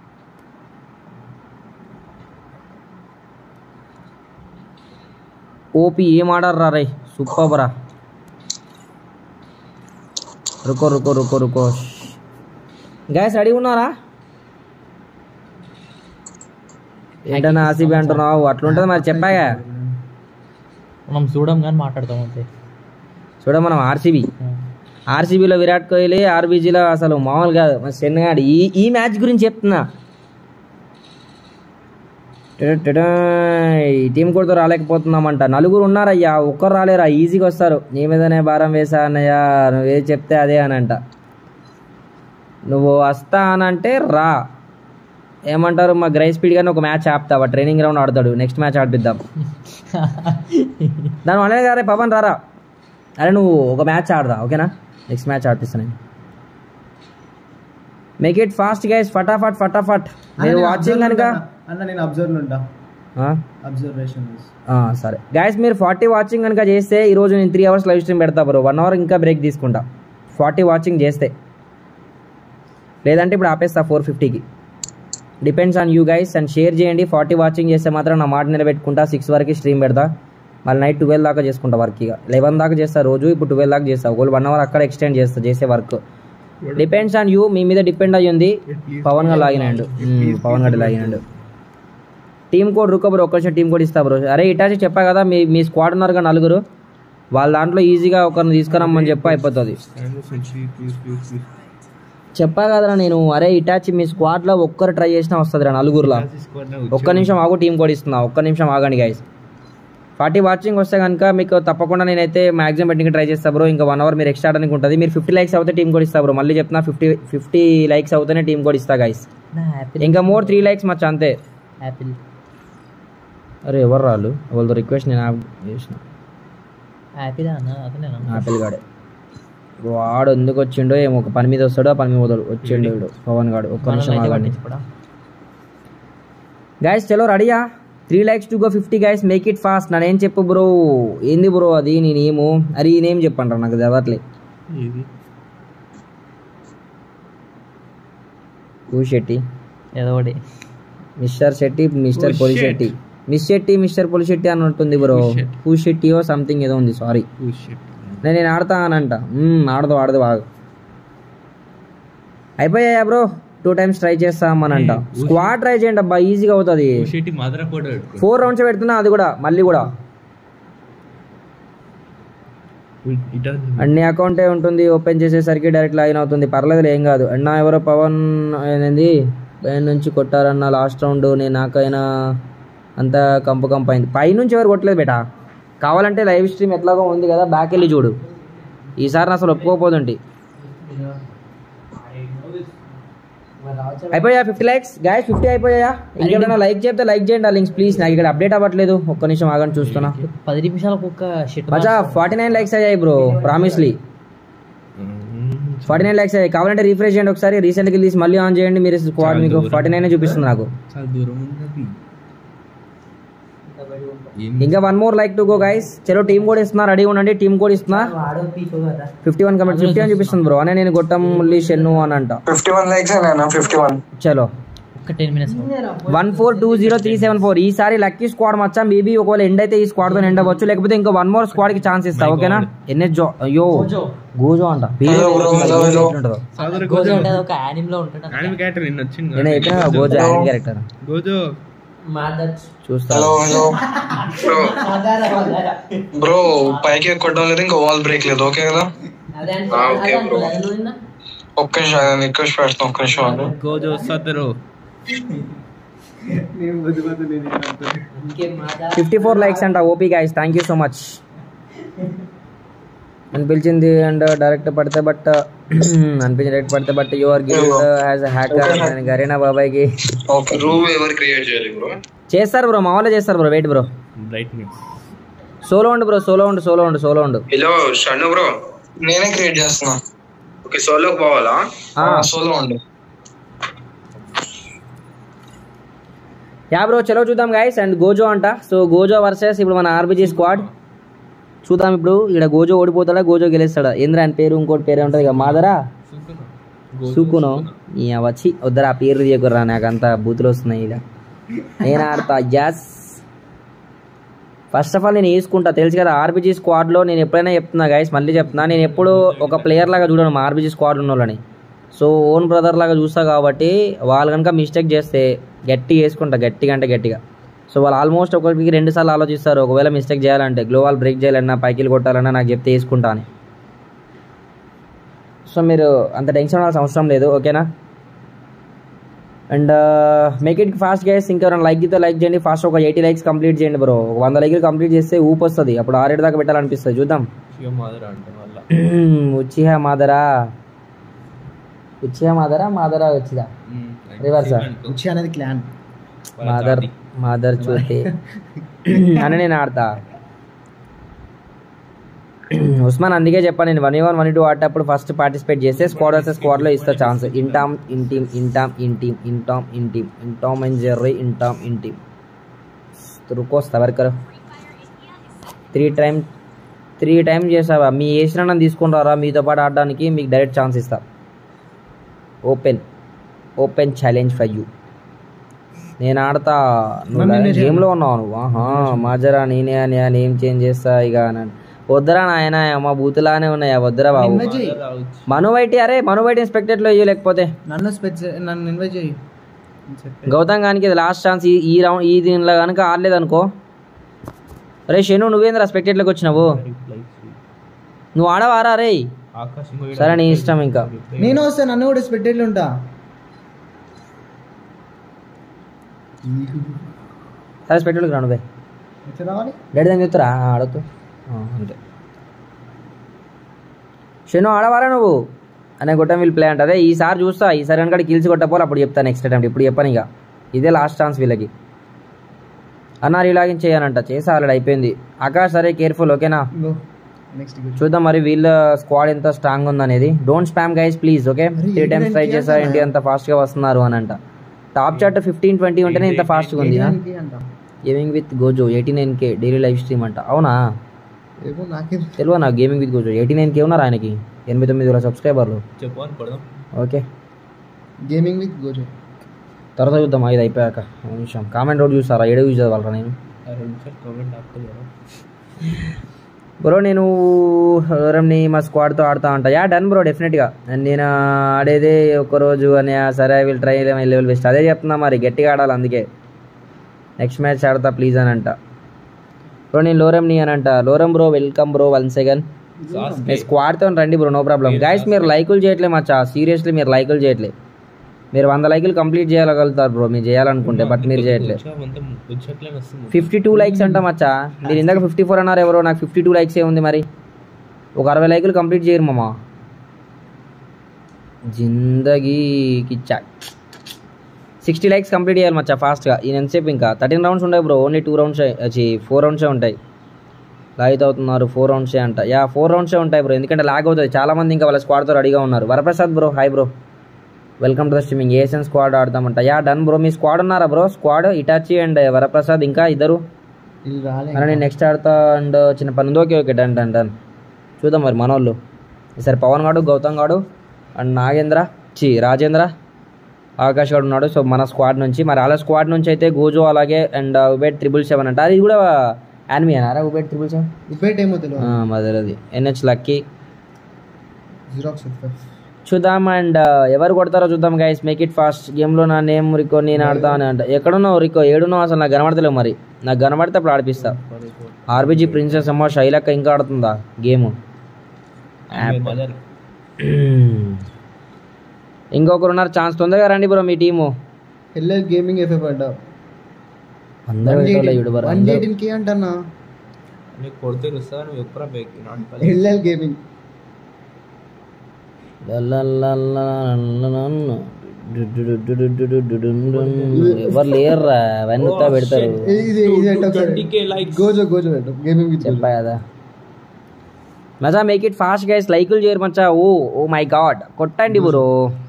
ఓపీ ఏం ఆడారా రే సూపర్ రా రుకో రుకో రుకో రుకో గ్యాస్ రెడీ ఉన్నారా ఏంటన్నా ఆర్సీబీ అంటున్నావు అట్లుంటుంది మరి చెప్పాగా మనం చూడం కానీ మాట్లాడతాం అంతే చూడ మనం ఆర్సీబీ ఆర్సీబీలో విరాట్ కోహ్లీ ఆర్బీజీలో అసలు మామూలు కాదు మన చెన్నగాడు ఈ ఈ మ్యాచ్ గురించి చెప్తున్నా టడా టడా, ఈ టీం కూడా రాలేకపోతున్నామంట నలుగురు ఉన్నారయ్యా ఒక్కరు రాలేరా ఈజీగా వస్తారు నీ మీదనే భారం వేసా అన్నయ్య నువ్వే చెప్తే అదే అని అంట నువ్వు వస్తా అని అంటే రా ఏమంటారు మా గ్రై స్పీడ్ గానే ఒక మ్యాచ్ ఆపుతావా ట్రైనింగ్ గ్రౌండ్ ఆడతాడు నెక్స్ట్ మ్యాచ్ ఆడిపిద్దాం దాని వల్లనే గారే పవన్ రారా అరే నువ్వు ఒక మ్యాచ్ ఆడదా ఓకేనా నెక్స్ట్ మ్యాచ్ ఆడిపిస్తాను నేను మేక్ ఇట్ ఫాస్ట్ గైస్ ఫటాఫట్ ఫటాఫట్ మీరు వాచింగ్ కనుక అన్న నేను అబ్జర్వ్ ఉంటా ఆ? అబ్జర్వేషన్ ఆ, సరే గైస్ మీరు ఫార్టీ వాచింగ్ కనుక చేస్తే ఈరోజు నేను త్రీ అవర్స్ లైవ్ స్ట్రీమ్ పెడతా బ్రో వన్ అవర్ ఇంకా బ్రేక్ తీసుకుంటా ఫార్టీ వాచింగ్ చేస్తే లేదంటే ఇప్పుడు ఆపేస్తా ఫోర్ ఫిఫ్టీకి depends on you guys and share చేయండి ఫార్టీ వాచింగ్ చేస్తే మాత్రం నా మాట నిలబెట్టుకుంటా సిక్స్ వరకు స్ట్రీమ్ పెడతా మళ్ళీ నైట్ ట్వెల్వ్ దాకా చేసుకుంటా వర్క్ ఇక లెవెన్ దాకా చేస్తా రోజు ఇప్పుడు ట్వెల్వ్ దాకా చేస్తా ఒకవేళ వన్ అవర్ అక్కడ ఎక్స్టెండ్ చేస్తా చేసే వర్క్ డిపెండ్స్ ఆన్ యూ మీ మీద డిపెండ్ అయ్యి ఉంది పవన్ గారు లాగినాడు మ్మ్, పవన్ గారు లాగినాడు టీం కోడ్ రుకో బ్రో ఒక్కసారి టీం కోడ్ ఇస్తా బ్రో అరే ఇటాచి చెప్పా కదా మీ మీ స్క్వాడ్ ఉన్నారు కదా నలుగురు వాళ్ళ దాంట్లో ఈజీగా ఒకరిని తీసుకురమ్మని చెప్పి అయిపోతుంది చెప్పా కదరా నేను అరే ఇటాచి మీ స్క్వాడ్లో ఒక్కరు ట్రై చేసినా వస్తుంది రా నలుగురులా ఒక్క నిమిషం ఆగు టీం కోడ్ ఇస్తున్నా ఒక్క నిమిషం ఆగండి గైస్ ఫార్టీ వాచింగ్ వస్తే కనుక మీకు తప్పకుండా నేనైతే మ్యాక్సిమం పెట్టింగ్ ట్రై చేస్తా బ్రో ఇంకా వన్ అవర్ మీరు ఎక్స్ట్రా ఆడడానికి ఉంటుంది మీరు ఫిఫ్టీ లైక్స్ అవుతే టీం కోడ్ ఇస్తా బ్రో మళ్ళీ చెప్తున్నా ఫిఫ్టీ ఫిఫ్టీ లైక్స్ అవుతేనే టీం కోడ్ ఇస్తా గైస్ యాపిల్ ఇంకా మోర్ త్రీ లైక్స్ మచ్చ అంతే యాపిల్ అరే ఎవరు రాళ్ళు వాళ్ళతో రిక్వెస్ట్ నేను యాప్ చేసిన యాపిల్ అన్న అతనేనా ఆపిల్ గాడే వాడు ఎందుకు వచ్చిండో ఏమో ఒక పని మీద వస్తాడో ఆ పని మీద పోతాడు వచ్చిండు వీడు పవన్ గాడు ఒక్క నిమిషం మనల్ని అయితే ఆగండి పట్టించుకోడా? గైస్ చలో రెడీయా three likes to go fifty guys make it fast నన్ను చెప్పు బ్రో ఏంది బ్రో అది నీ నేము అరే ఈ నేమ్ చెప్పండి నాకు చదవట్లే ఇది ఊ శెట్టి ఏదో ఒకటి మిస్టర్ శెట్టి మిస్టర్ Oh, పొలి shit. Shetty miss Shetty mister పొలి శెట్టి అని ఉంటుంది బ్రో Oh, shit. హూ శెట్టి ఓ సంథింగ్ ఏదో ఉంది సారీ ఓ షిట్ నేను నేను ఆడతా అని అంట మ్మ్, ఆడదు ఆడదు బాగా అయిపోయాయా బ్రో టూ టైమ్స్ ట్రై చేస్తామని అంట Hey, స్క్వాడ్ ట్రై చేయండి అబ్బా ఈజీగా అవుతుంది ఓ షిట్ మదర ఫోటో పెట్టుకో ఫోర్ రౌండ్స్ పెడుతున్నా అది కూడా మళ్ళీ కూడా ఇట అన్ని అకౌంటే ఉంటుంది ఓపెన్ చేసేసరికి డైరెక్ట్ లాగిన్ అవుతుంది పర్లేదు ఏం కాదు అన్న ఎవరో పవన్ ఏంది పైన నుంచి కొట్టారన్న లాస్ట్ రౌండ్ నేను నాకైనా అంతా కంపు కంపు అయింది పైనుంచి ఎవరు కొట్టలేదు బేటా కావాలంటే లైవ్ స్ట్రీమ్ ఎట్లాగో ఉంది కదా బ్యాక్ వెళ్ళి చూడు ఈసారి అసలు ఒప్పుకోపోతుంటి అయిపోయా ఫిఫ్టీ లైక్స్ గాయస్ ఫిఫ్టీ అయిపోయా ఇంకేమైనా లైక్ చేస్తే లైక్ చేయండి లింక్స్ ప్లీజ్ నాకు ఇక్కడ అప్డేట్ అవ్వట్లేదు ఒక్క నిమిషం ఆగని చూస్తున్నా పది నిమిషాలకు ఒక్క షిట్ మచా ఫార్టీ నైన్ లైక్స్ అయ్యాయి bro promisely forty nine likes అయ్యాయి కావాలంటే రీఫ్రెష్ చేయండి ఒకసారి రీసెంట్గా తీసి మళ్ళీ ఆన్ చేయండి మీరు స్క్వాడ్ మీకు ఫార్టీ నైన్ చూపిస్తుంది నాకు చాలా దూరం ఉన్నది ఏం ఇంకా one more like to go guys చలో టీమ్ కోడ్ ఇస్తున్నా రెడీ ఉండండి టీమ్ కోడ్ ఇస్తున్నా ఫిఫ్టీ వన్ కమెంట్ ఫిఫ్టీ అని చూపిస్తుంది బ్రో అనే నేను గొట్టం ముల్లి షెన్ను అని అంట ఫిఫ్టీ వన్ లైక్స్ అయినా ఫిఫ్టీ వన్ చలో ఒక్క ten minutes one four two zero three seven four ఈసారి లక్కీ స్క్వాడ్ మచ్చా మేబీ ఒకవేళ ఎండ్ అయితే ఈ స్క్వాడ్ తో ఎండ్ అవ్వచ్చు లేకపోతే ఇంకో వన్ మోర్ స్క్వాడ్ కి ఛాన్స్ ఇస్తా ఓకేనా ఎన్ఎస్ జో అయ్యో గోజో అంట పేరు Hello, bro. Hello, hello. ఎట్లుంటుందో. సాదర గోజో గోజో అంటే ఒక యానిమ్ లో ఉంటాడు యానిమ్ క్యారెక్టర్ నిన్న వచ్చింది నేను చెప్పిన కదా, గోజో యానిమ్ క్యారెక్టర్ గోజో చూస్తా హలో హలో బ్రో బ్రో పైకి కొట్టడం లేదు ఇంకా వాల్ బ్రేక్ లేదు ఓకే కదా ఆ, ఓకే బ్రో ఒక్క నిమిషం నేను రిక్వెస్ట్ పెడతాను ఒక్క నిమిషం ఆగు. గోజో సదరు నేను వద్దు వద్దు నేను ఇది అంటాను. ఫిఫ్టీ ఫోర్ లైక్స్ అంట OP guys thank you so much అనిపించింది అండ్ డైరెక్ట్ పడితే బట్ అనిపించింది డైరెక్ట్ పడితే but your give as hacker Garena బాబాయ్కి ఓకే రూమ్ ఎవరు క్రియేట్ చేయాలి బ్రో చేస్తారు బ్రో మా వాళ్ళే చేస్తారు bro wait bro brightness solo ఉండు బ్రో సోలో ఉండు సోలో ఉండు సోలో ఉండు హలో షన్ను బ్రో నేనే క్రియేట్ చేస్తున్నా ఓకే సోలోకి పోవాలా ఆ, సోలో ఉండు యా బ్రో చలో చూద్దాం గైస్ అండ్ గోజో అంట సో గోజో వర్సెస్ ఇప్పుడు మన ఆర్బిజీ స్క్వాడ్ చూద్దాం ఇప్పుడు ఇక్కడ గోజో ఓడిపోతాడా గోజో గెలుస్తాడా ఏంద్రా అని పేరు ఇంకోటి పేరు ఉంటుంది ఇక మాదరా సూకునో ఈ వచ్చి వద్దరా ఆ పేరు తీయకుర్రా నాకు అంత బూతులు వస్తున్నాయి ఇలా నేను ఆడతా జస్ ఫస్ట్ ఆఫ్ ఆల్ నేను వేసుకుంటా తెలుసు కదా ఆర్బీజీ స్క్వాడ్లో నేను ఎప్పుడైనా చెప్తున్నా గైస్ మళ్ళీ చెప్తున్నా నేను ఎప్పుడు ఒక ప్లేయర్ లాగా చూడను మా ఆర్బీజీ స్క్వాడ్ ఉన్న వాళ్ళని సో ఓన్ బ్రదర్ లాగా చూస్తా కాబట్టి వాళ్ళు కనుక మిస్టేక్ చేస్తే గట్టిగా వేసుకుంటా గట్టిగా అంటే గట్టిగా సో వాళ్ళు ఆల్మోస్ట్ ఒకరికి రెండు సార్లు ఆలోచిస్తారు ఒకవేళ మిస్టేక్ చేయాలంటే గ్లోవాల్ బ్రేక్ చేయాలన్నా పైకి కొట్టాలన్నా నాకు చెప్తే వేసుకుంటా అని సో మీరు అంత టెన్షన్ అవ్వాల్సిన అవసరం లేదు ఓకేనా and make it fast guys ఇంకా ఎవరైనా లైక్ అయితే లైక్ చేయండి ఫాస్ట్ ఒక ఎయిటీ లైక్స్ కంప్లీట్ చేయండి బ్రో ఒక వంద లైక్లు కంప్లీట్ చేస్తే ఊపు వస్తుంది అప్పుడు ఆరేడు దాకా పెట్టాలనిపిస్తుంది చూద్దాం శివ మదర్ అంటే వల్ల ఉచ్చిహా మాదరా ఉచ్చిహా మాదరా మాదరా వచ్చిదా Reverse ఆ? ఉచ్చి అనేది క్లాన్ మాదర్ మాదర్ చూస్తే అని నేను ఆడతా ఉస్మాన్ అందుకే చెప్పాను నేను వన్ వన్ వన్ టూ ఆడేటప్పుడు ఫస్ట్ పార్టిసిపేట్ చేస్తే స్క్వాడ్ వస్తే స్క్వాడ్లో ఇస్తా chance in team in team in team in team in team in team in team and Jerry in team in team రుకో Savarkar three time three time చేసావా మీ వేసిన నన్ను తీసుకుని రారా మీతో పాటు ఆడడానికి మీకు డైరెక్ట్ ఛాన్స్ ఇస్తా open open challenge for you నేను ఆడతా నువ్వు గేమ్లో ఉన్నావు నువ్వు ఆహా మాజరా నేనే అని అని ఏం చేంజ్ చేస్తా ఇక అని వద్దరా నాయన మా బూతులానే ఉన్నాయా వద్దరా బాబు ఇన్వైట్ చేయి మను వైటి అరే మను వైటి స్పెక్టెట్లో ఇయ్య లేకపోతే నన్ను స్పెచ్ నన్ను ఇన్వైట్ చేయి అని చెప్పి గౌతమ్ గానికి ఇది లాస్ట్ ఛాన్స్ ఈ ఈ రౌండ్ ఈ దీనిలో కనుక ఆడలేదు అనుకో రే శను నువ్వేంద్రా స్పెక్టెట్లోకి వచ్చినావు నువ్వు ఆడవారా రే ఆకాశం సరే నీ ఇష్టం ఇంకా నేను వస్తే నన్ను కూడా స్పెట్టెట్లు ఉంటా సరే స్పెక్టెట్లోకి రా నువ్వే ఎట్లా రావాలి డాడీ దాన్ని చెప్తారా ఆడద్దు అంతే శను ఆడవారా నువ్వు అనే గొట్టం వీళ్ళు ప్లే అంటే ఈసారి చూస్తా ఈసారి కనుక కిల్స్ కొట్టపోవాలి అప్పుడు చెప్తా నెక్స్ట్ టైం ఇప్పుడు చెప్పను ఇక ఇదే లాస్ట్ ఛాన్స్ వీళ్ళకి అన్న రీలాగిన్ చేయాలంట చేసి ఆల్రెడీ అయిపోయింది ఆకాష్ సరే కేర్ఫుల్ ఓకేనా ఇంకో నెక్స్ట్ చూద్దాం మరి వీళ్ళ స్క్వాడ్ ఎంత స్ట్రాంగ్ ఉందనేది don't spam guys please okay మరి త్రీ టైమ్స్ ట్రై ఏంటంటే చేసా ఏంటి అంత ఫాస్ట్గా వస్తున్నారు అని అంట టాప్ చార్ట్ ఫిఫ్టీన్ ట్వంటీ ఉంటేనే ఇంత ఫాస్ట్గా ఉంది అంట gaming with Gojo eighty nine K daily live stream అంట అవునా ఏమో నాకే తెలియదు నాకు gaming with Gojo eighty nine K ఉన్నారు ఆయనకి ఎనభై తొమ్మిది వేల సబ్స్క్రైబర్లు చెప్పు అని పడదాం ఓకే గేమింగ్ విత్ గోజో తర్వాత చూద్దాం ఇది అయిపోయాక ఒక నిమిషం కామెంట్ రోడ్ చూస్తారా ఏడో యూజ్ చదవాలరా నేను రెండు నిమిషాలు కామెంట్ ఆపుతుంది బ్రో నేను ఎవరంని మా స్క్వాడ్తో ఆడుతా ఉంటా యా డన్ బ్రో డెఫినెట్గా నేను ఆడేదే రోజు అని ఆ, సరే I will try my level best అదే చెప్తున్నా మరి గట్టిగా ఆడాలి అందుకే నెక్స్ట్ మ్యాచ్ ఆడతా ప్లీజ్ అని అంట బ్రో నేను లోరమ్ని అని అంట లోరం bro welcome bro one second మీరు స్క్వాడ్తో రండి బ్రో నో ప్రాబ్లం గైస్ మీరు లైకులు చేయట్లే మచ్చా సీరియస్లీ మీరు లైకులు చేయట్లే మీరు వంద లైకులు కంప్లీట్ చేయగలుగుతారు బ్రో మీరు చేయాలనుకుంటే బట్ మీరు చేయట్లేదు అంతా ముచ్చట్లే వస్తుంది ఫిఫ్టీ టూ లైక్స్ అంట మచ్చా మీరు ఇందాక ఫిఫ్టీ ఫోర్ అన్నారు ఎవరో నాకు ఫిఫ్టీ టూ లైక్స్ ఏ ఉంది మరి ఒక అరవై లైకులు కంప్లీట్ చేయరు మామ జిందగీకి చా సిక్స్టీ లైక్స్ కంప్లీట్ చేయాలి మచ్చా ఫాస్ట్గా ఈయన ఎంతసేపు ఇంకా థర్టీన్ రౌండ్స్ ఉంటాయి బ్రో ఓన్లీ టూ రౌండ్స్ వచ్చి ఫోర్ రౌండ్సే ఉంటాయి లాగిత్ అవుతున్నారు ఫోర్ రౌండ్సే అంట యా ఫోర్ రౌండ్సే ఉంటాయి బ్రో ఎందుకంటే లాగ్ అవుతుంది చాలా మంది ఇంకా వాళ్ళ స్క్వాడ్తో రెడీగా ఉన్నారు Varaprasad bro hi bro welcome to the streaming Asian squad ఆడతామంట యా డన్ బ్రో మీ స్క్వాడ్ ఉన్నారా బ్రో స్క్వాడ్ ఇటాచి అండ్ వరప్రసాద్ ఇంకా ఇద్దరు వీళ్ళు రాలే అలా నేను నెక్స్ట్ ఆడతా అండ్ చిన్న పని ఉంది okay okay done done done చూద్దాం మరి మనోళ్ళు ఈసారి పవన్ గాడు గౌతమ్ గాడు అండ్ నాగేంద్ర చి రాజేంద్ర ఆకాష్ గాడు ఉన్నాడు సో మన స్క్వాడ్ నుంచి మరి అలా స్క్వాడ్ నుంచి అయితే గోజో అలాగే అండ్ ఉబేట్ త్రిబుల్ సెవెన్ అంట అది కూడా యానిమీ అన్నారా ఉబేట్ త్రిబుల్ సెవెన్ ఉపేట్ ఏమో తెలియదు మదరది ఎన్హెచ్ లక్కీ జిరాక్స్ చూద్దాం అండ్ ఎవరు కొడతారో చూద్దాం గైస్ మేక్ ఇట్ ఫాస్ట్ గేమ్లో నా నేమ్ రికో నేను ఆడతా అని అంట ఎక్కడున్నావు రికో ఏడున్నావు అసలు నాకు కనబడతలేవు మరి నాకు కనబడితే అప్పుడు ఆడిపిస్తా ఆర్బీజీ ప్రిన్సెస్ అమ్మ శైలక్క ఇంకా ఆడుతుందా గేమ్ మదర్ ఇంకొకరు ఉన్నారు ఛాన్స్ తొందరగా రండి బ్రో మీ టీము ఎల్ఎల్ గేమింగ్ ఎఫ్ఎఫ్ అడ్డా అందరూ పెట్టేవాళ్ళే చూడు బ్రో, వన్ అందరూ. ఎయిటీన్ కే అంటన్నా నీకు కొడితే వస్తా నువ్వు ఎప్పుడా బేక్ నాట్ ఎల్ఎల్ గేమింగ్ ఎవరు లేరురా అవన్నీ ఉత్తా పెడతారు ఇది ఇది ఎట్ట ఒకసారి 20k likes. గోజో గోజో పెట్టు గేమింగ్ విత్ చెప్పా కదా మజా మేక్ ఇట్ ఫాస్ట్ గైస్ లైకులు చేయరు మచ్చా ఓ ఓ మై గాడ్ కొట్టండి bro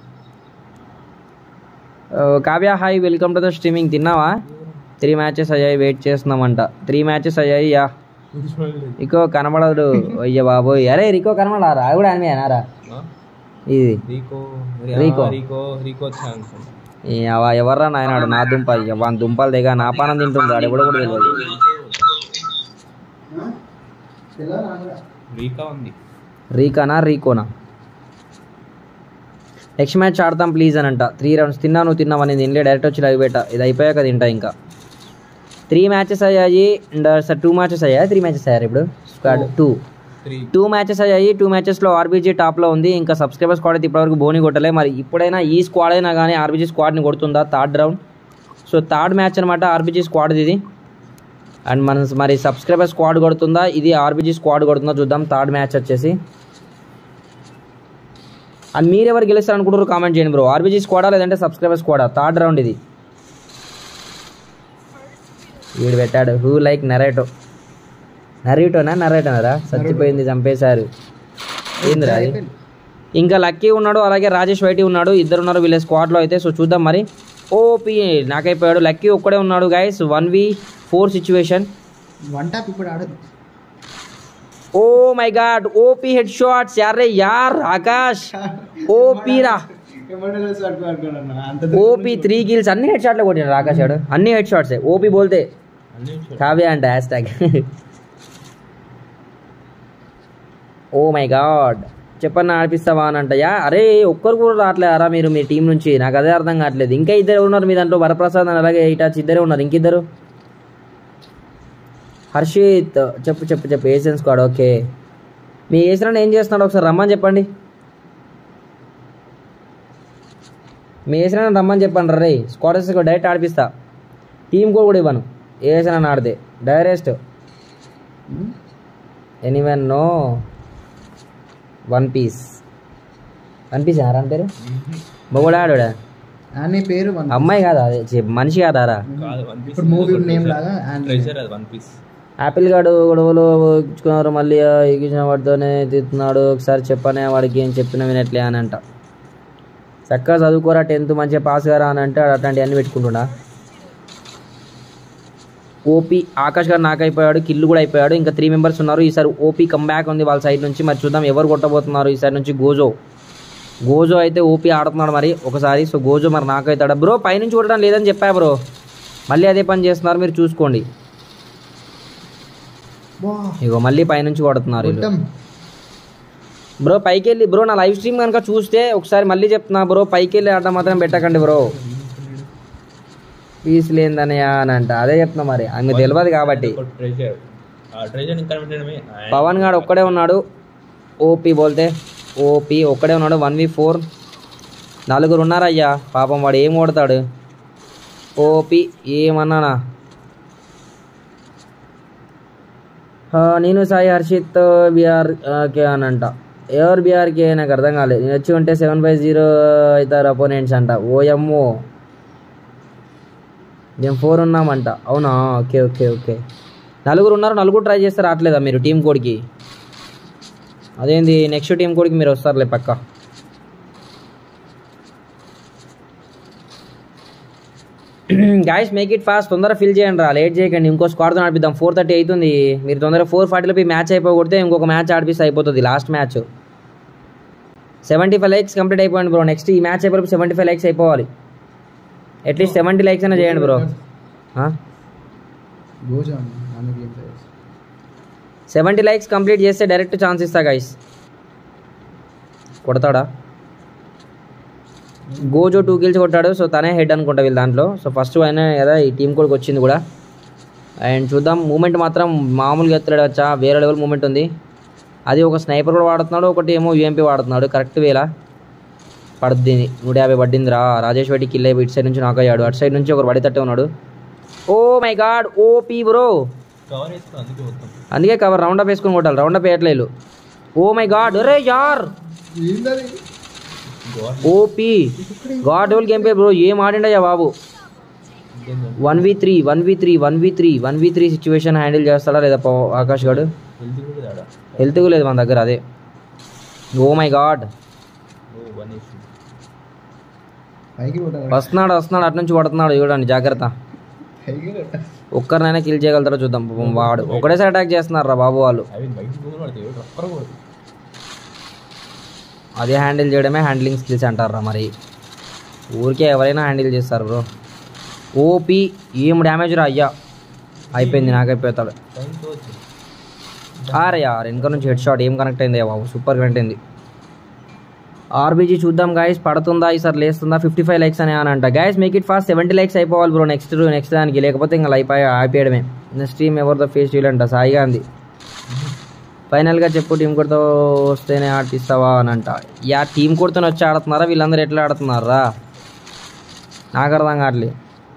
Kavya hi welcome to the streaming తిన్నావా త్రీ మ్యాచెస్ అయ్యాయి వెయిట్ చేస్తున్నామంట త్రీ మ్యాచెస్ అయ్యాయి యా రికో కనబడదు అయ్య బాబోయ్ అరే రికో కనబడారా అది కూడా అనిమే అనారా ఇది Riko Riko. Riko Riko chance ఈ అవ- ఎవర్రా నాయనాడు నా దుంప ఇక వాని దుంపలు దిగా నా పానం తింటుంది వాడు ఎవడో కూడా తెలియదు రీకా ఉంది రీకానా రీకోనా నెక్స్ట్ మ్యాచ్ ఆడతాం ప్లీజ్ అని అంట త్రీ రౌండ్స్ తిన్నా నువ్వు తిన్నావని తినలే డైరెక్ట్ వచ్చి లైవ్ పెట్ట ఇది అయిపోయాక తింటా ఇంకా త్రీ మ్యాచెస్ అయ్యాయి అండ్ సార్ టూ మ్యాచెస్ అయ్యాయి త్రీ మ్యాచెస్ అయ్యారు ఇప్పుడు squad two three two matches అయ్యాయి టూ మ్యాచెస్లో ఆర్బీజీ టాప్లో ఉంది ఇంకా సబ్స్క్రైబర్ స్క్వాడ్ అయితే ఇప్పటివరకు బోని కొట్టలే మరి ఇప్పుడైనా ఈ స్క్వాడ్ అయినా కానీ ఆర్బీజీ స్క్వాడ్ని కొడుతుందా third round so third match అనమాట ఆర్బీజీ స్క్వాడ్ ఇది అండ్ మన మరి సబ్స్క్రైబర్ స్క్వాడ్ కొడుతుందా ఇది ఆర్బీజీ స్క్వాడ్ కొడుతుందా చూద్దాం థర్డ్ మ్యాచ్ వచ్చేసి అండ్ మీరు ఎవరు గెలుస్తారు అనుకుంటారు కామెంట్ చేయండి బ్రో ఆర్బీజీ స్క్వాడా లేదంటే సబ్స్క్రైబర్ స్క్వాడా థర్డ్ రౌండ్ ఇది వీడు పెట్టాడు హూ లైక్ నరేటో నరేటోనా నరేటోనరా చచ్చిపోయింది చంపేశారు ఏందిరా అది? ఇంకా లక్కీ ఉన్నాడు అలాగే రాజేష్ వైటి ఉన్నాడు ఇద్దరు ఉన్నారు వీళ్ళ స్క్వాడ్లో అయితే సో చూద్దాం మరి ఓపీ నాకైపోయాడు లక్కీ ఒక్కడే ఉన్నాడు guys one v four situation one top ఇప్పుడు ఆడదు oh my God OP head shots యారే యార్ ఆకాష్ ఓపీ రా అంత ఓపీ త్రీ కిల్స్ అన్ని హెడ్ షాట్లు కొట్టినాడు ఆకాష్ గాడు అన్ని హెడ్ షాట్స్ ఓపీ బోల్తే కావ్య అంట hashtag oh my god చెప్పన్న ఆడిపిస్తావా అని అంటయ్యా అరే ఒక్కరు కూడా రావట్లేరా మీరు మీ టీం నుంచి నాకు అదే అర్థం కావట్లేదు ఇంకా ఇద్దరు ఉన్నారు మీ దాంట్లో వరప్రసాద్ అని అలాగే ఇటాచ్ ఇద్దరే ఉన్నారు ఇంకిద్దరు హర్షిత్ చెప్పు చెప్పు చెప్పు ఏషియన్ స్క్వాడ్ ఓకే మీ ఏషియన్ ఏం చేస్తున్నాడు ఒకసారి రమ్మని చెప్పండి మీ ఏషియన్ రమ్మని చెప్పండి రే స్క్వాడర్స్ డైరెక్ట్ ఆడిపిస్తా టీం కూడా కూడా ఇవ్వను ఏషియన్ ఆడితే direct anyone no one piece one piece ఆరా పేరు మొగుడా ఆడా అని పేరు వన్ అమ్మాయి కాదా అదే ఛీ, మనిషి కాదారా కాదు వన్ పీస్ ఇప్పుడు మూవీ నేమ్ లాగా and ట్రెజర్ అది వన్ పీస్ యాపిల్ గాడు గొడవలు ఇచ్చుకున్నారు మళ్ళీ ఆ ఎగిసిన వాడితోనే తిడుతున్నాడు ఒకసారి చెప్పనే వాడికి ఏం చెప్పిన వినట్లే అని అంట చక్కగా చదువుకోరా టెన్త్ మంచిగా పాస్ కారా అని అంటే వాడు అట్లాంటివన్నీ పెట్టుకుంటున్నా ఓపీ ఆకాష్ గారు నాకు అయిపోయాడు కిల్లు కూడా అయిపోయాడు ఇంకా త్రీ మెంబర్స్ ఉన్నారు ఈసారి ఓపీ కమ్బ్యాక్ ఉంది వాళ్ళ సైడ్ నుంచి మరి చూద్దాం ఎవరు కొట్టబోతున్నారు ఈసారి నుంచి గోజో గోజో అయితే ఓపీ ఆడుతున్నాడు మరి ఒకసారి సో గోజో మరి నాకైతే ఆడ బ్రో పైనుంచి చూడడం లేదని చెప్పా బ్రో మళ్ళీ అదే పని చేస్తున్నారు మీరు చూసుకోండి ఇగో మళ్ళీ పైనుంచి కొడుతున్నారు వీళ్ళు. బ్రో పైకి వెళ్ళి బ్రో నా లైవ్ స్ట్రీమ్ కనుక చూస్తే ఒకసారి మళ్ళీ చెప్తున్నా బ్రో పైకి వెళ్ళి ఆడడం మాత్రం పెట్టకండి బ్రో పీస్ లేదనయా అని అంట అదే చెప్తున్నా మరి ఆమె తెలియదు కాబట్టి ఒక ట్రెజర్ ఆ ట్రెజర్ ఇంకా పెట్టడమే పవన్ గాడు ఒక్కడే ఉన్నాడు ఓపీ బోల్తే ఓపీ ఒక్కడే ఉన్నాడు వన్ వి ఫోర్ నలుగురు ఉన్నారయ్యా పాపం వాడు ఏం కొడతాడు ఓపీ ఏమన్నానా ఆ, నేను సాయి హర్షిత్ బీఆర్ కే అని అంట ఎవరు బీఆర్కే నాకు అర్థం కాలేదు నేను వచ్చి ఉంటే సెవెన్ బై జీరో అవుతారు అపోనెంట్స్ అంట ఓఎమ్మో మేము ఫోర్ ఉన్నామంట అవునా ఓకే ఓకే ఓకే నలుగురు ఉన్నారు నలుగురు ట్రై చేస్తే రావట్లేదా మీరు టీం కోడ్కి అదేంది నెక్స్ట్ టీం కోడ్కి మీరు వస్తారులే పక్క గాయస్ మేక్ ఇట్ ఫాస్ట్ తొందరగా ఫిల్ చేయండి రా లేట్ చేయకండి ఇంకో స్క్వాడ్తో నడిపిద్దాం ఫోర్ థర్టీ అవుతుంది మీరు తొందరగా ఫోర్ ఫార్టీలో మ్యాచ్ అయిపోకూడితే ఇంకొక మ్యాచ్ ఆడిపిస్తే అయిపోతుంది last match seventy five likes complete అయిపోయింది బ్రో నెక్స్ట్ ఈ మ్యాచ్ అయిపోయి సెవెంటీ ఫైవ్ లైక్స్ అయిపోవాలి అట్లీస్ట్ సెవెంటీ లైక్స్ అయినా చేయండి బ్రో గోజా మనకి ఏం తెలుసు సెవెంటీ లైక్స్ కంప్లీట్ చేస్తే డైరెక్ట్ ఛాన్స్ ఇస్తా గైస్ కొడతాడా గోజో టూ కిల్స్ కొట్టాడు సో తనే హెడ్ అనుకుంటా వీళ్ళు దాంట్లో సో ఫస్ట్ ఆయన కదా ఈ టీం కూడా వచ్చింది కూడా అండ్ చూద్దాం మూమెంట్ మాత్రం మామూలుగా ఎత్తలేడు వచ్చా వేరే లెవెల్ మూమెంట్ ఉంది అది ఒక స్నైపర్ కూడా వాడుతున్నాడు ఒకటి ఏమో యూఎంపీ వాడుతున్నాడు కరెక్ట్ వేలా పడుద్ది నూట యాభై పడ్డింది రా రాజేష్ రెడ్డి కిల్ అయిపోయి ఇటు సైడ్ నుంచి నాక్ అయ్యాడు అటు సైడ్ నుంచి ఒకరు పడి తట్టే ఉన్నాడు oh my god O P bro cover వేసుకుని అందుకే మొత్తం అందుకే కవర్ రౌండ్ అప్ వేసుకొని కొట్టాలి రౌండ్ అప్ వేయట్లేదు ఓ మై గాడ్ అరే యార్ ఓపీ గాడ్ డోల్ గేమ్ పే బ్రో ఏం ఆడిండయ్యా బాబు one v three one v three one v three one v three situation handle చేస్తాడా లేదా పవ- ఆకాష్ గాడు హెల్త్ కూడా తేడా హెల్త్ లేదు మన దగ్గర అదే oh my god oh one issue పైకి కొట్టాలి వస్తున్నాడు వస్తున్నాడు అటు నుంచి పడుతున్నాడు చూడండి జాగ్రత్త పైకి కొట్టాలి ఒక్కరినైనా కిల్ చేయగలుగుతారో చూద్దాం పాపం వాడు ఒకటేసారి అటాక్ చేస్తున్నారు రా బాబు వాళ్ళు అవి బయట భూములు పడతాయి రొక్కరు కూడా అదే హ్యాండిల్ చేయడమే హ్యాండ్లింగ్ స్కిల్స్ అంటారా మరి ఊరికే ఎవరైనా హ్యాండిల్ చేస్తారు బ్రో ఓపీ ఏం డ్యామేజ్ రా అయ్యా అయిపోయింది నాకు అయిపోతాడు టైంతో వచ్చింది ఆరే యార్ వెనక నుంచి హెడ్ షాట్ ఏం కనెక్ట్ అయింది బాబు సూపర్ కనెక్ట్ అయింది ఆర్బీజీ చూద్దాం గాయస్ పడుతుందా ఈసారి లేస్తుందా ఫిఫ్టీ ఫైవ్ లైక్స్ అని అని అంట guys make it fast seventy likes అయిపోవాలి బ్రో నెక్స్ట్ నెక్స్ట్ దానికి లేకపోతే ఇంకా లైఫ్ అయిపోయడమే నెక్స్ట్ టీమ్ ఎవరితో ఫేస్ చేయాలంట సాయి గాంధీ ఫైనల్గా చెప్పు టీం కొడుతో వస్తేనే ఆడిపిస్తావా అని అంట యా టీం కొడుతూనే వచ్చి ఆడుతున్నారా వీళ్ళందరూ ఎట్లా ఆడుతున్నారా నాకు అర్థం కావట్లేదు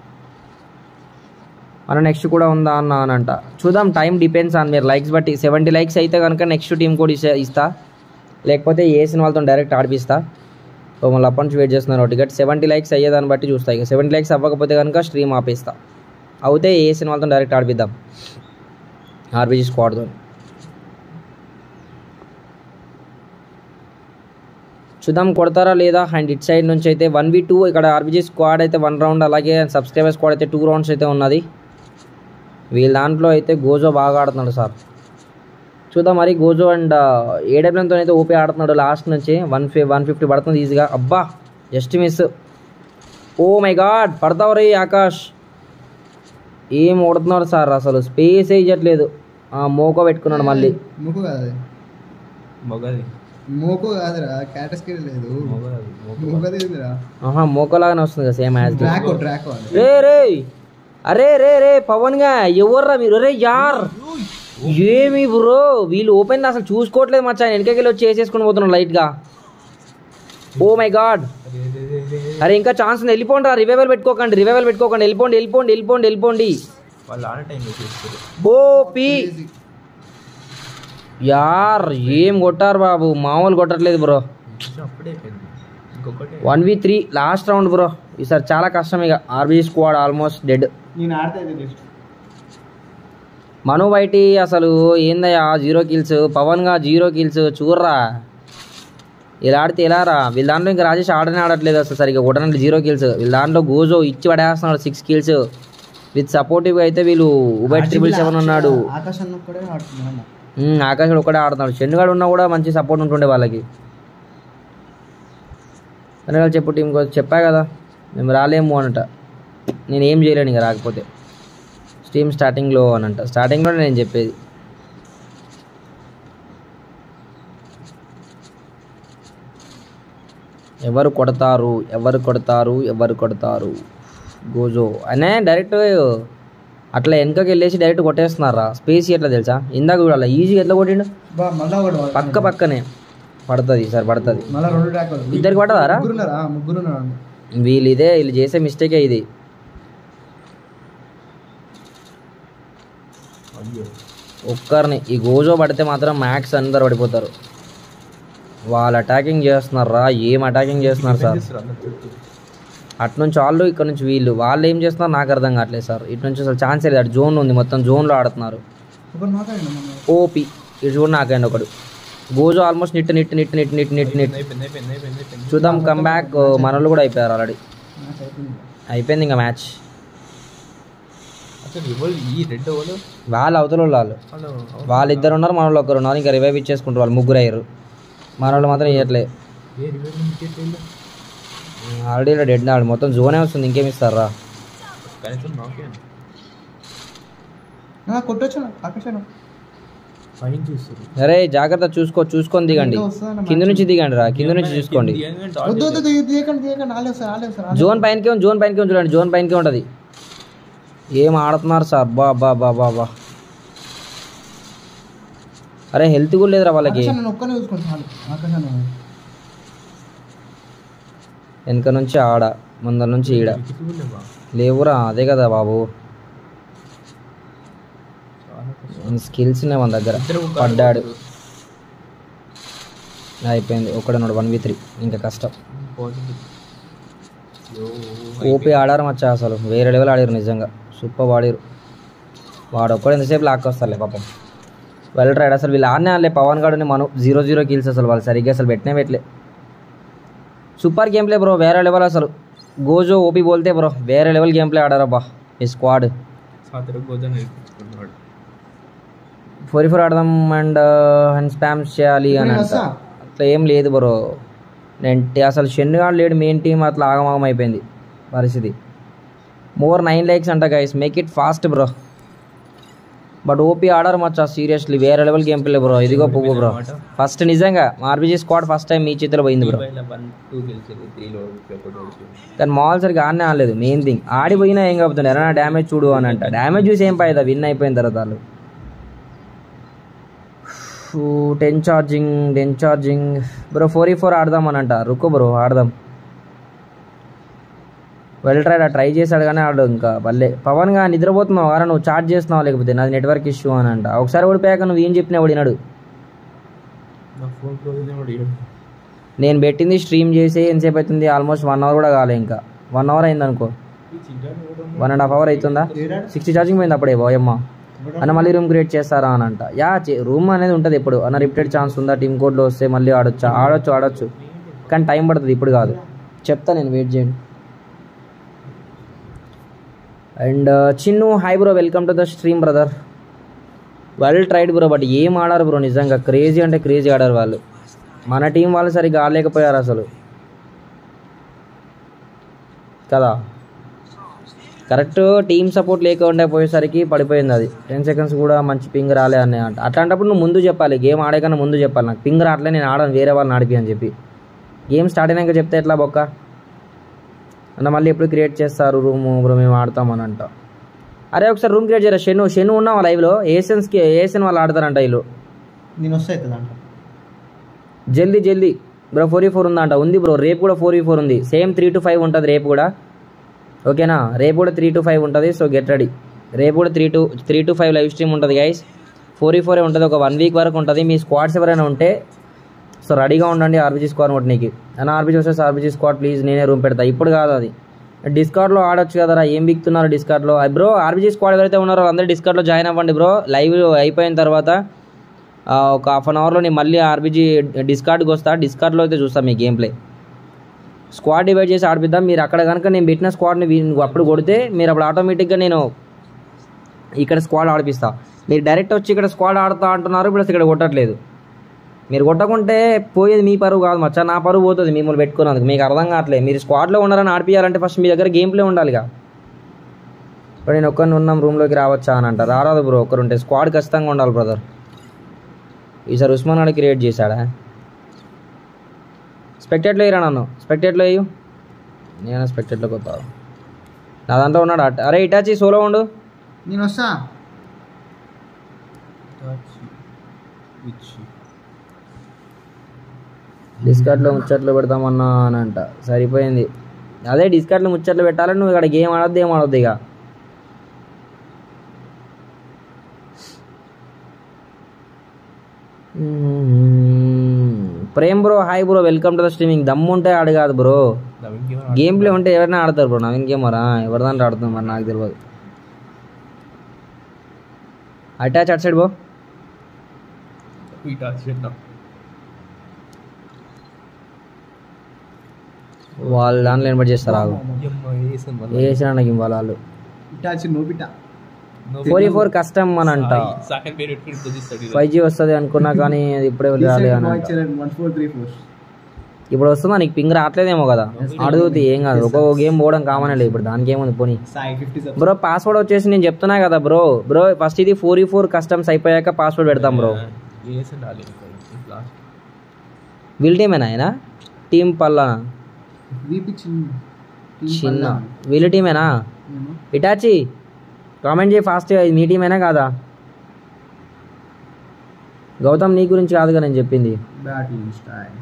మన నెక్స్ట్ కూడా ఉందా అన్న అని అంట చూద్దాం టైం డిపెండ్స్ ఆన్ మీరు లైక్స్ బట్టి సెవెంటీ లైక్స్ అయితే కనుక నెక్స్ట్ టీం కూడా ఇస్తా ఇస్తా లేకపోతే వేసిన వాళ్ళతో డైరెక్ట్ ఆడిపిస్తా సో మళ్ళీ అప్పటి నుంచి వెయిట్ చేస్తున్నారు టికెట్ సెవెంటీ లైక్స్ అయ్యేదాన్ని బట్టి చూస్తా ఇక సెవెంటీ లైక్స్ అవ్వకపోతే కనుక స్ట్రీమ్ ఆపేస్తా అవుతే వేసిన వాళ్ళతో డైరెక్ట్ ఆడిపిద్దాం ఆర్బీజీ స్క్వాడ్తో చూద్దాం కొడతారా లేదా అండ్ ఇట్ సైడ్ నుంచి అయితే వన్ వి టూ ఇక్కడ ఆర్బీజీ స్క్వాడ్ అయితే వన్ రౌండ్ అలాగే సబ్స్క్రైబర్ స్క్వాడ్ అయితే టూ రౌండ్స్ అయితే ఉన్నది వీళ్ళ దాంట్లో అయితే గోజో బాగా ఆడుతున్నాడు సార్ చూద్దాం మరి గోజో అండ్ ఏడబ్ల్యూతో అయితే ఓపీ ఆడుతున్నాడు లాస్ట్ నుంచి వన్ ఫి వన్ ఫిఫ్టీ పడుతుంది ఈజీగా అబ్బా just miss oh my god పడతావు రే ఆకాష్ ఏం ఓడుతున్నాడు సార్ అసలు స్పేస్ ఇవ్వట్లేదు మోకో పెట్టుకున్నాడు మళ్ళీ మూకు కాదు అది మొగది మూకు కాదురా క్యాటస్కరీ లేదు మొగది మూకది ఉందిరా ఆహా మోకోలాగానే వస్తుంది కదా సేమ్ యాజ్ ట్రాక్ ట్రాక్ రే రే అరే రే రే పవన్ గా ఎవర్రా మీరు రే యార్ ఏమి బ్రో వీళ్ళు ఓపెన్ అసలు చూసుకోవట్లేదు మచ్చా వెనకకి వచ్చి చేసేసుకుని పోతున్నాం లైట్ గా ఓ మై గాడ్ అరే ఇంకా ఛాన్స్ ఉంది వెళ్ళిపోండి రా రివైవల్ పెట్టుకోకండి రివైవల్ పెట్టుకోకండి వెళ్ళిపోండి వెళ్ళిపోండి వెళ్ళిపోండి వెళ్ళిపోండి వాళ్ళు ఆడే టైం చేస్తారు ఓ పి యార్ ఏం కొట్టారు బాబు మామూలు కొట్టట్లేదు బ్రో అప్పుడే అయిపోయింది ఇంకొకటి one v three last round bro ఈసారి చాలా కష్టం ఇక ఆర్బీ స్క్వాడ్ ఆల్మోస్ట్ డెడ్ నేను ఆడితే అయితే జస్ట్ మను బయటి అసలు ఏందయ్యా జీరో కిల్స్ పవన్గా జీరో కిల్స్ చూర్రా ఇలా ఆడితే ఎలా రా వీళ్ళ దాంట్లో ఇంకా రాజేష్ ఆడనే ఆడట్లేదు అసలు సరిగ్గా కొట్టనంటే జీరో కిల్స్ వీళ్ళ దాంట్లో గోజో ఇచ్చి పడేస్తున్నాడు సిక్స్ కిల్స్ విత్ సపోర్టివ్ అయితే వీళ్ళు ఉబైట్ ట్రిపుల్ సెవెన్ ఉన్నాడు ఆకాశ్ అన్న కూడా ఆడుతున్నాడు ఉమ్, ఆకాశ్ ఒకటే ఆడుతున్నాడు చెన్నుగాడు ఉన్నా కూడా మంచి సపోర్ట్ ఉంటుండే వాళ్ళకి అని వాళ్ళు చెప్పు టీంకి వచ్చి చెప్పా కదా మేము రాలేము అనట నేను ఏం చేయలేను ఇక రాకపోతే స్టీమ్ స్టార్టింగ్లో అనంట స్టార్టింగ్లో నేను చెప్పేది ఎవరు కొడతారు ఎవరు కొడతారు ఎవరు కొడతారు గోజో అనే డైరెక్ట్ అట్లా వెనకకి వెళ్ళేసి డైరెక్ట్ కొట్టేస్తున్నారా స్పేస్ ఎట్లా తెలుసా ఇందాక చూడాలి ఈజీగా ఎట్లా కొట్టిండు బా మళ్ళా ఒకటి వాడు. పక్క పక్కనే పడుతుంది సార్ పడుతుంది మళ్ళా రెండు ట్యాక్లు ఇద్దరికి పడదారా ముగ్గురు ఉన్నారా ముగ్గురు ఉన్నారు వీళ్ళు ఇదే వీళ్ళు చేసే మిస్టేకే ఇది ఒక్కరిని ఈ గోజో పడితే మాత్రం మ్యాక్స్ అందరు పడిపోతారు వాళ్ళు అటాకింగ్ చేస్తున్నారా ఏం అటాకింగ్ చేస్తున్నారు సార్ అటు నుంచి వాళ్ళు ఇక్కడ నుంచి వీళ్ళు వాళ్ళు ఏం చేస్తున్నారు నాకు అర్థం కావట్లేదు సార్ ఇటు నుంచి అసలు ఛాన్స్ లేదు అటు జోన్ ఉంది మొత్తం జోన్లో ఆడుతున్నారు ఒకరు నాకండి మన ఓపి ఇటు చూడు నాకండి ఒకడు గోజో ఆల్మోస్ట్ నిట్ నిట్ నిట్ నిట్ నిట్ నిట్ నిట్ అయిపోయింది అయిపోయింది అయిపోయింది అయిపోయింది చూద్దాం కమ్ బ్యాక్ మన వాళ్ళు కూడా అయిపోయారు ఆల్రెడీ మ్యాచ్ అయిపోయింది అయిపోయింది ఇంకా మ్యాచ్ అసలు ఎవరు ఈ రెడ్ ఎవరు వాళ్ళు అవతల వాళ్ళు వాళ్ళు వాళ్ళు వాళ్ళిద్దరు ఉన్నారు మన వాళ్ళు ఒకరు ఉన్నారు ఇంకా రివైవ్ ఇచ్చేసుకుంటారు వాళ్ళు ముగ్గురు అయ్యారు మన వాళ్ళు మాత్రం ఇవ్వట్లే ఏ రివైవ్ వికెట్ వెళ్ళు ఆల్రెడీ ఇలా డెడ్ ఆడు మొత్తం జోనే వస్తుంది ఇంకేం ఇస్తారా కనీసం నాకే కొట్టొచ్చాను ఆకాశాను పైన చూస్తారు అరే జాగ్రత్త చూసుకో చూసుకొని దిగండి కింద నుంచి దిగండి రా కింద నుంచి చూసుకోండి వద్దు వద్దు దిగ- దిగకండి దిగకండి ఆలేవు సార్ ఆలేవు సార్ ఆలేవు. జోన్ పైనకే ఉంది జోన్ పైనకే ఉంది చూడండి జోన్ పైనకే ఉంటుంది ఏం ఆడుతున్నారు సార్ బా బా బా బా బా అరే హెల్త్ కూడా లేదురా వాళ్ళకి ఆకాశాన్ని నేను ఒక్కనే చూసుకోండి చాలు ఆకాశాన్ని వెనక నుంచి ఆడ ముందర నుంచి ఈడ లేవురా అదే కదా బాబు స్కిల్స్ మన దగ్గర పడ్డాడు అయిపోయింది ఒకడున్నాడు వన్ వి త్రీ ఇంకా కష్టం ఓపీ ఆడారు మచ్చా అసలు వేరే లెవెల్ ఆడారు నిజంగా సూపర్ ఆడారు వాడు ఒక్కడు ఎంతసేపు లాక్కొస్తారులే పాపం వెల్ ట్రైడ్ అసలు వీళ్ళు ఆడనే ఆడలే పవన్ గాడుని మనం జీరో జీరో కిల్స్ అసలు వాళ్ళు సరిగ్గా అసలు పెట్టనే పెట్టలే సూపర్ గేమ్ ప్లే బ్రో వేరే లెవెల్ అసలు గోజో ఓపీ బోల్తే బ్రో వేరే లెవెల్ గేమ్ ప్లే ఆడారబ్బా ఈ స్క్వాడ్ సాతర గోదాన్ని నేర్పించుకున్నాడు ఫోర్ ఫోర్ ఆడదాం అండ్ అండ్ స్పామ్స్ చేయాలి అని అంట వస్తా. అట్లా ఏం లేదు బ్రో నేను టి- అసలు షెన్నుగాడు లేడు మెయిన్ టీం అట్లా ఆగమాగం అయిపోయింది పరిస్థితి మోర్ నైన్ లైక్స్ అంట guys make it fast bro but OP order మచ్చా సీరియస్లీ వేరే లెవెల్ గేమ్ ప్లే బ్రో ఇదిగో పువ్వు బ్రో ఫస్ట్ నిజంగా ఆర్బీజీ స్క్వాడ్ ఫస్ట్ టైం మీ చేతిలో పోయింది బ్రో వన్ టూ గెలిచేది త్రీలో ఒకటి ఓడిపోయింది. కానీ మాల్ సరిగ్గా ఆడనే ఆడలేదు మెయిన్ థింగ్ ఆడిపోయినా ఏం కాపుతుంది ఎరా డ్యామేజ్ చూడు అని అంట డ్యామేజ్ చూసి ఏం పాయిదా విన్ అయిపోయిన తర్వాత వాళ్ళు ten charging ten charging bro four ఈ ఫోర్ ఆడదాం అని అంట రుకో బ్రో ఆడదాం వెల్ ట్రైడ్ ట్రై చేశాడు కానీ ఆడు ఇంకా భలే పవన్గా నిద్రపోతున్నావు వారా నువ్వు చార్జ్ చేస్తున్నావు లేకపోతే నాది నెట్వర్క్ ఇష్యూ అని అంట ఒకసారి ఓడిపోయాక నువ్వు ఏం చెప్పినా వినాడు నా ఫోన్ క్లోజ్ అయితే వాడు ఈడ- నేను పెట్టింది స్ట్రీమ్ చేసి ఎంతసేపు అవుతుంది ఆల్మోస్ట్ వన్ అవర్ కూడా కాలే ఇంకా వన్ అవర్ అయింది అనుకో వన్ అండ్ హాఫ్ అవర్ అవుతుందా సిక్స్టీ ఛార్జింగ్ పోయింది అప్పుడే పోయమ్మ అన్న మళ్ళీ రూమ్ క్రియేట్ చేస్తారా అని అంట యా రూమ్ అనేది ఉంటుంది ఇప్పుడు అన్న రిపీటెడ్ ఛాన్స్ ఉందా టీమ్ కోడ్లో వస్తే మళ్ళీ ఆడొచ్చా ఆడొచ్చు ఆడొచ్చు కానీ టైం పడుతుంది ఇప్పుడు కాదు చెప్తా నేను వెయిట్ చేయండి and Chinnu hi bro welcome to the stream brother well tried bro but ఏం ఆడారు బ్రో నిజంగా క్రేజీ అంటే క్రేజీ ఆడారు వాళ్ళు మన టీం వాళ్ళు సరిగ్గా ఆడలేకపోయారు అసలు కదా కరెక్ట్ టీమ్ సపోర్ట్ లేకుండా పోయేసరికి పడిపోయింది అది టెన్ సెకండ్స్ కూడా మంచి పింగ్ రాలే అని అంట అట్లాంటప్పుడు నువ్వు ముందు చెప్పాలి గేమ్ ఆడే కన్నా ముందు చెప్పాలి నాకు పింగ్ రావట్లే నేను ఆడను వేరే వాళ్ళని ఆడిపి అని చెప్పి గేమ్ స్టార్ట్ అయినాక చెప్తే ఎట్లా బొక్క అన్న మళ్ళీ ఎప్పుడు క్రియేట్ చేస్తారు రూమ్ బ్రో మేము ఆడతామని అంట అరే ఒకసారి రూమ్ క్రియేట్ చేయరా షెను షెను ఉన్నావా లైవ్లో ఏసెన్స్కి ఏసెన్ వాళ్ళు ఆడతారంట వీళ్ళు నేను వస్తే అవుతుంది అంట జల్దీ జల్దీ బ్రో ఫోర్ ఈ ఫోర్ ఉందంట ఉంది బ్రో రేపు కూడా ఫోర్ ఈ ఫోర్ ఉంది సేమ్ త్రీ టు ఫైవ్ ఉంటుంది రేపు కూడా ఓకేనా రేపు కూడా త్రీ టు ఫైవ్ ఉంటుంది సో గెట్ రెడీ రేపు కూడా three to three to five live stream ఉంటుంది గైస్ ఫోర్ ఈ ఫోర్ ఉంటుంది ఒక వన్ వీక్ వరకు ఉంటుంది మీ స్క్వాడ్స్ ఎవరైనా ఉంటే సో రెడీగా ఉండండి ఆర్బీజీ స్క్వాడ్ కొట్టనీకి అన్న ఆర్బీజీ వస్తే ఆర్బీజీ స్క్వాడ్ ప్లీజ్ నేనే రూమ్ పెడతా ఇప్పుడు కాదు అది డిస్కార్డ్లో ఆడొచ్చు కదరా ఏం బిక్తున్నారు డిస్కార్డ్లో బ్రో ఆర్బీజీ స్క్వాడ్ ఎవరైతే ఉన్నారో అందరూ డిస్కార్డ్లో జాయిన్ అవ్వండి బ్రో లైవ్ అయిపోయిన తర్వాత ఆ, ఒక హాఫ్ అన్ అవర్లో నేను మళ్ళీ ఆర్బీజీ డిస్కార్డ్కి వస్తా డిస్కార్డ్లో అయితే చూస్తాను మీ గేమ్ ప్లే స్క్వాడ్ డివైడ్ చేసి ఆడిపిద్దాం మీరు అక్కడ కనుక నేను పెట్టిన స్క్వాడ్ని వీ- అప్పుడు కొడితే మీరు అప్పుడు ఆటోమేటిక్గా నేను ఇక్కడ స్క్వాడ్ ఆడిపిస్తా మీరు డైరెక్ట్ వచ్చి ఇక్కడ స్క్వాడ్ ఆడుతా అంటున్నారు ఇప్పుడు అసలు ఇక్కడ కొట్టట్లేదు మీరు కొట్టకుంటే పోయేది మీ పరువు కాదు మచ్చా నా పరువు పోతుంది మిమ్మల్ని పెట్టుకున్నందుకు మీకు అర్థం కావట్లేదు మీరు స్క్వాడ్లో ఉండాలని ఆడిపియాలంటే ఫస్ట్ మీ దగ్గర గేమ్ ప్లే ఉండాలిగా ఇప్పుడు నేను ఒక్కరిని ఉన్నాం రూమ్లోకి రావచ్చా అని అంటారు రారాదు బ్రో ఒక్కరుంటే స్క్వాడ్ ఖచ్చితంగా ఉండాలి బ్రదర్ ఈసారి ఉస్మాన్ ఆడ క్రియేట్ చేశాడా స్పెక్టెట్లో వేయరా నన్ను స్పెక్టెట్లో వేయు నేను స్పెక్టెట్లోకి వస్తాను నా దాంట్లో ఉన్నాడు అట్- అరే ఇటాచి సోలో ఉండు నేను వస్తా డిస్కార్డ్లో ముచ్చట్లు పెడతామన్నా అని అంట సరిపోయింది అదే డిస్కార్డ్లో ముచ్చట్లు పెట్టాలని నువ్వు ఇక్కడ గేమ్ ఆడొద్దు ఏం ఆడొద్దు ఇక Prem bro hi bro welcome to the streaming దమ్ముంటే ఆడు కాదు bro Naveen game game play ఉంటే ఎవరైనా ఆడతారు బ్రో నవీన్ గేమరా ఎవరిదాంట్లో ఆడుతుంది మరి నాకు తెలియదు అటాచ్ అట్ సైడ్ బో ఇటు వచ్చేద్దాం వాళ్ళు దాంట్లో ఇన్వైట్ చేస్తారు ఆగు అమ్మ వేసాను మళ్ళీ. వేసిన నాకు ఇవ్వాలి వాళ్ళు Itachi Nobita No four four కష్టం అని అంట సాయి- సాకెన్ పేరు పెట్టుకుని పొజిస్తాడు ఈరోజు. ఫైవ్ జీ వస్తుంది అనుకున్నా కానీ అది ఇప్పుడే రాలే అని అంట. వన్ ఫోర్ త్రీ ఫోర్ ఇప్పుడు వస్తుందా నీకు పింగ్ రావట్లేదేమో కదా అడుగుతుంది ఏం కాదు ఒక్కొక్క గేమ్ పోవడం కామన్ లేదు ఇప్పుడు దానికి ఏముంది పోనీ Sai fifty seven bro password వచ్చేసి నేను చెప్తున్నా కదా బ్రో బ్రో ఫస్ట్ ఇది ఫోర్ ఈ ఫోర్ కస్టమ్స్ అయిపోయాక పాస్వర్డ్ పెడతాం బ్రో వేసాను రాలేదు ఇంకా. లాస్ట్ వీళ్ళ టీమేనా ఆయన టీం పల్లానా వీపి చిన్న Team చిన్న పల్లా. వీళ్ళ టీమేనా ఏమో. ఇటాచి కామెంట్ చేయి ఫాస్ట్గా ఇది మీ టీమేనా కాదా గౌతమ్ నీ గురించి కాదుగా నేను చెప్పింది బ్యాటింగ్ స్టైల్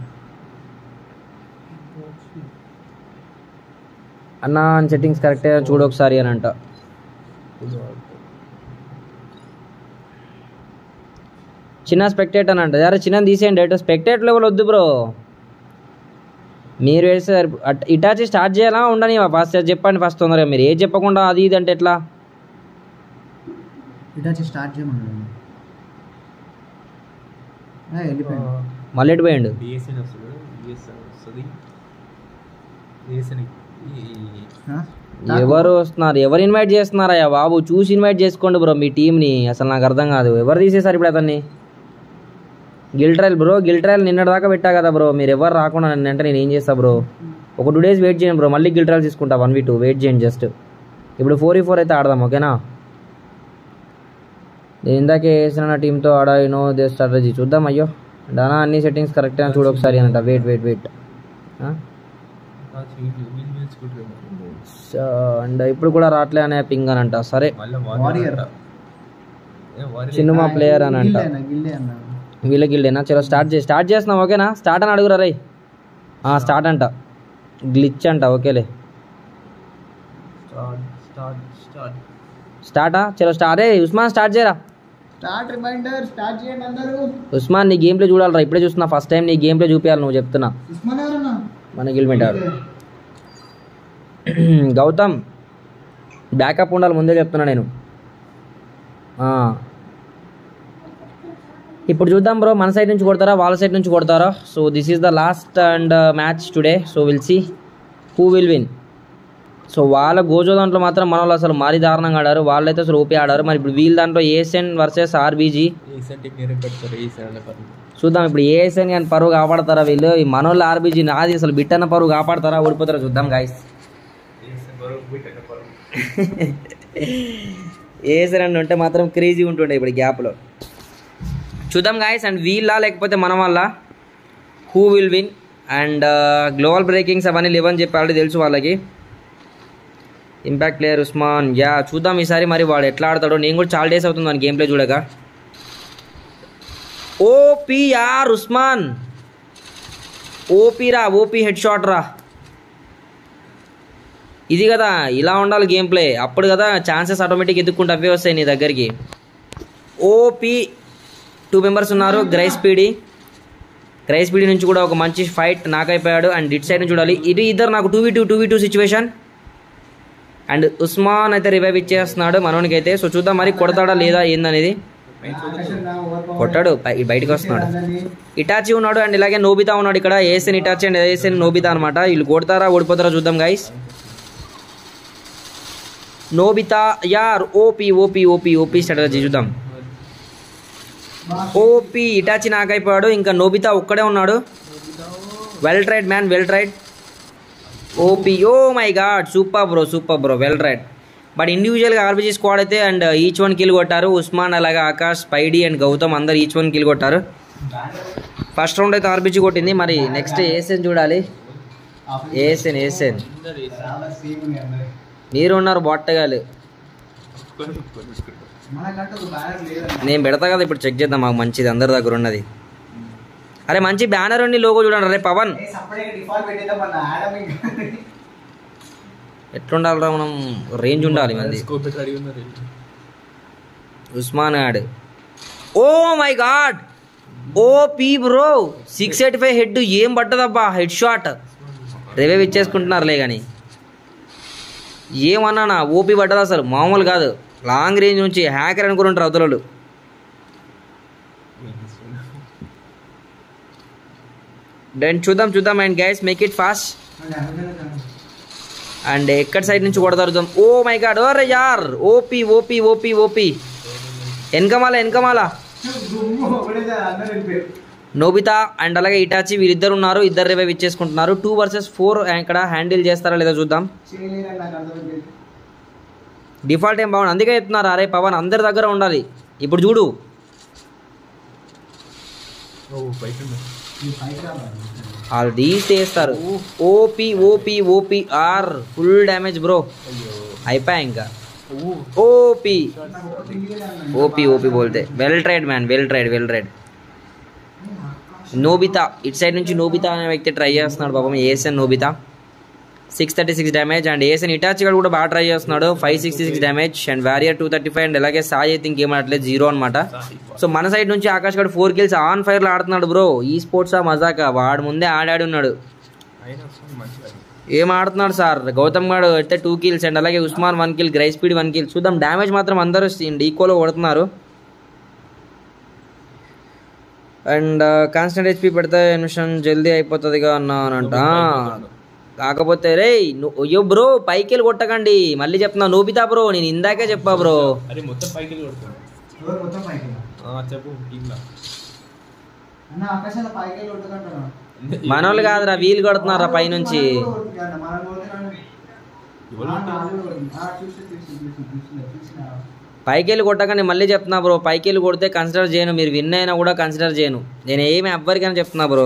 అన్న సెట్టింగ్స్ కరెక్టే చూడు ఒకసారి అని అంట చిన్న స్పెక్టేట్ అని అంట అరే చిన్న తీసేయండి డేట్ స్పెక్టేట్ లెవెల్ వద్దు బ్రో మీరు వేస్తే సరిపో- అట్- ఇటాచి స్టార్ట్ చేయాలా ఉండని ఫస్ట్ చెప్పండి ఫస్ట్ తొందరగా మీరు ఏది చెప్పకుండా అది ఇది అంటే ఎట్లా ఇటాచి స్టార్ట్ చేయమన్నాడు ఏ, వెళ్ళిపోయాడు మళ్ళీ ఎటు పోయిండు బిఎస్ఎన్ వస్తుంది బిఎస్ఎన్ వస్తుంది బిఎస్ఎన్ ఆ? ఎవరు వస్తున్నారు ఎవరు ఇన్వైట్ చేస్తున్నారయ్యా బాబు చూసి ఇన్వైట్ చేసుకోండి బ్రో మీ టీంని అసలు నాకు అర్థం కాదు ఎవరు తీసేశారు ఇప్పుడు అతన్ని guild trial bro guild trial నిన్నటి దాకా పెట్టా కదా బ్రో మీరు ఎవరు రాకుండా నన్ను అంటే నేను ఏం చేస్తా బ్రో ఒక టూ డేస్ వెయిట్ చేయండి బ్రో మళ్ళీ గిల్ ట్రయల్ తీసుకుంటా వన్ వీ టూ వెయిట్ చేయండి జస్ట్ ఇప్పుడు ఫోర్ ఈ ఫోర్ అయితే ఆడదాం ఓకేనా నేను ఇందాకే వేసిన నా టీంతో ఆడా నో దే స్ట్రాటజీ చూద్దాం అయ్యో డానా అన్ని సెట్టింగ్స్ కరెక్ట్ అని చూడు ఒకసారి అంట వెయిట్ వెయిట్ వెయిట్ అండ్ ఇప్పుడు కూడా రావట్లే అనే పింగ్ అని అంట సరే మళ్ళీ Warrior. చిన్న ప్లేయర్ అని అంట గిల్డే అన్న, గిల్డే అన్న వీళ్ళ గిల్డేనా చలో స్టార్ట్ చేసి స్టార్ట్ చేస్తున్నాం ఓకేనా స్టార్ట్ అని అడుగురా రై స్టార్ట్ అంట గ్లిచ్ అంట ఓకేలే స్టార్ట్ స్టార్ట్ స్టార్ట్ స్టార్టా చలో స్టార్ట్ అరే ఉస్మాన్ స్టార్ట్ చేయరా స్టార్ట్ రిమైండర్ స్టార్ట్ చేయండి అందరూ ఉస్మాన్ నీ గేమ్ ప్లే చూడాలరా ఇప్పుడే చూస్తున్నా ఫస్ట్ టైం నీ గేమ్ ప్లే చూపించాలి నువ్వు చెప్తున్నా ఉస్మాన్ ఎవరన్నా మన గిల్మెంట్ ఆడు గౌతమ్ బ్యాకప్ ఉండాలి ముందే చెప్తున్నా నేను ఆ. ఇప్పుడు చూద్దాం బ్రో మన సైడ్ నుంచి కొడతారా వాళ్ళ సైడ్ నుంచి కొడతారా so this is the last and match today so will see who will win so వాళ్ళ గోజో దాంట్లో మాత్రం మన వాళ్ళు అసలు మరీ దారుణంగా ఆడారు వాళ్ళైతే అసలు ఓపీ ఆడారు మరి ఇప్పుడు వీళ్ళ దాంట్లో ఏసెన్ వర్సెస్ ఆర్బీజీ ఏసెన్ టీం నేనే పెడతారు ఏసెన్ అనే పని చూద్దాం ఇప్పుడు ఏఎస్ఎన్ కానీ పరువు కాపాడతారా వీళ్ళు ఈ మనోళ్ళు ఆర్బీజీ నాది అసలు బిట్టన్న పరువు కాపాడతారా ఓడిపోతారా చూద్దాం గాయస్ ఏసెన్ బరువు బిట్టన పరువు ఏఎస్ఎన్ అని ఉంటే మాత్రం క్రేజీ ఉంటుండే ఇప్పుడు గ్యాప్లో చూద్దాం గాయస్ అండ్ వీళ్ళ లేకపోతే మన వల్ల who will win and global breakings అవన్నీ లేవని చెప్పి ఆల్రెడీ తెలుసు వాళ్ళకి ఇంపాక్ట్ ప్లేయర్ ఉస్మాన్ యా చూద్దాం ఈసారి మరి వాడు ఎట్లా ఆడతాడో నేను కూడా చాలా డేస్ అవుతుంది వాని గేమ్ ప్లే చూడగా ఓపీఆర్ ఉస్మాన్ ఓపీ రా ఓపీ హెడ్ షాట్ రా ఇది కదా ఇలా ఉండాలి గేమ్ ప్లే అప్పుడు కదా ఛాన్సెస్ ఆటోమేటిక్ ఎదుక్కుంటూ అవే వస్తాయి నీ దగ్గరికి ఓపీ టూ మెంబర్స్ ఉన్నారు గ్రైస్ పీడి గ్రైస్ పీడి నుంచి కూడా ఒక మంచి ఫైట్ నాకైపోయాడు అండ్ ఇట్ సైడ్ నుంచి చూడాలి ఇది ఇద్దరు నాకు two v two two v two situation and Usman అయితే రివైవ్ ఇచ్చేస్తున్నాడు మనోనికి అయితే సో చూద్దాం మరి కొడతాడా లేదా ఏందనేది కొట్టాడు బయ- బయటికి వస్తున్నాడు ఇటాచి ఉన్నాడు అండ్ ఇలాగే నోబితా ఉన్నాడు ఇక్కడ ఏసెన్ ఇటాచి అండ్ ఏసెన్ నోబితా అనమాట వీళ్ళు కొడతారా ఓడిపోతారా చూద్దాం గైస్ నోబితా యార్ OP OP OP OP strategy చూద్దాం ఓపి ఇటాచి నాకైపోయాడు ఇంకా నోబితా ఒక్కడే ఉన్నాడు well tried man well tried OP oh my God super bro super bro well tried but ఇండివిజువల్గా ఆర్బీజీ స్క్వాడ్ అయితే అండ్ ఈచ్ వన్ కిల్ కొట్టారు ఉస్మాన్ అలాగే ఆకాష్ స్పైడీ అండ్ గౌతమ్ అందరు ఈచ్ వన్ కిల్ కొట్టారు ఫస్ట్ రౌండ్ అయితే ఆర్బీజీ కొట్టింది మరి నెక్స్ట్ ఏసెన్ చూడాలి ఏసెన్ ఏసెన్ చాలా సేమ్ ఉంది అందరి మీరు ఉన్నారు బొట్టగాలు మనకంటే ఒక బ్యానర్ లేదన్న నేను పెడతా కదా ఇప్పుడు చెక్ చేద్దాం మాకు మంచిది అందరి దగ్గర ఉన్నది అరే మంచి బ్యానర్ ఉండి లోగో చూడండి అరే పవన్ ఏ సపరేట్ డిఫాల్ట్ పెట్టేద్దాం అన్న ఆడమింగ్ ఎట్లుండాలిరా మనం రేంజ్ ఉండాలి మంది స్కోప్ పెట్టి అడిగి ఉన్నారు ఉస్మాన్ ఆడ్ oh my god O P bro six eighty five head ఏం పట్టదబ్బా హెడ్ షాట్ రివైవ్ ఇచ్చేసుకుంటున్నారులే కానీ ఏమన్నా ఓపీ పడ్డది అసలు మామూలు కాదు లాంగ్ రేంజ్ నుంచి హ్యాకర్ అనుకుంటారు అవతలలు దెన్ చూద్దాం చూద్దాం and guys make it fast and ఎక్కడ సైడ్ నుంచి కొడతారు చూద్దాం ఓ మై గాడ్ ఓరే యార్ ఓపీ ఓపీ ఓపీ ఓపీ వెనకమాల వెనకమాల ఒకటేసారి అందరూ వెళ్ళిపోయారు నోబితా అండ్ అలాగే ఇటాచి వీరిద్దరు ఉన్నారు ఇద్దరు రివైవ్ ఇచ్చేసుకుంటున్నారు టూ వర్సెస్ ఫోర్ ఇక్కడ హ్యాండిల్ చేస్తారా లేదా చూద్దాం చేయలేరని నాకు అర్థమైంది డిఫాల్ట్ ఏం బాగుంది అందుకే చెప్తున్నారు అరే పవన్ అందరి దగ్గర ఉండాలి ఇప్పుడు చూడు ఓ బయట ఉన్నా. ఈ పైకి రావాలి వాళ్ళు తీస్తే వేస్తారు OP OP OP are full damage bro అయిపోయా ఇంకా ఓపీ నాకు ఒక థింగ్ లేదన్న ఓపీ ఓపీ బోల్తే well tried man well tried well tried Nobita ఇటు సైడ్ నుంచి నోబితా అనే వ్యక్తి ట్రై చేస్తున్నాడు పాపం ఏసన్ Nobita six thirty six damage and ఏసన్ ఇటాచి గారు కూడా బాగా ట్రై చేస్తున్నాడు five sixty six damage and warrior two thirty five and అలాగే సాయి అయితే ఇంకేమనట్లేదు జీరో అనమాట సో మన సైడ్ నుంచి ఆకాష్ గడు ఫోర్ కిల్స్ ఆన్ ఫైర్లో ఆడుతున్నాడు బ్రో ఈ స్పోర్ట్స్ ఆ మజాక వాడు ముందే ఆడాడు ఉన్నాడు అయినా అసలు మంచిగా ఏం ఆడుతున్నాడు సార్ గౌతమ్ గాడు అయితే టూ కిల్స్ అండ్ అలాగే Usman one kill grey speed one kill చూద్దాం డ్యామేజ్ మాత్రం అందరూ ఈక్వల్ కొడుతున్నారు అండ్ కాన్స్టెంట్ హెచ్పి పెడితే నిమిషం జల్దీ అయిపోతుందిగా అన్నానంట కాకపోతే రే అయ్యో బ్రో పైకి వెళ్ళి కొట్టకండి మళ్ళీ చెప్తున్నా నోబితా బ్రో నేను ఇందాకే చెప్పా బ్రో అరే మొత్తం పైకి వెళ్ళి కొడుతున్నాడు ఎవరు మొత్తం పైకి వెళ్ళా? ఆ, చెప్పు టీంలో అన్న ఆకాశాల పైకి వెళ్ళి కొట్టకంటున్నా మనోళ్ళు కాదురా వీలు కొడుతున్నారా పైనుంచి మనం కొడుతున్నాను ఎవరు ఆ, నాలుగు కొడుతుంది. ఆ, చూసి చూసి చూసి చూసి చూసినా పైకి వెళ్ళి కొట్టకండి మళ్ళీ చెప్తున్నా బ్రో పైకి వెళ్ళి కొడితే కన్సిడర్ చేయను మీరు విన్ అయినా కూడా కన్సిడర్ చేయను నేను ఏమి ఎవ్వరికైనా చెప్తున్నా బ్రో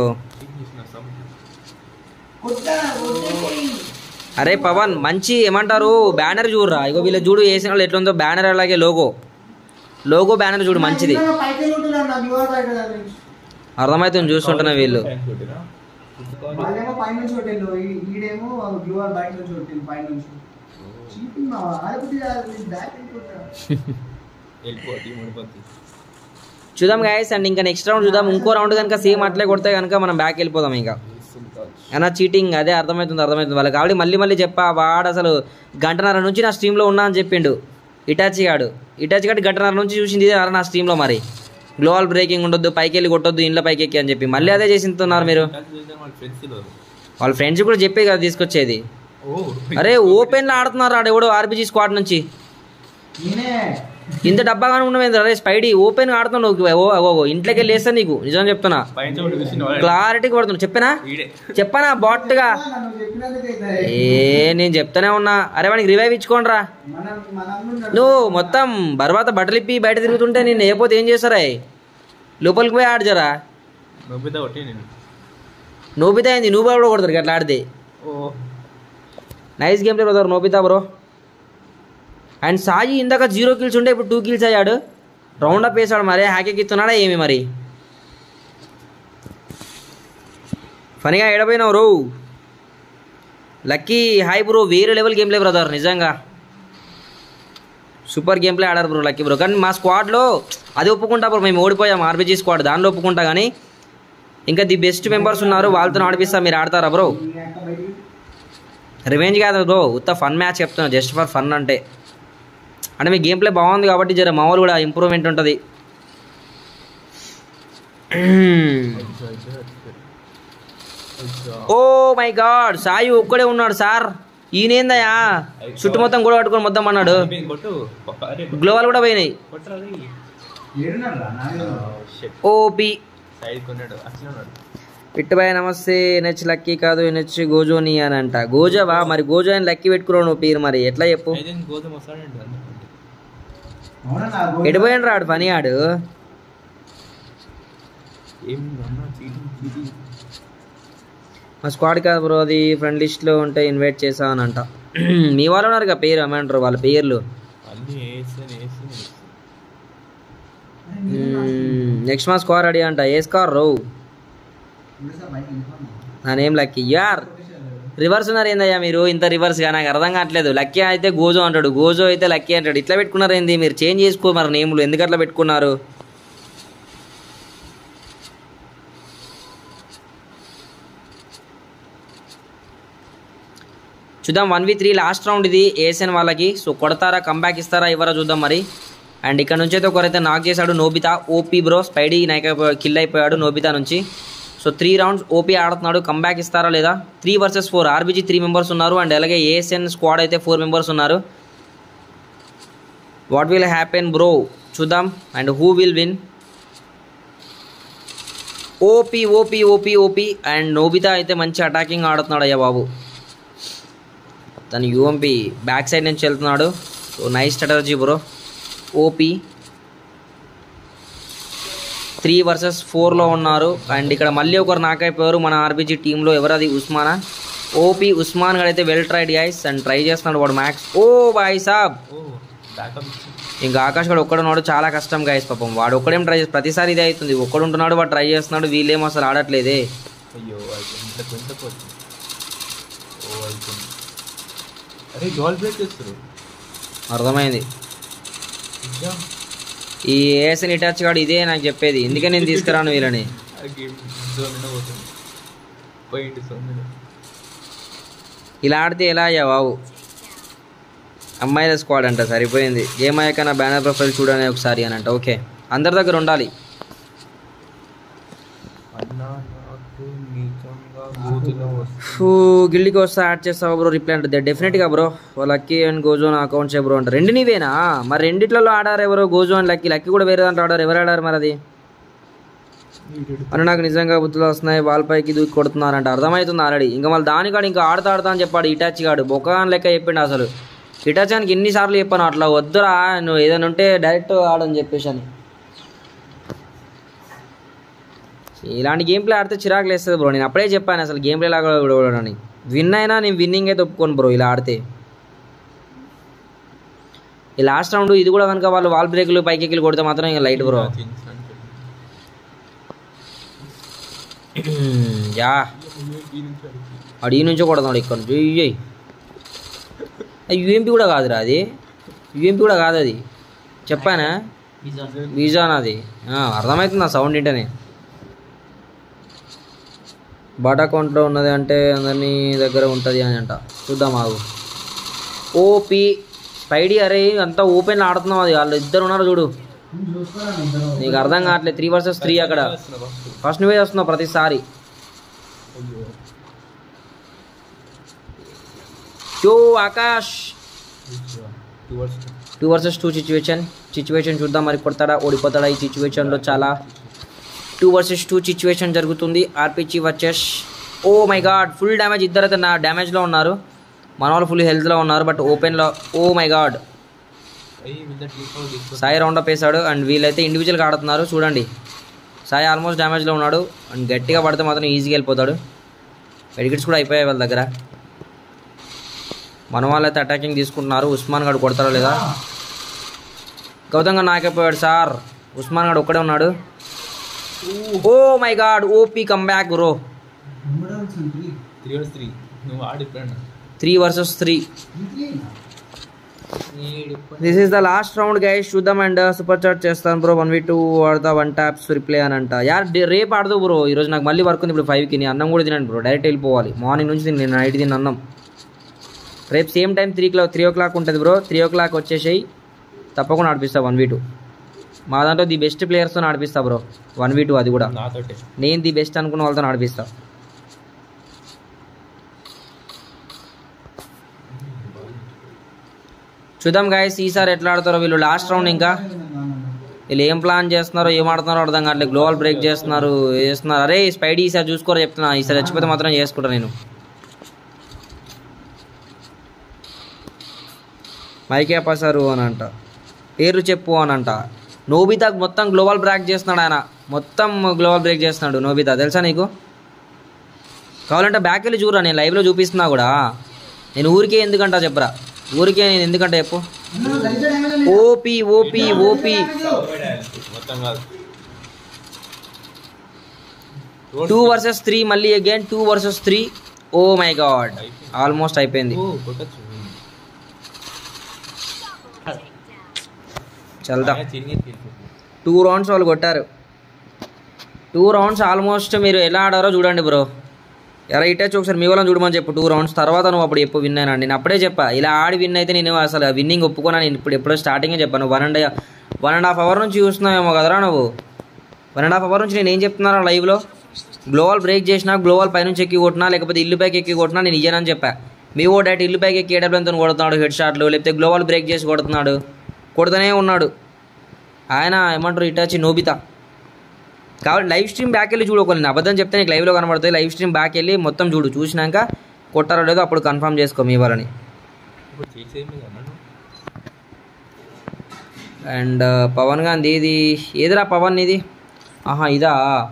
కొట్టా కొట్టేసేయ్. అరే పవన్ మంచి ఏమంటారు బ్యానర్ చూడరా ఇగో వీళ్ళ చూడు వేసిన వాళ్ళు ఎట్లుందో బ్యానర్ అలాగే లోగో లోగో బ్యానర్ చూడు మంచిది ఇంకా పైకి వెళ్ళి ఉంటున్నాను నా వ్యూవర్ బయట దగ్గర నుంచి. అర్థమవుతుంది చూస్తుంటున్నా వీళ్ళు వాళ్ళేమో పైనుంచి కొట్టిండు ఈ- ఈడేమో వ్యూవర్ బయట నుంచి కొట్టిండు పైన నుంచి చీటింగ్ మావా ఆడబుద్ధి కాదు బ్యాక్ వెళ్ళిపోతా వెళ్ళిపో టీం ఓడిపోద్ది చూద్దాం గాయస్ అండ్ ఇంకా నెక్స్ట్ రౌండ్ చూద్దాం ఇంకో రౌండ్ కనుక సేమ్ అట్లే కొడితే కనుక మనం బ్యాక్ వెళ్ళిపోదాం ఇంకా అయినా చీటింగ్ అదే అర్థమవుతుంది అర్థమవుతుంది వాళ్ళకి కాబట్టి మళ్ళీ మళ్ళీ చెప్పా వాడు అసలు గంటన్నర నుంచి నా స్ట్రీమ్లో ఉన్నా అని చెప్పిండు ఇటాచి గాడు ఇటాచి గాడు గంటన్నర నుంచి చూసింది ఇదే నా స్ట్రీమ్లో మరి గ్లోవల్ బ్రేకింగ్ ఉండొద్దు పైకి వెళ్ళి కొట్టొద్దు ఇంట్లో పైకి ఎక్కి అని చెప్పి మళ్ళీ అదే చేసిస్తున్నారు మీరు ఫ్రెండ్స్ వాళ్ళ ఫ్రెండ్స్ కూడా చెప్పే కదా తీసుకొచ్చేది ఓ అరే ఓపెన్లో ఆడుతున్నారు ఆడు ఎవడో ఆర్బీజీ స్క్వాడ్ నుంచి నేనే ఇంత డబ్బాగానే ఉండమేంద్ర అరే స్పైడీ ఓపెన్ ఆడుతున్నావు ఓ ఓ, ఓ ఇంట్లోకి వెళ్ళి వేస్తా నీకు నిజం చెప్తున్నా పైన ఒకటి చూసిన వాడు క్లారిటీగా పడుతున్నా చెప్పానా ఈడే చెప్పనా బాట్గా నన్ను చెప్పినందుకు అయితే ఏ నేను చెప్తానే ఉన్నా అరే వానికి రివైవ్ ఇచ్చుకోండిరా మనం మనం నువ్వు మొత్తం బర్వాత బట్టలు ఇప్పి బయట తిరుగుతుంటే నేను ఏపోతే ఏం చేస్తారా లోపలికి పోయి ఆడజరా నొబ్బితే కొట్టి నేను నోబితా అయింది నువ్వు కూడా కొడతారు అట్లా ఆడితే oh nice game play brother Nobita bro and Sai ఇందాక జీరో కిల్స్ ఉంటే ఇప్పుడు టూ కిల్స్ అయ్యాడు రౌండ్ అప్ వేసాడు మరి హ్యాకెక్ ఇస్తున్నాడా ఏమి మరి ఫనీగా ఎడపోయినావు రో లక్కీ హాయ్ బ్రో వేరే లెవెల్ గేమ్ ప్లే బ్రదర్ నిజంగా సూపర్ గేమ్ ప్లే ఆడారు బ్రో లక్కీ బ్రో కానీ మా స్క్వాడ్లో అది ఒప్పుకుంటా బ్రో మేము ఓడిపోయాం ఆర్బీజీ స్క్వాడ్ దానిలో ఒప్పుకుంటా కానీ ఇంకా ది బెస్ట్ మెంబర్స్ ఉన్నారు వాళ్ళతో ఆడిపిస్తా మీరు ఆడతారా బ్రో రివెంజ్ కాదు బ్రో ఉత్త ఫన్ మ్యాచ్ చెప్తున్నా జస్ట్ ఫర్ ఫన్ అంటే అంటే మీ గేమ్ ప్లే బాగుంది కాబట్టి జర మామూలు కూడా ఇంప్రూవ్మెంట్ ఉంటుంది ఓ మై గాడ్ సాయి ఒక్కడే ఉన్నాడు సార్ ఈయనేందయ్యా చుట్టు మొత్తం కూడా పట్టుకొని మొత్తం అన్నాడు కొట్టు అరే గ్లోవల్ కూడా పోయినాయి కొట్టరాది ఏడున్నాడు రా నాలుగు ఓపి సైడ్ కొన్నాడు అట్లా ఉన్నాడు పిట్టుబాయ్ నమస్తే ఎన్హెచ్ లక్కీ కాదు ఎన్హెచ్ గోజోని అని అంట గోజావా మరి గోజో అని లక్కీ పెట్టుకున్నావు నువ్వు పేరు మరి ఎట్లా చెప్పు అయితే గోధుమ వస్తాడండి అందుకంటే అవునా నా గోల్ ఎడిపోయిన రాడు పని ఆడు ఏం అన్నా చీటింగ్ చీటింగ్ మా స్క్వాడ్ కాదు బ్రో అది ఫ్రెండ్ లిస్ట్లో ఉంటే ఇన్వైట్ చేసావనంట మీ వాళ్ళు ఉన్నారు కదా పేరు ఏమంటారు వాళ్ళ పేర్లు అన్నీ వేస్తాను వేస్తాను నెక్స్ట్ మా స్కోర్ రెడీ అంట ఏ స్కోర్ రో ఇంకా బయట వెళ్ళిపోన్నా నా నేమ్ లక్కీ యార్ రివర్స్ ఉన్నారు ఏందయ్యా మీరు ఇంత రివర్స్గా నాకు అర్థం కావట్లేదు లక్కీ అయితే గోజో అంటాడు గోజో అయితే లక్కీ అంటాడు ఇట్లా పెట్టుకున్నారు ఏంది మీరు చేంజ్ చేసుకో మరి నేములు ఎందుకు అట్లా పెట్టుకున్నారు చూద్దాం one v three last round ఇది ఏసన్ వాళ్ళకి సో కొడతారా కంబ్యాక్ ఇస్తారా ఇవ్వరా చూద్దాం మరి అండ్ ఇక్కడ నుంచి అయితే ఒకరైతే నాక్ చేశాడు నోబితా ఓపీ బ్రో స్పైడీ నైక్ కిల్ అయిపోయాడు నోబితా నుంచి సో త్రీ రౌండ్స్ ఓపీ ఆడుతున్నాడు కంబ్యాక్ ఇస్తారా లేదా three versus four RBG three members ఉన్నారు అండ్ అలాగే ఏఎస్ఎన్ స్క్వాడ్ అయితే ఫోర్ మెంబర్స్ ఉన్నారు వాట్ విల్ హ్యాపెన్ బ్రో చూద్దాం and who will win OP OP OP OP and Nobita అయితే మంచి అటాకింగ్ ఆడుతున్నాడు అయ్యా బాబు తను యూఎంపి బ్యాక్ సైడ్ నుంచి వెళ్తున్నాడు so nice strategy bro OP three versus ఫోర్లో ఉన్నారు అండ్ ఇక్కడ మళ్ళీ ఒకరు నాకైపోయారు మన ఆర్బీజీ టీంలో ఎవరది ఉస్మానా ఓపీ ఉస్మాన్ గడ్ అయితే well tried guys and try చేస్తున్నాడు వాడు మ్యాక్స్ ఓ బాయ్ సాబ్ ఓ బ్యాకప్ ఇచ్చి ఇంకా ఆకాష్ గడు ఒక్కడున్నాడు చాలా కష్టం గైస్ పాపం వాడు ఒక్కడేం ట్రై చేసి ప్రతిసారి ఇదే అవుతుంది ఒక్కడు ఉంటున్నాడు వాడు ట్రై చేస్తున్నాడు వీళ్ళేమో అసలు ఆడట్లేదే అయ్యో అయిపోయింది ఇంత కొంచెం వచ్చింది ఓ అయిపోయింది అరే జాల్ బ్రేక్ చేస్తారు అర్థమైంది ఇంకా ఈ ఏఎస్ఎన్ ఇటాచ్ గాడు ఇదే నాకు చెప్పేది ఎందుకే నేను తీసుకురాను వీళ్ళని ఆ గేమ్ జోన్ పోతుంది పోయింది జోన్ ఇలా ఆడితే ఎలా అయ్యా బాబు అమ్మాయిల స్క్వాడ్ అంట సరిపోయింది గేమ్ అయ్యాక నా బ్యానర్ ప్రొఫైల్ చూడని ఒకసారి అని అంట ఓకే అందరి దగ్గర ఉండాలి అన్నా నాకు నిజంగా గోతులో వస్తుంది ఫూ, గిల్లీకి వస్తే యాడ్ చేస్తావా బ్రో రిప్లై అంటే డెఫినెట్గా బ్రో లక్కీ అండ్ గోజో నా అకౌంట్స్ బ్రో అంట రెండు నీవేనా మరి రెండిట్లలో ఆడారు ఎవరో గోజో అండ్ లక్కీ లక్కీ కూడా వేరే దాంట్లో ఆడారు ఎవరు ఆడారు మరి అది అని నాకు నిజంగా బుద్ధులు వస్తున్నాయి వాళ్ళపైకి దూకి కొడుతున్నారంట అర్థమవుతుంది ఆల్రెడీ ఇంకా మళ్ళీ దానికాడు ఇంకా ఆడుతా ఆడుతా అని చెప్పాడు ఇటాచి గాడు బొకాన్ లెక్క చెప్పిండు అసలు ఇటాచానికి ఎన్నిసార్లు చెప్పాను అట్లా వద్దురా నువ్వు ఏదైనా ఉంటే డైరెక్ట్ ఆడని చెప్పేసి అని ఇలాంటి గేమ్ ప్లే ఆడితే చిరాకు లేస్తుంది బ్రో నేను అప్పుడే చెప్పాను అసలు గేమ్ ప్లే లాగా అని విన్ అయినా నేను విన్నింగ్ అయితే ఒప్పుకోను బ్రో ఇలా ఆడితే ఈ లాస్ట్ రౌండ్ ఇది కూడా కనుక వాళ్ళు వాల్ బ్రేక్లు పైకి కొడితే మాత్రం ఇంకా లైట్ బ్రో యా వాడు ఈ నుంచో కొడతాడు ఇక్కడ నుంచి అయ్యి యూఎంపీ కూడా కాదురా అది యూఎంపీ కూడా కాదు అది చెప్పానా వీజా నాది ఆ, అర్థమవుతుంది ఆ సౌండ్ ఏంటనే బాటా అకౌంట్లో ఉన్నది అంటే అందరినీ దగ్గర ఉంటుంది అని అంట చూద్దాం ఆగు ఓపి స్పైడీ అరే అంతా ఓపెన్ ఆడుతున్నాం అది వాళ్ళు ఇద్దరు ఉన్నారు చూడు చూసుకోరా ఇద్దరు నీకు అర్థం కావట్లేదు త్రీ వర్సెస్ త్రీ అక్కడ ఫస్ట్ నువ్వే వస్తున్నావు ప్రతిసారి yo Akash two versus two situation situation చూద్దాం మరి కొడతాడా ఓడిపోతాడా ఈ సిచ్యువేషన్లో చాలా టూ వర్సెస్ టూ సిచ్యువేషన్ జరుగుతుంది ఆర్పిచి వచ్చేస్ oh my god full damage ఇద్దరైతే నా డ్యామేజ్లో ఉన్నారు మన వాళ్ళు ఫుల్ హెల్త్లో ఉన్నారు బట్ ఓపెన్లో oh my god Sai round up వేసాడు అండ్ వీళ్ళైతే ఇండివిజువల్గా ఆడుతున్నారు చూడండి సాయి ఆల్మోస్ట్ డ్యామేజ్లో ఉన్నాడు అండ్ గట్టిగా పడితే మాత్రం ఈజీగా వెళ్ళిపోతాడు మెడికిట్స్ కూడా అయిపోయాయి వాళ్ళ దగ్గర మన వాళ్ళైతే అటాకింగ్ తీసుకుంటున్నారు ఉస్మాన్ గడు కొడతారో లేదా గౌతమ్ గారు నాకైపోయాడు సార్ ఉస్మాన్ గడు ఒక్కడే ఉన్నాడు oh my God OP come back bro మూడో వచ్చింది త్రీ త్రీ వర్స్ త్రీ నువ్వు ఆడిపోయాడు three versus three three this is the last round guys చూద్దాం అండ్ సూపర్ చాట్ చేస్తాను బ్రో వన్ వీ టూ ఆడతా వన్ ట్యాప్స్ రిప్లై అని అంట యార్ డే- రేపు ఆడదు బ్రో ఈరోజు నాకు మళ్ళీ వర్క్ ఉంది ఇప్పుడు ఫైవ్కి నేను అన్నం కూడా తినండి బ్రో డైరెక్ట్ వెళ్ళిపోవాలి మార్నింగ్ నుంచి తిని నేను నైట్ తిన్న అన్నం రేపు same time three clock three o'clock ఉంటుంది బ్రో త్రీ ఓ క్లాక్ వచ్చేసేయి తప్పకుండా ఆడిపిస్తా వన్ వీ టూ మా దాంట్లో ది బెస్ట్ ప్లేయర్స్తో ఆడిపిస్తా బ్రో వన్ వీ టూ అది కూడా నాతోటే నేను ది బెస్ట్ అనుకున్న వాళ్ళతో ఆడిపిస్తా చూద్దాం గాయస్ ఈసారి ఎట్లా ఆడతారో వీళ్ళు లాస్ట్ రౌండ్ ఇంకా వీళ్ళు ఏం ప్లాన్ చేస్తున్నారో ఏం ఆడుతున్నారో అర్థం కావట్లేదు గ్లోబల్ బ్రేక్ చేస్తున్నారు చేస్తున్నారు అరే స్పైడీ ఈసారి చూసుకోరా చెప్తున్నా ఈసారి చచ్చిపోతే మాత్రం చేసుకుంటా నేను మైకే పసారు అని అంట పేర్లు చెప్పు అని అంట నోబితాకు మొత్తం గ్లోబల్ బ్రేక్ చేస్తున్నాడు ఆయన మొత్తం గ్లోబల్ బ్రేక్ చేస్తున్నాడు నోబితా తెలుసా నీకు కావాలంటే బ్యాక్ వెళ్ళి చూడరా నేను లైవ్లో చూపిస్తున్నా కూడా నేను ఊరికే ఎందుకంటా చెప్పరా ఊరికే నేను ఎందుకంటే చెప్పు అన్న గలీజా డ్యామేజ్ ఉంది. ఓపీ ఓపీ ఓపీ మొత్తం కాదు టూ వర్సెస్ త్రీ మళ్ళీ again two versus three oh my god almost అయిపోయింది ఓ కొట్టచ్చు చల్దా చిరిగి టూ రౌండ్స్ వాళ్ళు కొట్టారు టూ రౌండ్స్ ఆల్మోస్ట్ మీరు ఎలా ఆడారో చూడండి బ్రో ఎలా ఇట్టచ్చు ఒకసారి మీ వాళ్ళని చూడమని చెప్పు టూ రౌండ్స్ తర్వాత నువ్వు అప్పుడు చెప్పు విన్ అయినా నేను అప్పుడే చెప్పా ఇలా ఆడి విన్ అయితే నేను అసలు విన్నింగ్ ఒప్పుకోనా నేను ఇప్పుడు ఎప్పుడో స్టార్టింగే చెప్పాను one and one and half hour నుంచి చూస్తున్నావేమో కదరా నువ్వు వన్ అండ్ హాఫ్ అవర్ నుంచి నేను ఏం చెప్తున్నారా లైవ్లో గ్లోవల్ బ్రేక్ చేసినా గ్లోవల్ పైనుంచి ఎక్కి కొట్టినా లేకపోతే ఇల్లు పైకి ఎక్కి కొట్టినా నేను ఇయ్యనని చెప్పా మీ ఓ డైరెక్ట్ ఇల్లు పైకి ఎక్కి ఏడబ్లెంతో కొడుతున్నాడు హెడ్ షాట్లు లేకపోతే గ్లోవల్ బ్రేక్ చేసి కొడుతున్నాడు కొడుతూనే ఉన్నాడు ఆయన ఏమంటారు ఇటాచి నోబితా కాబట్టి లైవ్ స్ట్రీమ్ బ్యాక్ వెళ్ళి చూడు ఒకవేళ నేను అబద్ధం చెప్తే నీకు లైవ్లో కనబడుతుంది లైవ్ స్ట్రీమ్ బ్యాక్ వెళ్ళి మొత్తం చూడు చూసినాక కొట్టారో లేదో అప్పుడు కన్ఫర్మ్ చేసుకో మీ వాళ్ళని ఇప్పుడు చేసేది అన్నాను అండ్ పవన్ గాంధీ ఇది ఏదిరా పవన్ ఇది ఆహా ఇదా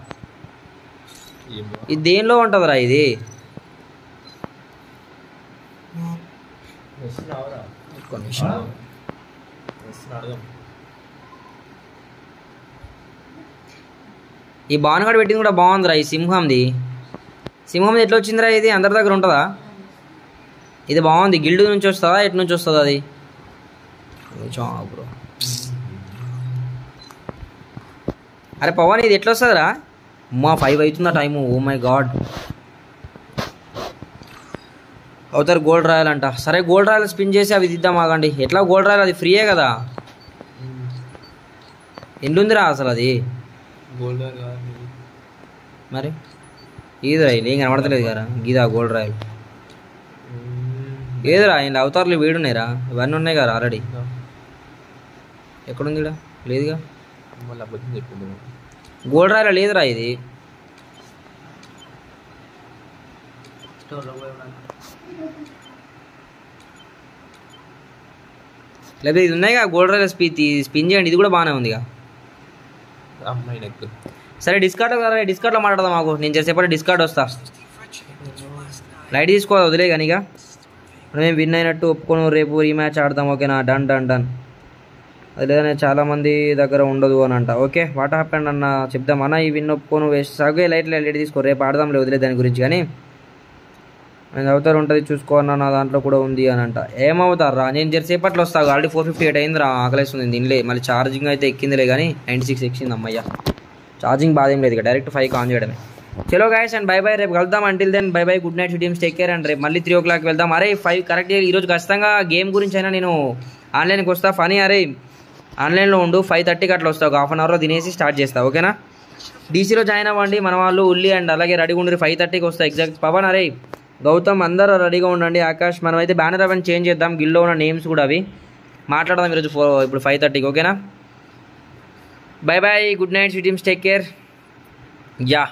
ఏమో ఇది దేనిలో ఉంటుందిరా ఇది వస్తున్నావురా ఒక్క నిమిషం వస్తున్నా అడగం ఈ భానుగడ పెట్టింది కూడా బాగుందిరా ఈ సింహంది సింహం ఎట్లా వచ్చిందిరా ఇది అందరి దగ్గర ఉంటుందా ఇది బాగుంది గిల్డ్ నుంచి వస్తుందా ఎటు నుంచి వస్తుందా అది కొంచెం ఆగు బ్రో అరే పవన్ ఇది ఎట్లా వస్తుందిరా అమ్మా ఫైవ్ అవుతుందా టైము ఓ మై గాడ్ అవుతారు గోల్డ్ రాయల్ అంట సరే గోల్డ్ రాయల్ స్పిన్ చేసి అవి దిద్దాం ఆగండి ఎట్లా గోల్డ్ రాయల్ అది ఫ్రీయే కదా ఎల్లుందిరా అసలు అది గోల్డ్ కాదు ఇది. మరి ఏదిరా ఇది ఏం కనబడతలేదు కదా గీదా గోల్డ్ రాయల్ మ్మ్. ఏదిరా ఇలా అవతారాలు వేడున్నాయిరా ఇవన్నీ ఉన్నాయి కదా ఆల్రెడీ నా. ఎక్కడుంది ఈడ? లేదుగా మళ్ళీ అబద్ధం చెప్పింది గోల్డ్ రాయల్ లేదురా ఇది స్టోర్లో పోయి ఉన్నాను. లేకపోతే ఇది ఉన్నాయిగా గోల్డ్ రాయల్ స్పీ స్పిన్ చేయండి ఇది కూడా బాగానే ఉందిగా అమ్మాయి నెక్ సరే డిస్కార్డ్ కదా డిస్కార్డ్లో మాట్లాడదాం మాకు నేను చేసేపటి డిస్కార్డ్ వస్తా లైట్ తీసుకో వదిలే కానీ ఇక మేము విన్ అయినట్టు ఒప్పుకోను రేపు రీమ్యాచ్ ఆడదాం ఓకేనా డన్ డన్ డన్ అది లేదనే చాలా మంది దగ్గర ఉండదు అని అంట ఓకే వాట్ హ్యాపెండ్ అన్న చెప్దాం అన్న ఈ విన్ ఒప్పుకోను వేస్ట్ సాగే లైట్ లైట్ తీసుకో రేపు ఆడదాంలే వదిలే దాని గురించి కానీ నేను అవుతారు ఉంటుంది చూసుకో అన్న నా దాంట్లో కూడా ఉంది అని అంట ఏమవుతారా నేను జరసేపట్లో వస్తా ఆల్రెడీ ఫోర్ ఫిఫ్టీ ఎయిట్ అయింది రా ఆకలేస్తుంది దీనిలే మళ్ళీ ఛార్జింగ్ అయితే ఎక్కిందిలే కానీ నైంటీ సిక్స్ ఎక్కింది అమ్మయ్య ఛార్జింగ్ బాధ ఏం లేదు ఇక డైరెక్ట్ ఫైవ్ ఆన్ చేయడమే చలో గాయస్ అండ్ బై బై రేపు కలుద్దాం until then bye bye good night teams take care and రేపు మళ్ళీ త్రీ ఓ క్లాక్ వెళ్దాం అరే ఫైవ్ కరెక్ట్ ఈరోజు ఖచ్చితంగా గేమ్ గురించి అయినా నేను ఆన్లైన్కి వస్తా ఫనీ అరే ఆన్లైన్లో ఉండు ఫైవ్ థర్టీకి అట్లా వస్తా ఒక హాఫ్ అన్ అవర్లో తినేసి స్టార్ట్ చేస్తా ఓకేనా డీసీలో జాయిన్ అవ్వండి మన వాళ్ళు ఉల్లి అండ్ అలాగే రెడీగా ఉండి ఫైవ్ థర్టీకి వస్తా ఎగ్జాక్ట్ పవన్ అరే గౌతమ్ అందరూ రెడీగా ఉండండి ఆకాష్ మనమైతే బ్యానర్ అవన్నీ చేంజ్ చేద్దాం గిల్లో ఉన్న నేమ్స్ కూడా అవి మాట్లాడదాం ఈరోజు ఫోర్ ఇప్పుడు ఫైవ్ థర్టీకి ఓకేనా bye bye good night teams take care yeah